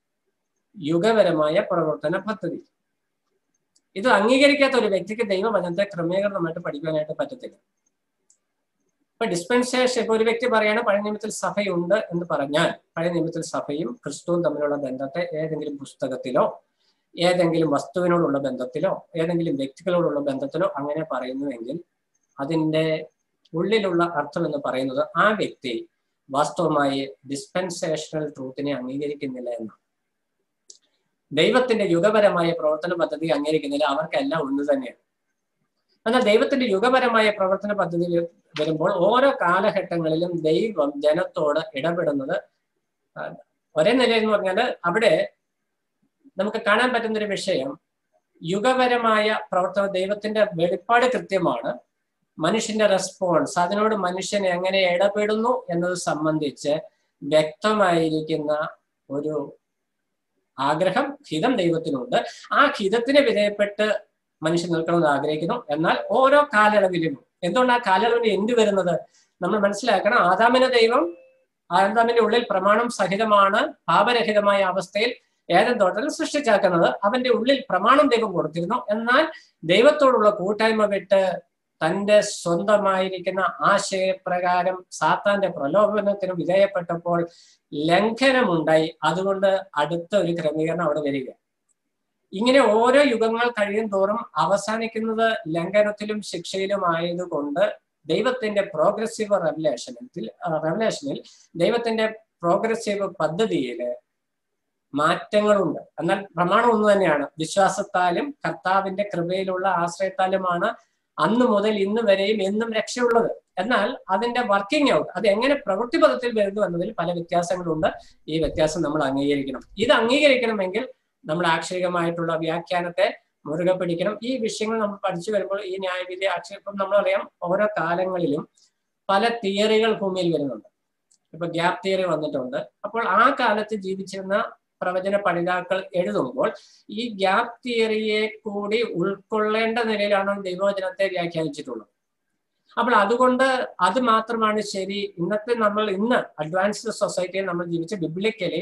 യുഗപരമായ പ്രവർത്തന പദ്ധതി ഇത് അംഗീകരിക്കാത്ത ഒരു വ്യക്തിക്ക് ദൈവവചനത്തെ ക്രമീകരണമായിട്ട് പഠിക്കാനായിട്ട് പറ്റത്തില്ല ഇപ്പൊ ഡിസ്പെൻസേഷൻ ഇപ്പൊ ഒരു വ്യക്തി പറയാണ് പഴയ നിയമത്തിൽ സഭയുണ്ട് എന്ന് പറഞ്ഞാൽ പഴയ നിയമത്തിൽ സഭയും ക്രിസ്തുവും തമ്മിലുള്ള ബന്ധത്തെ ഏതെങ്കിലും പുസ്തകത്തിലോ ഏതെങ്കിലും വസ്തുവിനോടുള്ള ബന്ധത്തിലോ ഏതെങ്കിലും വ്യക്തികളോടുള്ള ബന്ധത്തിലോ അങ്ങനെ പറയുന്നുവെങ്കിൽ അതിന്റെ ഉള്ളിലുള്ള അർത്ഥം എന്ന് പറയുന്നത് ആ വ്യക്തി വാസ്തവമായി ഡിസ്പെൻസേഷണൽ ട്രൂത്തിനെ അംഗീകരിക്കുന്നില്ല എന്നാണ് ദൈവത്തിന്റെ യുഗപരമായ പ്രവർത്തന പദ്ധതി അംഗീകരിക്കുന്നില്ല അവർക്കെല്ലാം ഒന്ന് തന്നെയാണ് എന്നാൽ ദൈവത്തിന്റെ യുഗപരമായ പ്രവർത്തന പദ്ധതി വരുമ്പോൾ ഓരോ കാലഘട്ടങ്ങളിലും ദൈവം ജനത്തോട് ഇടപെടുന്നത് ഒരേ നിലയിൽ എന്ന് പറഞ്ഞാൽ അവിടെ നമുക്ക് കാണാൻ പറ്റുന്ന ഒരു വിഷയം യുഗപരമായ പ്രവർത്തന ദൈവത്തിന്റെ വെളിപ്പാട് കൃത്യമാണ് മനുഷ്യന്റെ റെസ്പോൺസ് അതിനോട് മനുഷ്യൻ എങ്ങനെ ഇടപെടുന്നു എന്നത് സംബന്ധിച്ച് വ്യക്തമായിരിക്കുന്ന ഒരു ആഗ്രഹം ഹിതം ദൈവത്തിനുണ്ട് ആ ഹിതത്തിന് വിധേയപ്പെട്ട് മനുഷ്യൻ നിൽക്കണമെന്ന് ആഗ്രഹിക്കുന്നു എന്നാൽ ഓരോ കാലയളവിലും എന്തുകൊണ്ട് ആ കാലയളവിൽ എന്ത് വരുന്നത് നമ്മൾ മനസ്സിലാക്കണം ആദാമിന് ദൈവം ആദാമിന്റെ ഉള്ളിൽ പ്രമാണം സഹിതമാണ് പാപരഹിതമായ അവസ്ഥയിൽ ഏതൻ തോട്ടത്തിൽ സൃഷ്ടിച്ചാക്കുന്നത് അവന്റെ ഉള്ളിൽ പ്രമാണം ദൈവം കൊടുത്തിരുന്നു എന്നാൽ ദൈവത്തോടുള്ള കൂട്ടായ്മ വിട്ട് തന്റെ സ്വന്തമായിരിക്കുന്ന ആശയപ്രകാരം സാത്താന്റെ പ്രലോഭനത്തിന് വിധേയപ്പെട്ടപ്പോൾ ലംഘനമുണ്ടായി അതുകൊണ്ട് അടുത്ത ഒരു ക്രമീകരണം അവിടെ വരിക ഇങ്ങനെ ഓരോ യുഗങ്ങൾ കഴിയും തോറും അവസാനിക്കുന്നത് ലംഘനത്തിലും ശിക്ഷയിലും ആയതുകൊണ്ട് ദൈവത്തിന്റെ പ്രോഗ്രസീവ് റെവലേഷനിൽ റെവലേഷനിൽ ദൈവത്തിന്റെ പ്രോഗ്രസീവ് പദ്ധതിയില് മാറ്റങ്ങളുണ്ട് എന്നാൽ പ്രമാണം ഒന്ന് തന്നെയാണ് വിശ്വാസത്താലും കർത്താവിന്റെ കൃപയിലുള്ള ആശ്രയത്താലുമാണ് അന്ന് മുതൽ ഇന്ന് വരെയും എന്നും രക്ഷയുള്ളത് എന്നാൽ അതിന്റെ വർക്കിംഗ് ഔട്ട് അത് എങ്ങനെ പ്രവൃത്തി പദത്തിൽ വരുന്നു എന്നതിൽ പല വ്യത്യാസങ്ങളുണ്ട് ഈ വ്യത്യാസം നമ്മൾ അംഗീകരിക്കണം ഇത് അംഗീകരിക്കണമെങ്കിൽ നമ്മൾ ആക്ഷരികമായിട്ടുള്ള വ്യാഖ്യാനത്തെ മുറുകെ പിടിക്കണം ഈ വിഷയങ്ങൾ നമ്മൾ പഠിച്ചു വരുമ്പോൾ ഈ ന്യായവിധി ആക്ഷേപം നമ്മളറിയാം ഓരോ കാലങ്ങളിലും പല തിയറികൾ ഭൂമിയിൽ വരുന്നുണ്ട് ഇപ്പൊ ഗ്യാപ് തിയറി വന്നിട്ടുണ്ട് അപ്പോൾ ആ കാലത്ത് ജീവിച്ചിരുന്ന പ്രവചന പഠിതാക്കൾ എഴുതുമ്പോൾ ഈ ഗ്യാപ് തിയറിയെ കൂടി ഉൾക്കൊള്ളേണ്ട നിലയിലാണ് ദൈവവചനത്തെ വ്യാഖ്യാനിച്ചിട്ടുള്ളത് അപ്പോൾ അതുകൊണ്ട് അത് മാത്രമാണ് ശരി ഇന്നത്തെ നമ്മൾ ഇന്ന് അഡ്വാൻസ്ഡ് സൊസൈറ്റിയിൽ നമ്മൾ ജീവിച്ച ബിബ്ലിക്കലി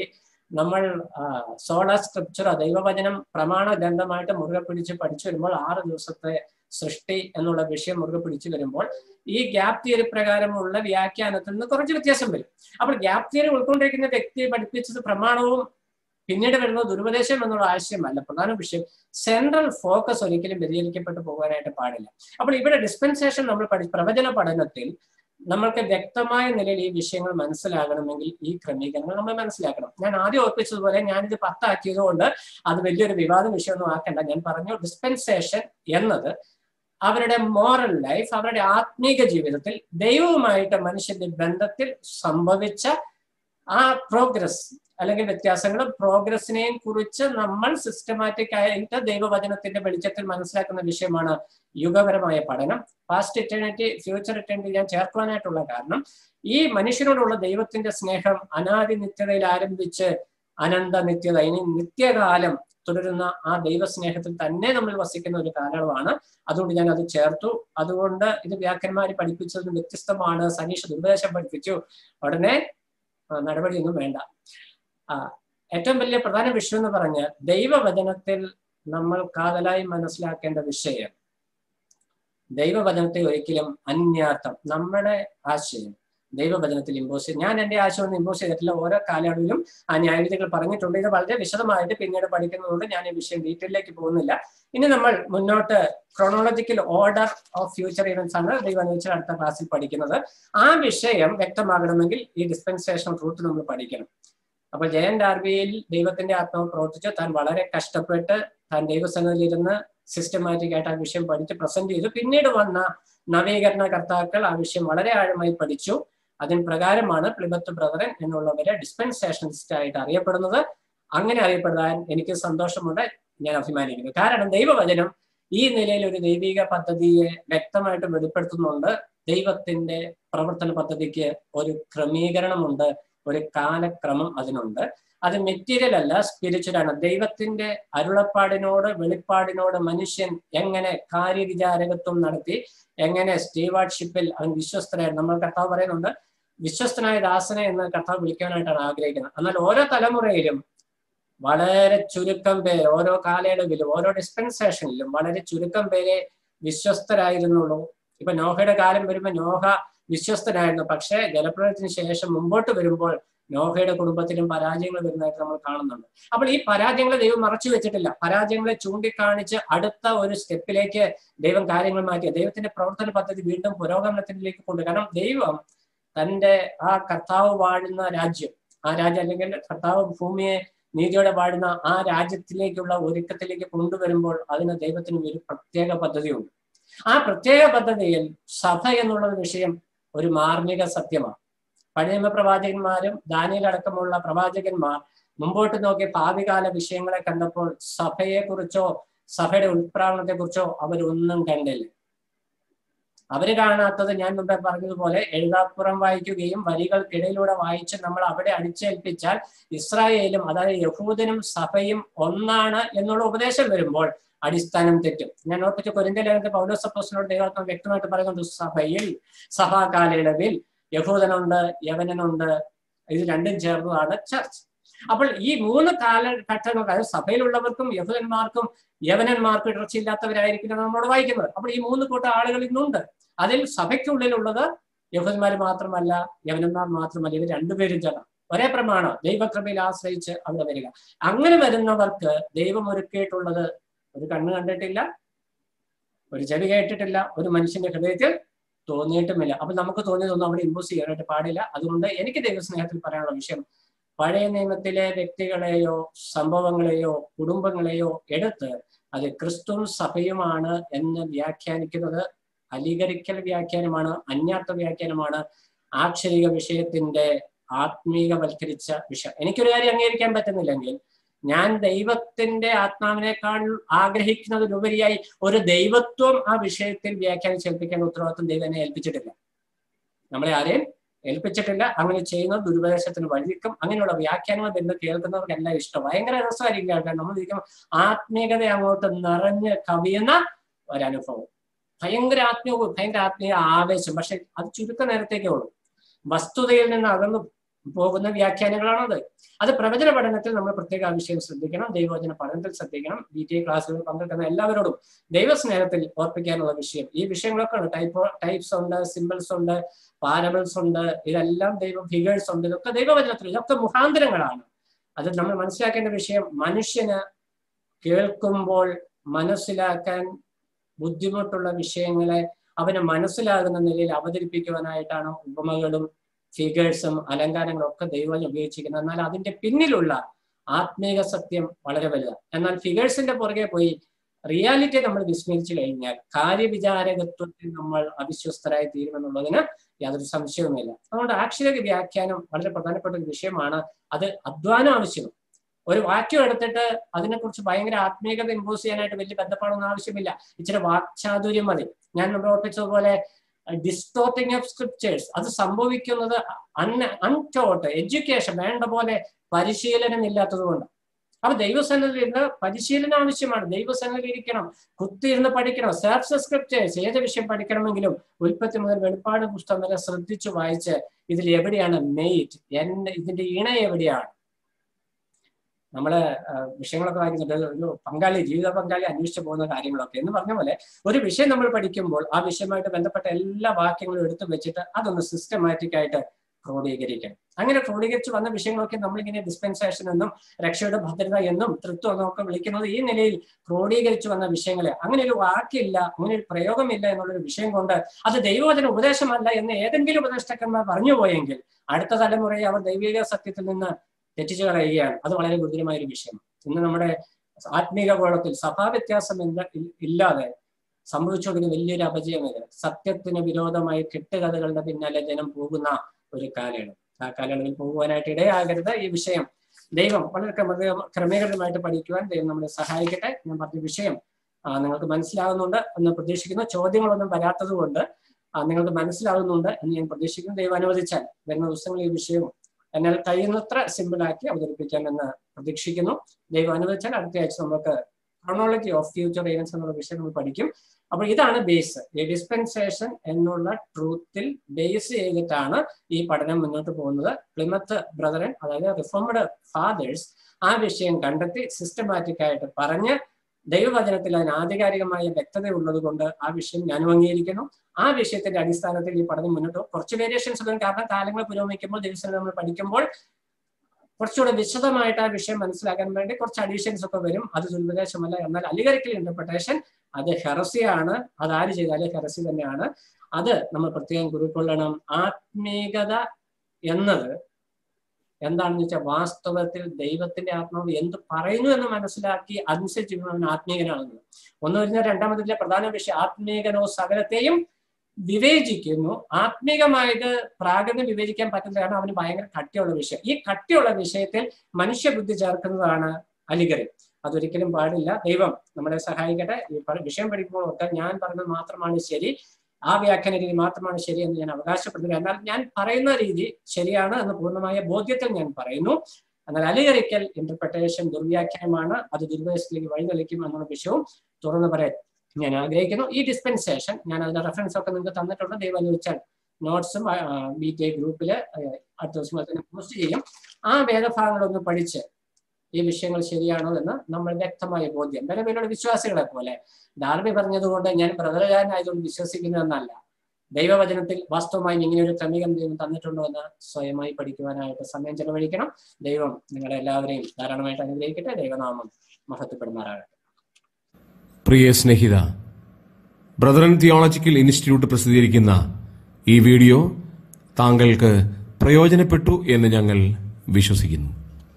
നമ്മൾ സോള സ്ക്രിപ്ചർ ദൈവവചനം പ്രമാണ ഗ്രന്ഥമായിട്ട് മുറുകെ പിടിച്ച് പഠിച്ചു വരുമ്പോൾ ആറ് ദിവസത്തെ സൃഷ്ടി എന്നുള്ള വിഷയം മുറുകെ പിടിച്ചു വരുമ്പോൾ ഈ ഗ്യാപ് തിയറി പ്രകാരമുള്ള വ്യാഖ്യാനത്തിൽ നിന്ന് കുറച്ച് വ്യത്യാസം വരും അപ്പോൾ ഗ്യാപ് തിയറി ഉൾക്കൊണ്ടിരിക്കുന്ന വ്യക്തിയെ പഠിപ്പിച്ചത് പ്രമാണവും പിന്നീട് വരുന്ന ദുരുപദേശം എന്നുള്ള ആശയമല്ല പ്രധാന വിഷയം സെൻട്രൽ ഫോക്കസ് ഒരിക്കലും വ്യതിചലിക്കപ്പെട്ടു പോകാനായിട്ട് പാടില്ല അപ്പോൾ ഇവിടെ ഡിസ്പെൻസേഷൻ നമ്മൾ പഠി പ്രവചന പഠനത്തിൽ നമ്മൾക്ക് വ്യക്തമായ നിലയിൽ ഈ വിഷയങ്ങൾ മനസ്സിലാകണമെങ്കിൽ ഈ ക്രമീകരണങ്ങൾ നമ്മൾ മനസ്സിലാക്കണം ഞാൻ ആദ്യം ഓർപ്പിച്ചതുപോലെ ഞാനിത് പത്താക്കിയത് കൊണ്ട് അത് വലിയൊരു വിവാദ വിഷയമൊന്നും ആക്കണ്ട ഞാൻ പറഞ്ഞു ഡിസ്പെൻസേഷൻ എന്നത് അവരുടെ മോറൽ ലൈഫ് അവരുടെ ആത്മീക ജീവിതത്തിൽ ദൈവവുമായിട്ട് മനുഷ്യന്റെ ബന്ധത്തിൽ സംഭവിച്ച ആ പ്രോഗ്രസ് അല്ലെങ്കിൽ വ്യത്യാസങ്ങളും പ്രോഗ്രസിനെയും കുറിച്ച് നമ്മൾ സിസ്റ്റമാറ്റിക് ആയിട്ട് ദൈവവചനത്തിന്റെ വെളിച്ചത്തിൽ മനസ്സിലാക്കുന്ന വിഷയമാണ് യുഗപരമായ പഠനം പാസ്റ്റ് ഇറ്റേണിറ്റി ഫ്യൂച്ചർ ഇറ്റേണിറ്റി ഞാൻ ചേർക്കുവാനായിട്ടുള്ള കാരണം ഈ മനുഷ്യരോടുള്ള ദൈവത്തിന്റെ സ്നേഹം അനാദി നിത്യതയിൽ ആരംഭിച്ച് അനന്ത നിത്യത ഇനി നിത്യകാലം തുടരുന്ന ആ ദൈവസ്നേഹത്തിൽ തന്നെ നമ്മൾ വസിക്കുന്ന ഒരു കാലയളവാണ് അതുകൊണ്ട് ഞാൻ അത് ചേർത്തു അതുകൊണ്ട് ഇത് വ്യാഖ്യന്മാർ പഠിപ്പിച്ചതിന് വ്യത്യസ്തമാണ് സനീഷ് ദുർദേശം പഠിപ്പിച്ചു ഉടനെ നടപടിയൊന്നും വേണ്ട ആ ഏറ്റവും വലിയ പ്രധാന വിഷയം എന്ന് പറഞ്ഞ ദൈവവചനത്തിൽ നമ്മൾ കാതലായി മനസ്സിലാക്കേണ്ട വിഷയം ദൈവവചനത്തെ ഒരിക്കലും അന്യാർത്ഥം നമ്മുടെ ആശയം ദൈവവചനത്തിൽ ഇമ്പോസ് ചെയ്യും ഞാൻ എന്റെ ആശയം ഒന്നും ഇമ്പോസ് ചെയ്തിട്ടില്ല ഓരോ കാലയളവിലും ആ ന്യായവിധികൾ പറഞ്ഞിട്ടുണ്ട് ഇത് വളരെ വിശദമായിട്ട് പിന്നീട് പഠിക്കുന്നതുകൊണ്ട് ഞാൻ ഈ വിഷയം ഡീറ്റെയിലേക്ക് പോകുന്നില്ല ഇനി നമ്മൾ മുന്നോട്ട് chronological order of future events ആണ് ദൈവാനുവദിച്ച അടുത്ത ക്ലാസ്സിൽ പഠിക്കുന്നത് ആ വിഷയം വ്യക്തമാകണമെങ്കിൽ ഈ ഡിസ്പെൻസേഷൻ റൂട്ട് നമ്മൾ പഠിക്കണം അപ്പൊ ജയൻ ഡാർബിയിൽ ദൈവത്തിന്റെ ആത്മാവ് പ്രവർത്തിച്ചു താൻ വളരെ കഷ്ടപ്പെട്ട് താൻ ദൈവസന്നിധിയിൽ ഇരുന്ന് സിസ്റ്റമാറ്റിക് ആയിട്ട് ആ വിഷയം പഠിച്ച് പ്രസന്റ് ചെയ്തു പിന്നീട് വന്ന നവീകരണ കർത്താക്കൾ ആ വിഷയം വളരെ ആഴമായി പഠിച്ചു അതിന് പ്രകാരമാണ് പ്ലിബത്ത് ബ്രദറൻ എന്നുള്ളവരെ ഡിസ്പെൻസേഷനിസ്റ്റ് ആയിട്ട് അറിയപ്പെടുന്നത് അങ്ങനെ അറിയപ്പെടാൻ എനിക്ക് സന്തോഷമുണ്ട് ഞാൻ അഭിമാനിക്കുന്നു കാരണം ദൈവവചനം ഈ നിലയിൽ ഒരു ദൈവിക പദ്ധതിയെ വ്യക്തമായിട്ട് വെളിപ്പെടുത്തുന്നുണ്ട് ദൈവത്തിന്റെ പ്രവർത്തന പദ്ധതിക്ക് ഒരു ക്രമീകരണമുണ്ട് ഒരു കാലക്രമം അതിനുണ്ട് അത് മെറ്റീരിയൽ അല്ല സ്പിരിച്വൽ ആണ് ദൈവത്തിന്റെ അരുളപ്പാടിനോട് വെളിപ്പാടിനോട് മനുഷ്യൻ എങ്ങനെ കാര്യവിചാരകത്വം നടത്തി എങ്ങനെ സ്റ്റീവാർഡ്ഷിപ്പിൽ അവൻ വിശ്വസ്തനായിരുന്നു നമ്മൾ കർത്താവ് പറയുന്നുണ്ട് വിശ്വസ്തനായ ദാസനെ എന്ന് കർത്താവ് വിളിക്കാനായിട്ടാണ് ആഗ്രഹിക്കുന്നത് എന്നാൽ ഓരോ തലമുറയിലും വളരെ ചുരുക്കം പേര് ഓരോ കാലയളവിലും ഓരോ ഡിസ്പെൻസേഷനിലും വളരെ ചുരുക്കം പേരെ വിശ്വസ്തരായിരുന്നുള്ളൂ ഇപ്പൊ നോഹയുടെ കാലം വരുമ്പോൾ നോഹ വിശ്വസ്തനായിരുന്നു പക്ഷേ ജലപ്രളയത്തിന് ശേഷം മുമ്പോട്ട് വരുമ്പോൾ നോഹയുടെ കുടുംബത്തിലും പരാജയങ്ങൾ വരുന്നതായിട്ട് നമ്മൾ കാണുന്നുണ്ട് അപ്പോൾ ഈ പരാജയങ്ങളെ ദൈവം മറച്ചു വെച്ചിട്ടില്ല പരാജയങ്ങളെ ചൂണ്ടിക്കാണിച്ച് അടുത്ത ഒരു സ്റ്റെപ്പിലേക്ക് ദൈവം കാര്യങ്ങൾ മാറ്റി ദൈവത്തിന്റെ പ്രവർത്തന പദ്ധതി വീണ്ടും പുരോഗമനത്തിലേക്ക് കൊണ്ട് കാരണം ദൈവം തന്റെ ആ കർത്താവ് വാഴുന്ന രാജ്യം ആ രാജ്യം അല്ലെങ്കിൽ കർത്താവ് ഭൂമിയെ നീതിയോടെ വാഴുന്ന ആ രാജ്യത്തിലേക്കുള്ള ഒരുക്കത്തിലേക്ക് കൊണ്ടുവരുമ്പോൾ അതിന് ദൈവത്തിന് ഒരു പ്രത്യേക പദ്ധതിയുണ്ട് ആ പ്രത്യേക പദ്ധതിയിൽ സഭ എന്നുള്ള വിഷയം ഒരു മാർമിക സത്യമാണ് പഴയ പ്രവാചകന്മാരും ദാനിയിൽ അടക്കമുള്ള പ്രവാചകന്മാർ മുമ്പോട്ട് നോക്കിയ ഭാവികാല വിഷയങ്ങളെ കണ്ടപ്പോൾ സഭയെ കുറിച്ചോ സഭയുടെ ഉത്പ്രാവണത്തെ കുറിച്ചോ അവരൊന്നും കണ്ടില്ല അവര് കാണാത്തത് ഞാൻ മുമ്പേ പറഞ്ഞതുപോലെ എഴുതാപ്പുറം വായിക്കുകയും വരികൾക്കിടയിലൂടെ വായിച്ച് നമ്മൾ അവിടെ അടിച്ചേൽപ്പിച്ചാൽ ഇസ്രായേലും അതായത് യഹൂദനും സഭയും ഒന്നാണ് എന്നുള്ള ഉപദേശം വരുമ്പോൾ അടിസ്ഥാനം തെറ്റും ഞാൻ ഓർപ്പിച്ച കൊരിന്ത ലേഖനത്തിൽ പൗലോസ് അപ്പോസിനോട് ദൈവത്വം വ്യക്തമായിട്ട് പറയുന്നുണ്ട് സഭയിൽ സഭാ കാലയളവിൽ യഹൂദനുണ്ട് യവനനുണ്ട് ഇത് രണ്ടും ചേർന്നതാണ് ചർച്ച് അപ്പോൾ ഈ മൂന്ന് കാലഘട്ടങ്ങൾ അതായത് സഭയിലുള്ളവർക്കും യഹൂദന്മാർക്കും യവനന്മാർക്കും ഇടർച്ചയില്ലാത്തവരായിരിക്കും നമ്മോട് വായിക്കുന്നത് അപ്പോൾ ഈ മൂന്ന് കൂട്ടം ആളുകൾ ഇന്നുണ്ട് അതിൽ സഭയ്ക്കുള്ളിലുള്ളത് യഹൂദന്മാർ മാത്രമല്ല യവനന്മാർ മാത്രമല്ല ഇത് രണ്ടുപേരും ചേർന്ന് ഒരേ പ്രമാണം ദൈവകൃപയിൽ ആശ്രയിച്ച് അവിടെ വരിക അങ്ങനെ വരുന്നവർക്ക് ദൈവം ഒരുക്കിയിട്ടുള്ളത് ഒരു കണ്ണ് കണ്ടിട്ടില്ല ഒരു ചെവി കേട്ടിട്ടില്ല ഒരു മനുഷ്യന്റെ ഹൃദയത്തിൽ തോന്നിയിട്ടുമില്ല അപ്പൊ നമുക്ക് തോന്നിയതൊന്നും അവിടെ ഇമ്പോസ് ചെയ്യാനായിട്ട് പാടില്ല അതുകൊണ്ട് എനിക്ക് ദൈവസ്നേഹത്തിൽ പറയാനുള്ള വിഷയം പഴയ നിയമത്തിലെ വ്യക്തികളെയോ സംഭവങ്ങളെയോ കുടുംബങ്ങളെയോ എടുത്ത് അത് ക്രിസ്തുവും സഭയുമാണ് എന്ന് വ്യാഖ്യാനിക്കുന്നത് അലീകരിക്കൽ വ്യാഖ്യാനമാണ് അന്യാർത്ഥ വ്യാഖ്യാനമാണ് ആക്ഷരിക വിഷയത്തിന്റെ ആത്മീകവൽക്കരിച്ച വിഷയം എനിക്കൊരു കാര്യം അംഗീകരിക്കാൻ പറ്റുന്നില്ലെങ്കിൽ ഞാൻ ദൈവത്തിന്റെ ആത്മാവിനേക്കാൾ ആഗ്രഹിക്കുന്നതിലുപരിയായി ഒരു ദൈവത്വം ആ വിഷയത്തിൽ വ്യാഖ്യാനിച്ചേൽപ്പിക്കാൻ ഉത്തരവാദിത്വം ദൈവം എന്നെ ഏൽപ്പിച്ചിട്ടില്ല നമ്മളെ ആരെയും ഏൽപ്പിച്ചിട്ടില്ല അങ്ങനെ ചെയ്യുന്നത് ദുരുപദേശത്തിന് വഴിക്കും അങ്ങനെയുള്ള വ്യാഖ്യാനങ്ങൾ വരുന്ന കേൾക്കുന്നവർക്കെല്ലാം ഇഷ്ടം ഭയങ്കര രസമായിരിക്കും കേൾക്കാൻ നമ്മൾ ഇരിക്കും ആത്മീയത അങ്ങോട്ട് നിറഞ്ഞ് കവിയുന്ന ഒരനുഭവം ഭയങ്കര ആത്മീയ ഭയങ്കര ആത്മീയ ആവേശം പക്ഷെ അത് ചുരുക്ക നേരത്തേക്കേ ഉള്ളൂ വസ്തുതയിൽ നിന്ന് അകന്നു പോകുന്ന വ്യാഖ്യാനങ്ങളാണത് അത് പ്രവചന പഠനത്തിൽ നമ്മൾ പ്രത്യേക ആ വിഷയം ശ്രദ്ധിക്കണം ദൈവവചന പഠനത്തിൽ ശ്രദ്ധിക്കണം ബി ടി ക്ലാസ്സുകളിൽ പങ്കെടുക്കുന്ന എല്ലാവരോടും ദൈവസ്നേഹത്തിൽ ഓർപ്പിക്കാനുള്ള വിഷയം ഈ വിഷയങ്ങളൊക്കെ ഉണ്ട് ടൈപ്പ് ടൈപ്സ് ഉണ്ട് സിമ്പിൾസ് ഉണ്ട് പാരബിൾസ് ഉണ്ട് ഇതെല്ലാം ദൈവ ഫിഗേഴ്സ് ഉണ്ട് ഇതൊക്കെ ദൈവവചനത്തിൽ ഇതൊക്കെ മുഖാന്തരങ്ങളാണ് അത് നമ്മൾ മനസ്സിലാക്കേണ്ട വിഷയം മനുഷ്യന് കേൾക്കുമ്പോൾ മനസ്സിലാക്കാൻ ബുദ്ധിമുട്ടുള്ള വിഷയങ്ങളെ അവന് മനസ്സിലാകുന്ന നിലയിൽ അവതരിപ്പിക്കുവാനായിട്ടാണ് ഉപമകളും ഫിഗേഴ്സും അലങ്കാരങ്ങളും ഒക്കെ ദൈവം ഉപയോഗിച്ചിരിക്കുന്നത് എന്നാൽ അതിന്റെ പിന്നിലുള്ള ആത്മീക സത്യം വളരെ വലുതാണ് എന്നാൽ ഫിഗേഴ്സിന്റെ പുറകെ പോയി റിയാലിറ്റി നമ്മൾ വിസ്മരിച്ചു കഴിഞ്ഞാൽ കാര്യവിചാരകത്വത്തിൽ നമ്മൾ അവിശ്വസ്തരായി തീരുമെന്നുള്ളതിന് യാതൊരു സംശയവുമില്ല അതുകൊണ്ട് ആക്ഷരിക വ്യാഖ്യാനം വളരെ പ്രധാനപ്പെട്ട ഒരു വിഷയമാണ് അത് അധ്വാനം ആവശ്യമാണ് ഒരു വാക്യം എടുത്തിട്ട് അതിനെക്കുറിച്ച് ഭയങ്കര ആത്മീയത ഇമ്പോസ് ചെയ്യാനായിട്ട് വലിയ ബന്ധപ്പാടൊന്നും ആവശ്യമില്ല ഇച്ചിരി വാക്ചാതുര്യം മതി ഞാൻ നമ്മൾ ഓർപ്പിച്ചതുപോലെ ഡിസ്റ്റോർട്ടിങ് ഓഫ് സ്ക്രിപ്റ്റേഴ്സ് അത് സംഭവിക്കുന്നത് അൺ അൺടോട്ട് എഡ്യൂക്കേഷൻ വേണ്ട പോലെ പരിശീലനം ഇല്ലാത്തത് കൊണ്ട് അപ്പൊ ദൈവസന്നിധിയിൽ പരിശീലനം ആവശ്യമാണ് ദൈവസന്നിധി ഇരിക്കണം കുത്തിയിരുന്ന് പഠിക്കണം സെൽഫ് സ്ക്രിപ്റ്റേഴ്സ് ഏത് വിഷയം പഠിക്കണമെങ്കിലും ഉൽപ്പത്തി മുതൽ വെളിപ്പാട് പുസ്തകം വരെ ശ്രദ്ധിച്ചു വായിച്ച് ഇതിൽ എവിടെയാണ് മെയ്റ്റ് എന്റെ ഇതിന്റെ ഇണ എവിടെയാണ് നമ്മള് വിഷയങ്ങളൊക്കെ വായിക്കുന്നുണ്ട് ഒരു പങ്കാളി ജീവിത പങ്കാളി അന്വേഷിച്ചു പോകുന്ന കാര്യങ്ങളൊക്കെ എന്ന് പറഞ്ഞ പോലെ ഒരു വിഷയം നമ്മൾ പഠിക്കുമ്പോൾ ആ വിഷയമായിട്ട് ബന്ധപ്പെട്ട എല്ലാ വാക്യങ്ങളും എടുത്തു വെച്ചിട്ട് അതൊന്ന് സിസ്റ്റമാറ്റിക് ആയിട്ട് ക്രോഡീകരിക്കണം അങ്ങനെ ക്രോഡീകരിച്ച് വന്ന വിഷയങ്ങളൊക്കെ നമ്മളിങ്ങനെ ഡിസ്പെൻസേഷൻ എന്നും രക്ഷയുടെ ഭദ്രത എന്നും തൃത്വം എന്നും ഒക്കെ വിളിക്കുന്നത് ഈ നിലയിൽ ക്രോഡീകരിച്ചു വന്ന വിഷയങ്ങളെ അങ്ങനെ ഒരു വാക്കില്ല അങ്ങനെ ഒരു പ്രയോഗമില്ല എന്നുള്ളൊരു വിഷയം കൊണ്ട് അത് ദൈവവചന ഉപദേശമല്ല എന്ന് ഏതെങ്കിലും ഉപദേഷ്ടാക്കന്മാർ പറഞ്ഞു പോയെങ്കിൽ അടുത്ത തലമുറയെ അവർ ദൈവിക സത്യത്തിൽ നിന്ന് തെറ്റിച്ചു കളയുകയാണ് അത് വളരെ ഗുരുതരമായ ഒരു വിഷയം ഇന്ന് നമ്മുടെ ആത്മീക ഗോളത്തിൽ സഭാവ്യത്യാസം എന്താ ഇല്ലാതെ സംഭവിച്ചുകൊണ്ടിരുന്ന വലിയൊരു അപജയം ഇത് സത്യത്തിന് വിരോധമായി കെട്ടുകഥകളുടെ പിന്നാലെ ജനം പോകുന്ന ഒരു കാലയളവ് ആ കാലയളവിൽ പോകുവാനായിട്ട് ഇടയാകരുത് ഈ വിഷയം ദൈവം വളരെ ക്രമ ക്രമീകരണമായിട്ട് പഠിക്കുവാൻ ദൈവം നമ്മളെ സഹായിക്കട്ടെ ഞാൻ പറഞ്ഞ വിഷയം നിങ്ങൾക്ക് മനസ്സിലാകുന്നുണ്ട് എന്ന് പ്രതീക്ഷിക്കുന്നു ചോദ്യങ്ങളൊന്നും വരാത്തത് കൊണ്ട് നിങ്ങൾക്ക് മനസ്സിലാകുന്നുണ്ട് എന്ന് ഞാൻ പ്രതീക്ഷിക്കുന്നു ദൈവം അനുവദിച്ചാൽ വരുന്ന ദിവസങ്ങളിൽ ഈ വിഷയം എന്നാൽ കഴിയുന്നത്ര സിമ്പിളാക്കി അവതരിപ്പിക്കാമെന്ന് പ്രതീക്ഷിക്കുന്നു ദൈവം അനുവദിച്ചാൽ അടുത്ത ആഴ്ച നമുക്ക് ക്രോണോളജി ഓഫ് ഫ്യൂച്ചർ ഇവൻസ് എന്നുള്ള വിഷയം നമ്മൾ പഠിക്കും അപ്പോൾ ഇതാണ് ബേസ് ഈ ഡിസ്പെൻസേഷൻ എന്നുള്ള ട്രൂത്തിൽ ബേസ് ചെയ്തിട്ടാണ് ഈ പഠനം മുന്നോട്ട് പോകുന്നത് പ്ലിമത്ത് ബ്രദറൻ അതായത് റിഫോംഡ് ഫാദേഴ്സ് ആ വിഷയം കണ്ടെത്തി സിസ്റ്റമാറ്റിക് ആയിട്ട് പറഞ്ഞ് ദൈവവചനത്തിൽ അതിന് ആധികാരികമായ വ്യക്തത ഉള്ളത് കൊണ്ട് ആ വിഷയം ഞാനും അംഗീകരിക്കുന്നു ആ വിഷയത്തിന്റെ അടിസ്ഥാനത്തിൽ ഈ പഠനം മുന്നോട്ട് കുറച്ച് വേരിയേഷൻസ് വരും കാരണം കാലങ്ങൾ പുരോഗമിക്കുമ്പോൾ ദിവസം നമ്മൾ പഠിക്കുമ്പോൾ കുറച്ചുകൂടെ വിശദമായിട്ട് ആ വിഷയം മനസ്സിലാക്കാൻ വേണ്ടി കുറച്ച് അഡീഷൻസ് ഒക്കെ വരും അത് ദുരുപദേശമല്ല എന്നാൽ അലികരിക്കൽ ഇന്റർപ്രിട്ടേഷൻ അത് ഹെറസിയാണ് അത് ആര് ചെയ്താലും ഹെറസി തന്നെയാണ് അത് നമ്മൾ പ്രത്യേകം കുറിക്കൊള്ളണം ആത്മീകത എന്നത് എന്താണെന്ന് വെച്ചാൽ വാസ്തവത്തിൽ ദൈവത്തിന്റെ ആത്മാവ് എന്ത് പറയുന്നു എന്ന് മനസ്സിലാക്കി അനുസരിച്ച് അവൻ ആത്മീകനാകുന്നത് ഒന്ന് വരുന്ന രണ്ടാമതിലെ പ്രധാന വിഷയം ആത്മീകനോ സകലത്തെയും വിവേചിക്കുന്നു ആത്മീകമായിട്ട് പ്രാകൃതം വിവേചിക്കാൻ പറ്റുന്ന കാരണം അവന് ഭയങ്കര കട്ടിയുള്ള വിഷയം ഈ കട്ടിയുള്ള വിഷയത്തിൽ മനുഷ്യബുദ്ധി ചേർക്കുന്നതാണ് അലിഗറി അതൊരിക്കലും പാടില്ല ദൈവം നമ്മളെ സഹായിക്കട്ടെ ഈ വിഷയം പഠിക്കുമ്പോൾ ഒക്കെ ഞാൻ പറഞ്ഞത് മാത്രമാണ് ശരി ആ വ്യാഖ്യാന രീതി മാത്രമാണ് ശരി എന്ന് ഞാൻ അവകാശപ്പെടുന്നില്ല എന്നാൽ ഞാൻ പറയുന്ന രീതി ശരിയാണ് എന്ന് പൂർണ്ണമായ ബോധ്യത്തിൽ ഞാൻ പറയുന്നു എന്നാൽ അലികരിക്കൽ ഇന്റർപ്രിട്ടേഷൻ ദുർവ്യാഖ്യാനമാണ് അത് ദുർവ്യാസത്തിലേക്ക് വഴിതെളിക്കും എന്നുള്ള വിഷയവും തുറന്നു പറയാൻ ഞാൻ ആഗ്രഹിക്കുന്നു ഈ ഡിസ്പെൻസേഷൻ ഞാൻ അതിന്റെ റെഫറൻസ് ഒക്കെ നിങ്ങൾക്ക് തന്നിട്ടുണ്ട് ദൈവം അനുവദിച്ചാൽ നോട്ട്സും ബി ടി ഗ്രൂപ്പിൽ അടുത്ത ദിവസം തന്നെ പോസ്റ്റ് ചെയ്യും ആ വേദഭാഗങ്ങളൊന്ന് പഠിച്ച് ഈ വിഷയങ്ങൾ ശരിയാണോ എന്ന് നമ്മൾ വ്യക്തമായ ബോധ്യം നിലവിലുള്ള വിശ്വാസികളെ പോലെ ഡാർബി പറഞ്ഞതുകൊണ്ട് ഞാൻ ബ്രദറുകാരനായതുകൊണ്ട് വിശ്വസിക്കുന്നു എന്നല്ല ദൈവവചനത്തിൽ വാസ്തവമായി ഇങ്ങനെ ഒരു ക്രമീകരണം ദൈവം തന്നിട്ടുണ്ടോ എന്ന് സ്വയമായി പഠിക്കുവാനായിട്ട് സമയം ചെലവഴിക്കണം ദൈവം നിങ്ങളെ എല്ലാവരെയും ധാരാളമായിട്ട് അനുഗ്രഹിക്കട്ടെ ദൈവനാമം മഹത്വപ്പെടുമാറാകട്ടെ പ്രിയ സ്നേഹിത ബ്രദറൻ തിയോളജിക്കൽ ഇൻസ്റ്റിറ്റ്യൂട്ട് പ്രസിദ്ധീകരിക്കുന്ന ഈ വീഡിയോ താങ്കൾക്ക് പ്രയോജനപ്പെട്ടു എന്ന് ഞങ്ങൾ വിശ്വസിക്കുന്നു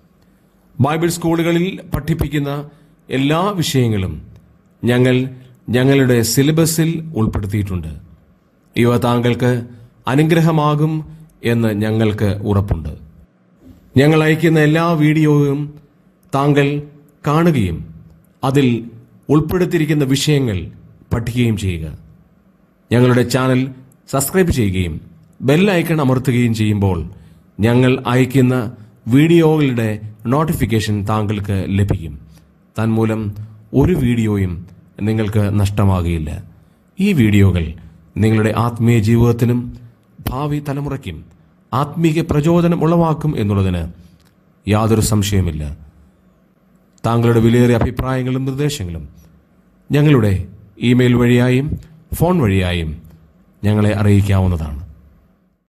ബൈബിൾ സ്കൂളുകളിൽ പഠിപ്പിക്കുന്ന എല്ലാ വിഷയങ്ങളും ഞങ്ങൾ ഞങ്ങളുടെ സിലബസിൽ ഉൾപ്പെടുത്തിയിട്ടുണ്ട് ഇവ താങ്കൾക്ക് അനുഗ്രഹമാകും എന്ന് ഞങ്ങൾക്ക് ഉറപ്പുണ്ട് ഞങ്ങൾ അയക്കുന്ന എല്ലാ വീഡിയോയും താങ്കൾ കാണുകയും അതിൽ ഉൾപ്പെടുത്തിയിരിക്കുന്ന വിഷയങ്ങൾ പഠിക്കുകയും ചെയ്യുക ഞങ്ങളുടെ ചാനൽ സബ്സ്ക്രൈബ് ചെയ്യുകയും ബെൽ ഐക്കൺ അമർത്തുകയും ചെയ്യുമ്പോൾ ഞങ്ങൾ അയക്കുന്ന വീഡിയോകളുടെ നോട്ടിഫിക്കേഷൻ താങ്കൾക്ക് ലഭിക്കും തന്മൂലം ഒരു വീഡിയോയും നിങ്ങൾക്ക് നഷ്ടമാകുകയില്ല ഈ വീഡിയോകൾ നിങ്ങളുടെ ആത്മീയ ജീവിതത്തിനും ഭാവി തലമുറയ്ക്കും ആത്മീക പ്രചോദനം ഉളവാക്കും എന്നുള്ളതിന് യാതൊരു സംശയമില്ല താങ്കളുടെ വിലയേറിയ അഭിപ്രായങ്ങളും നിർദ്ദേശങ്ങളും ഞങ്ങളുടെ ഇമെയിൽ വഴിയായും ഫോൺ വഴിയായും ഞങ്ങളെ അറിയിക്കാവുന്നതാണ്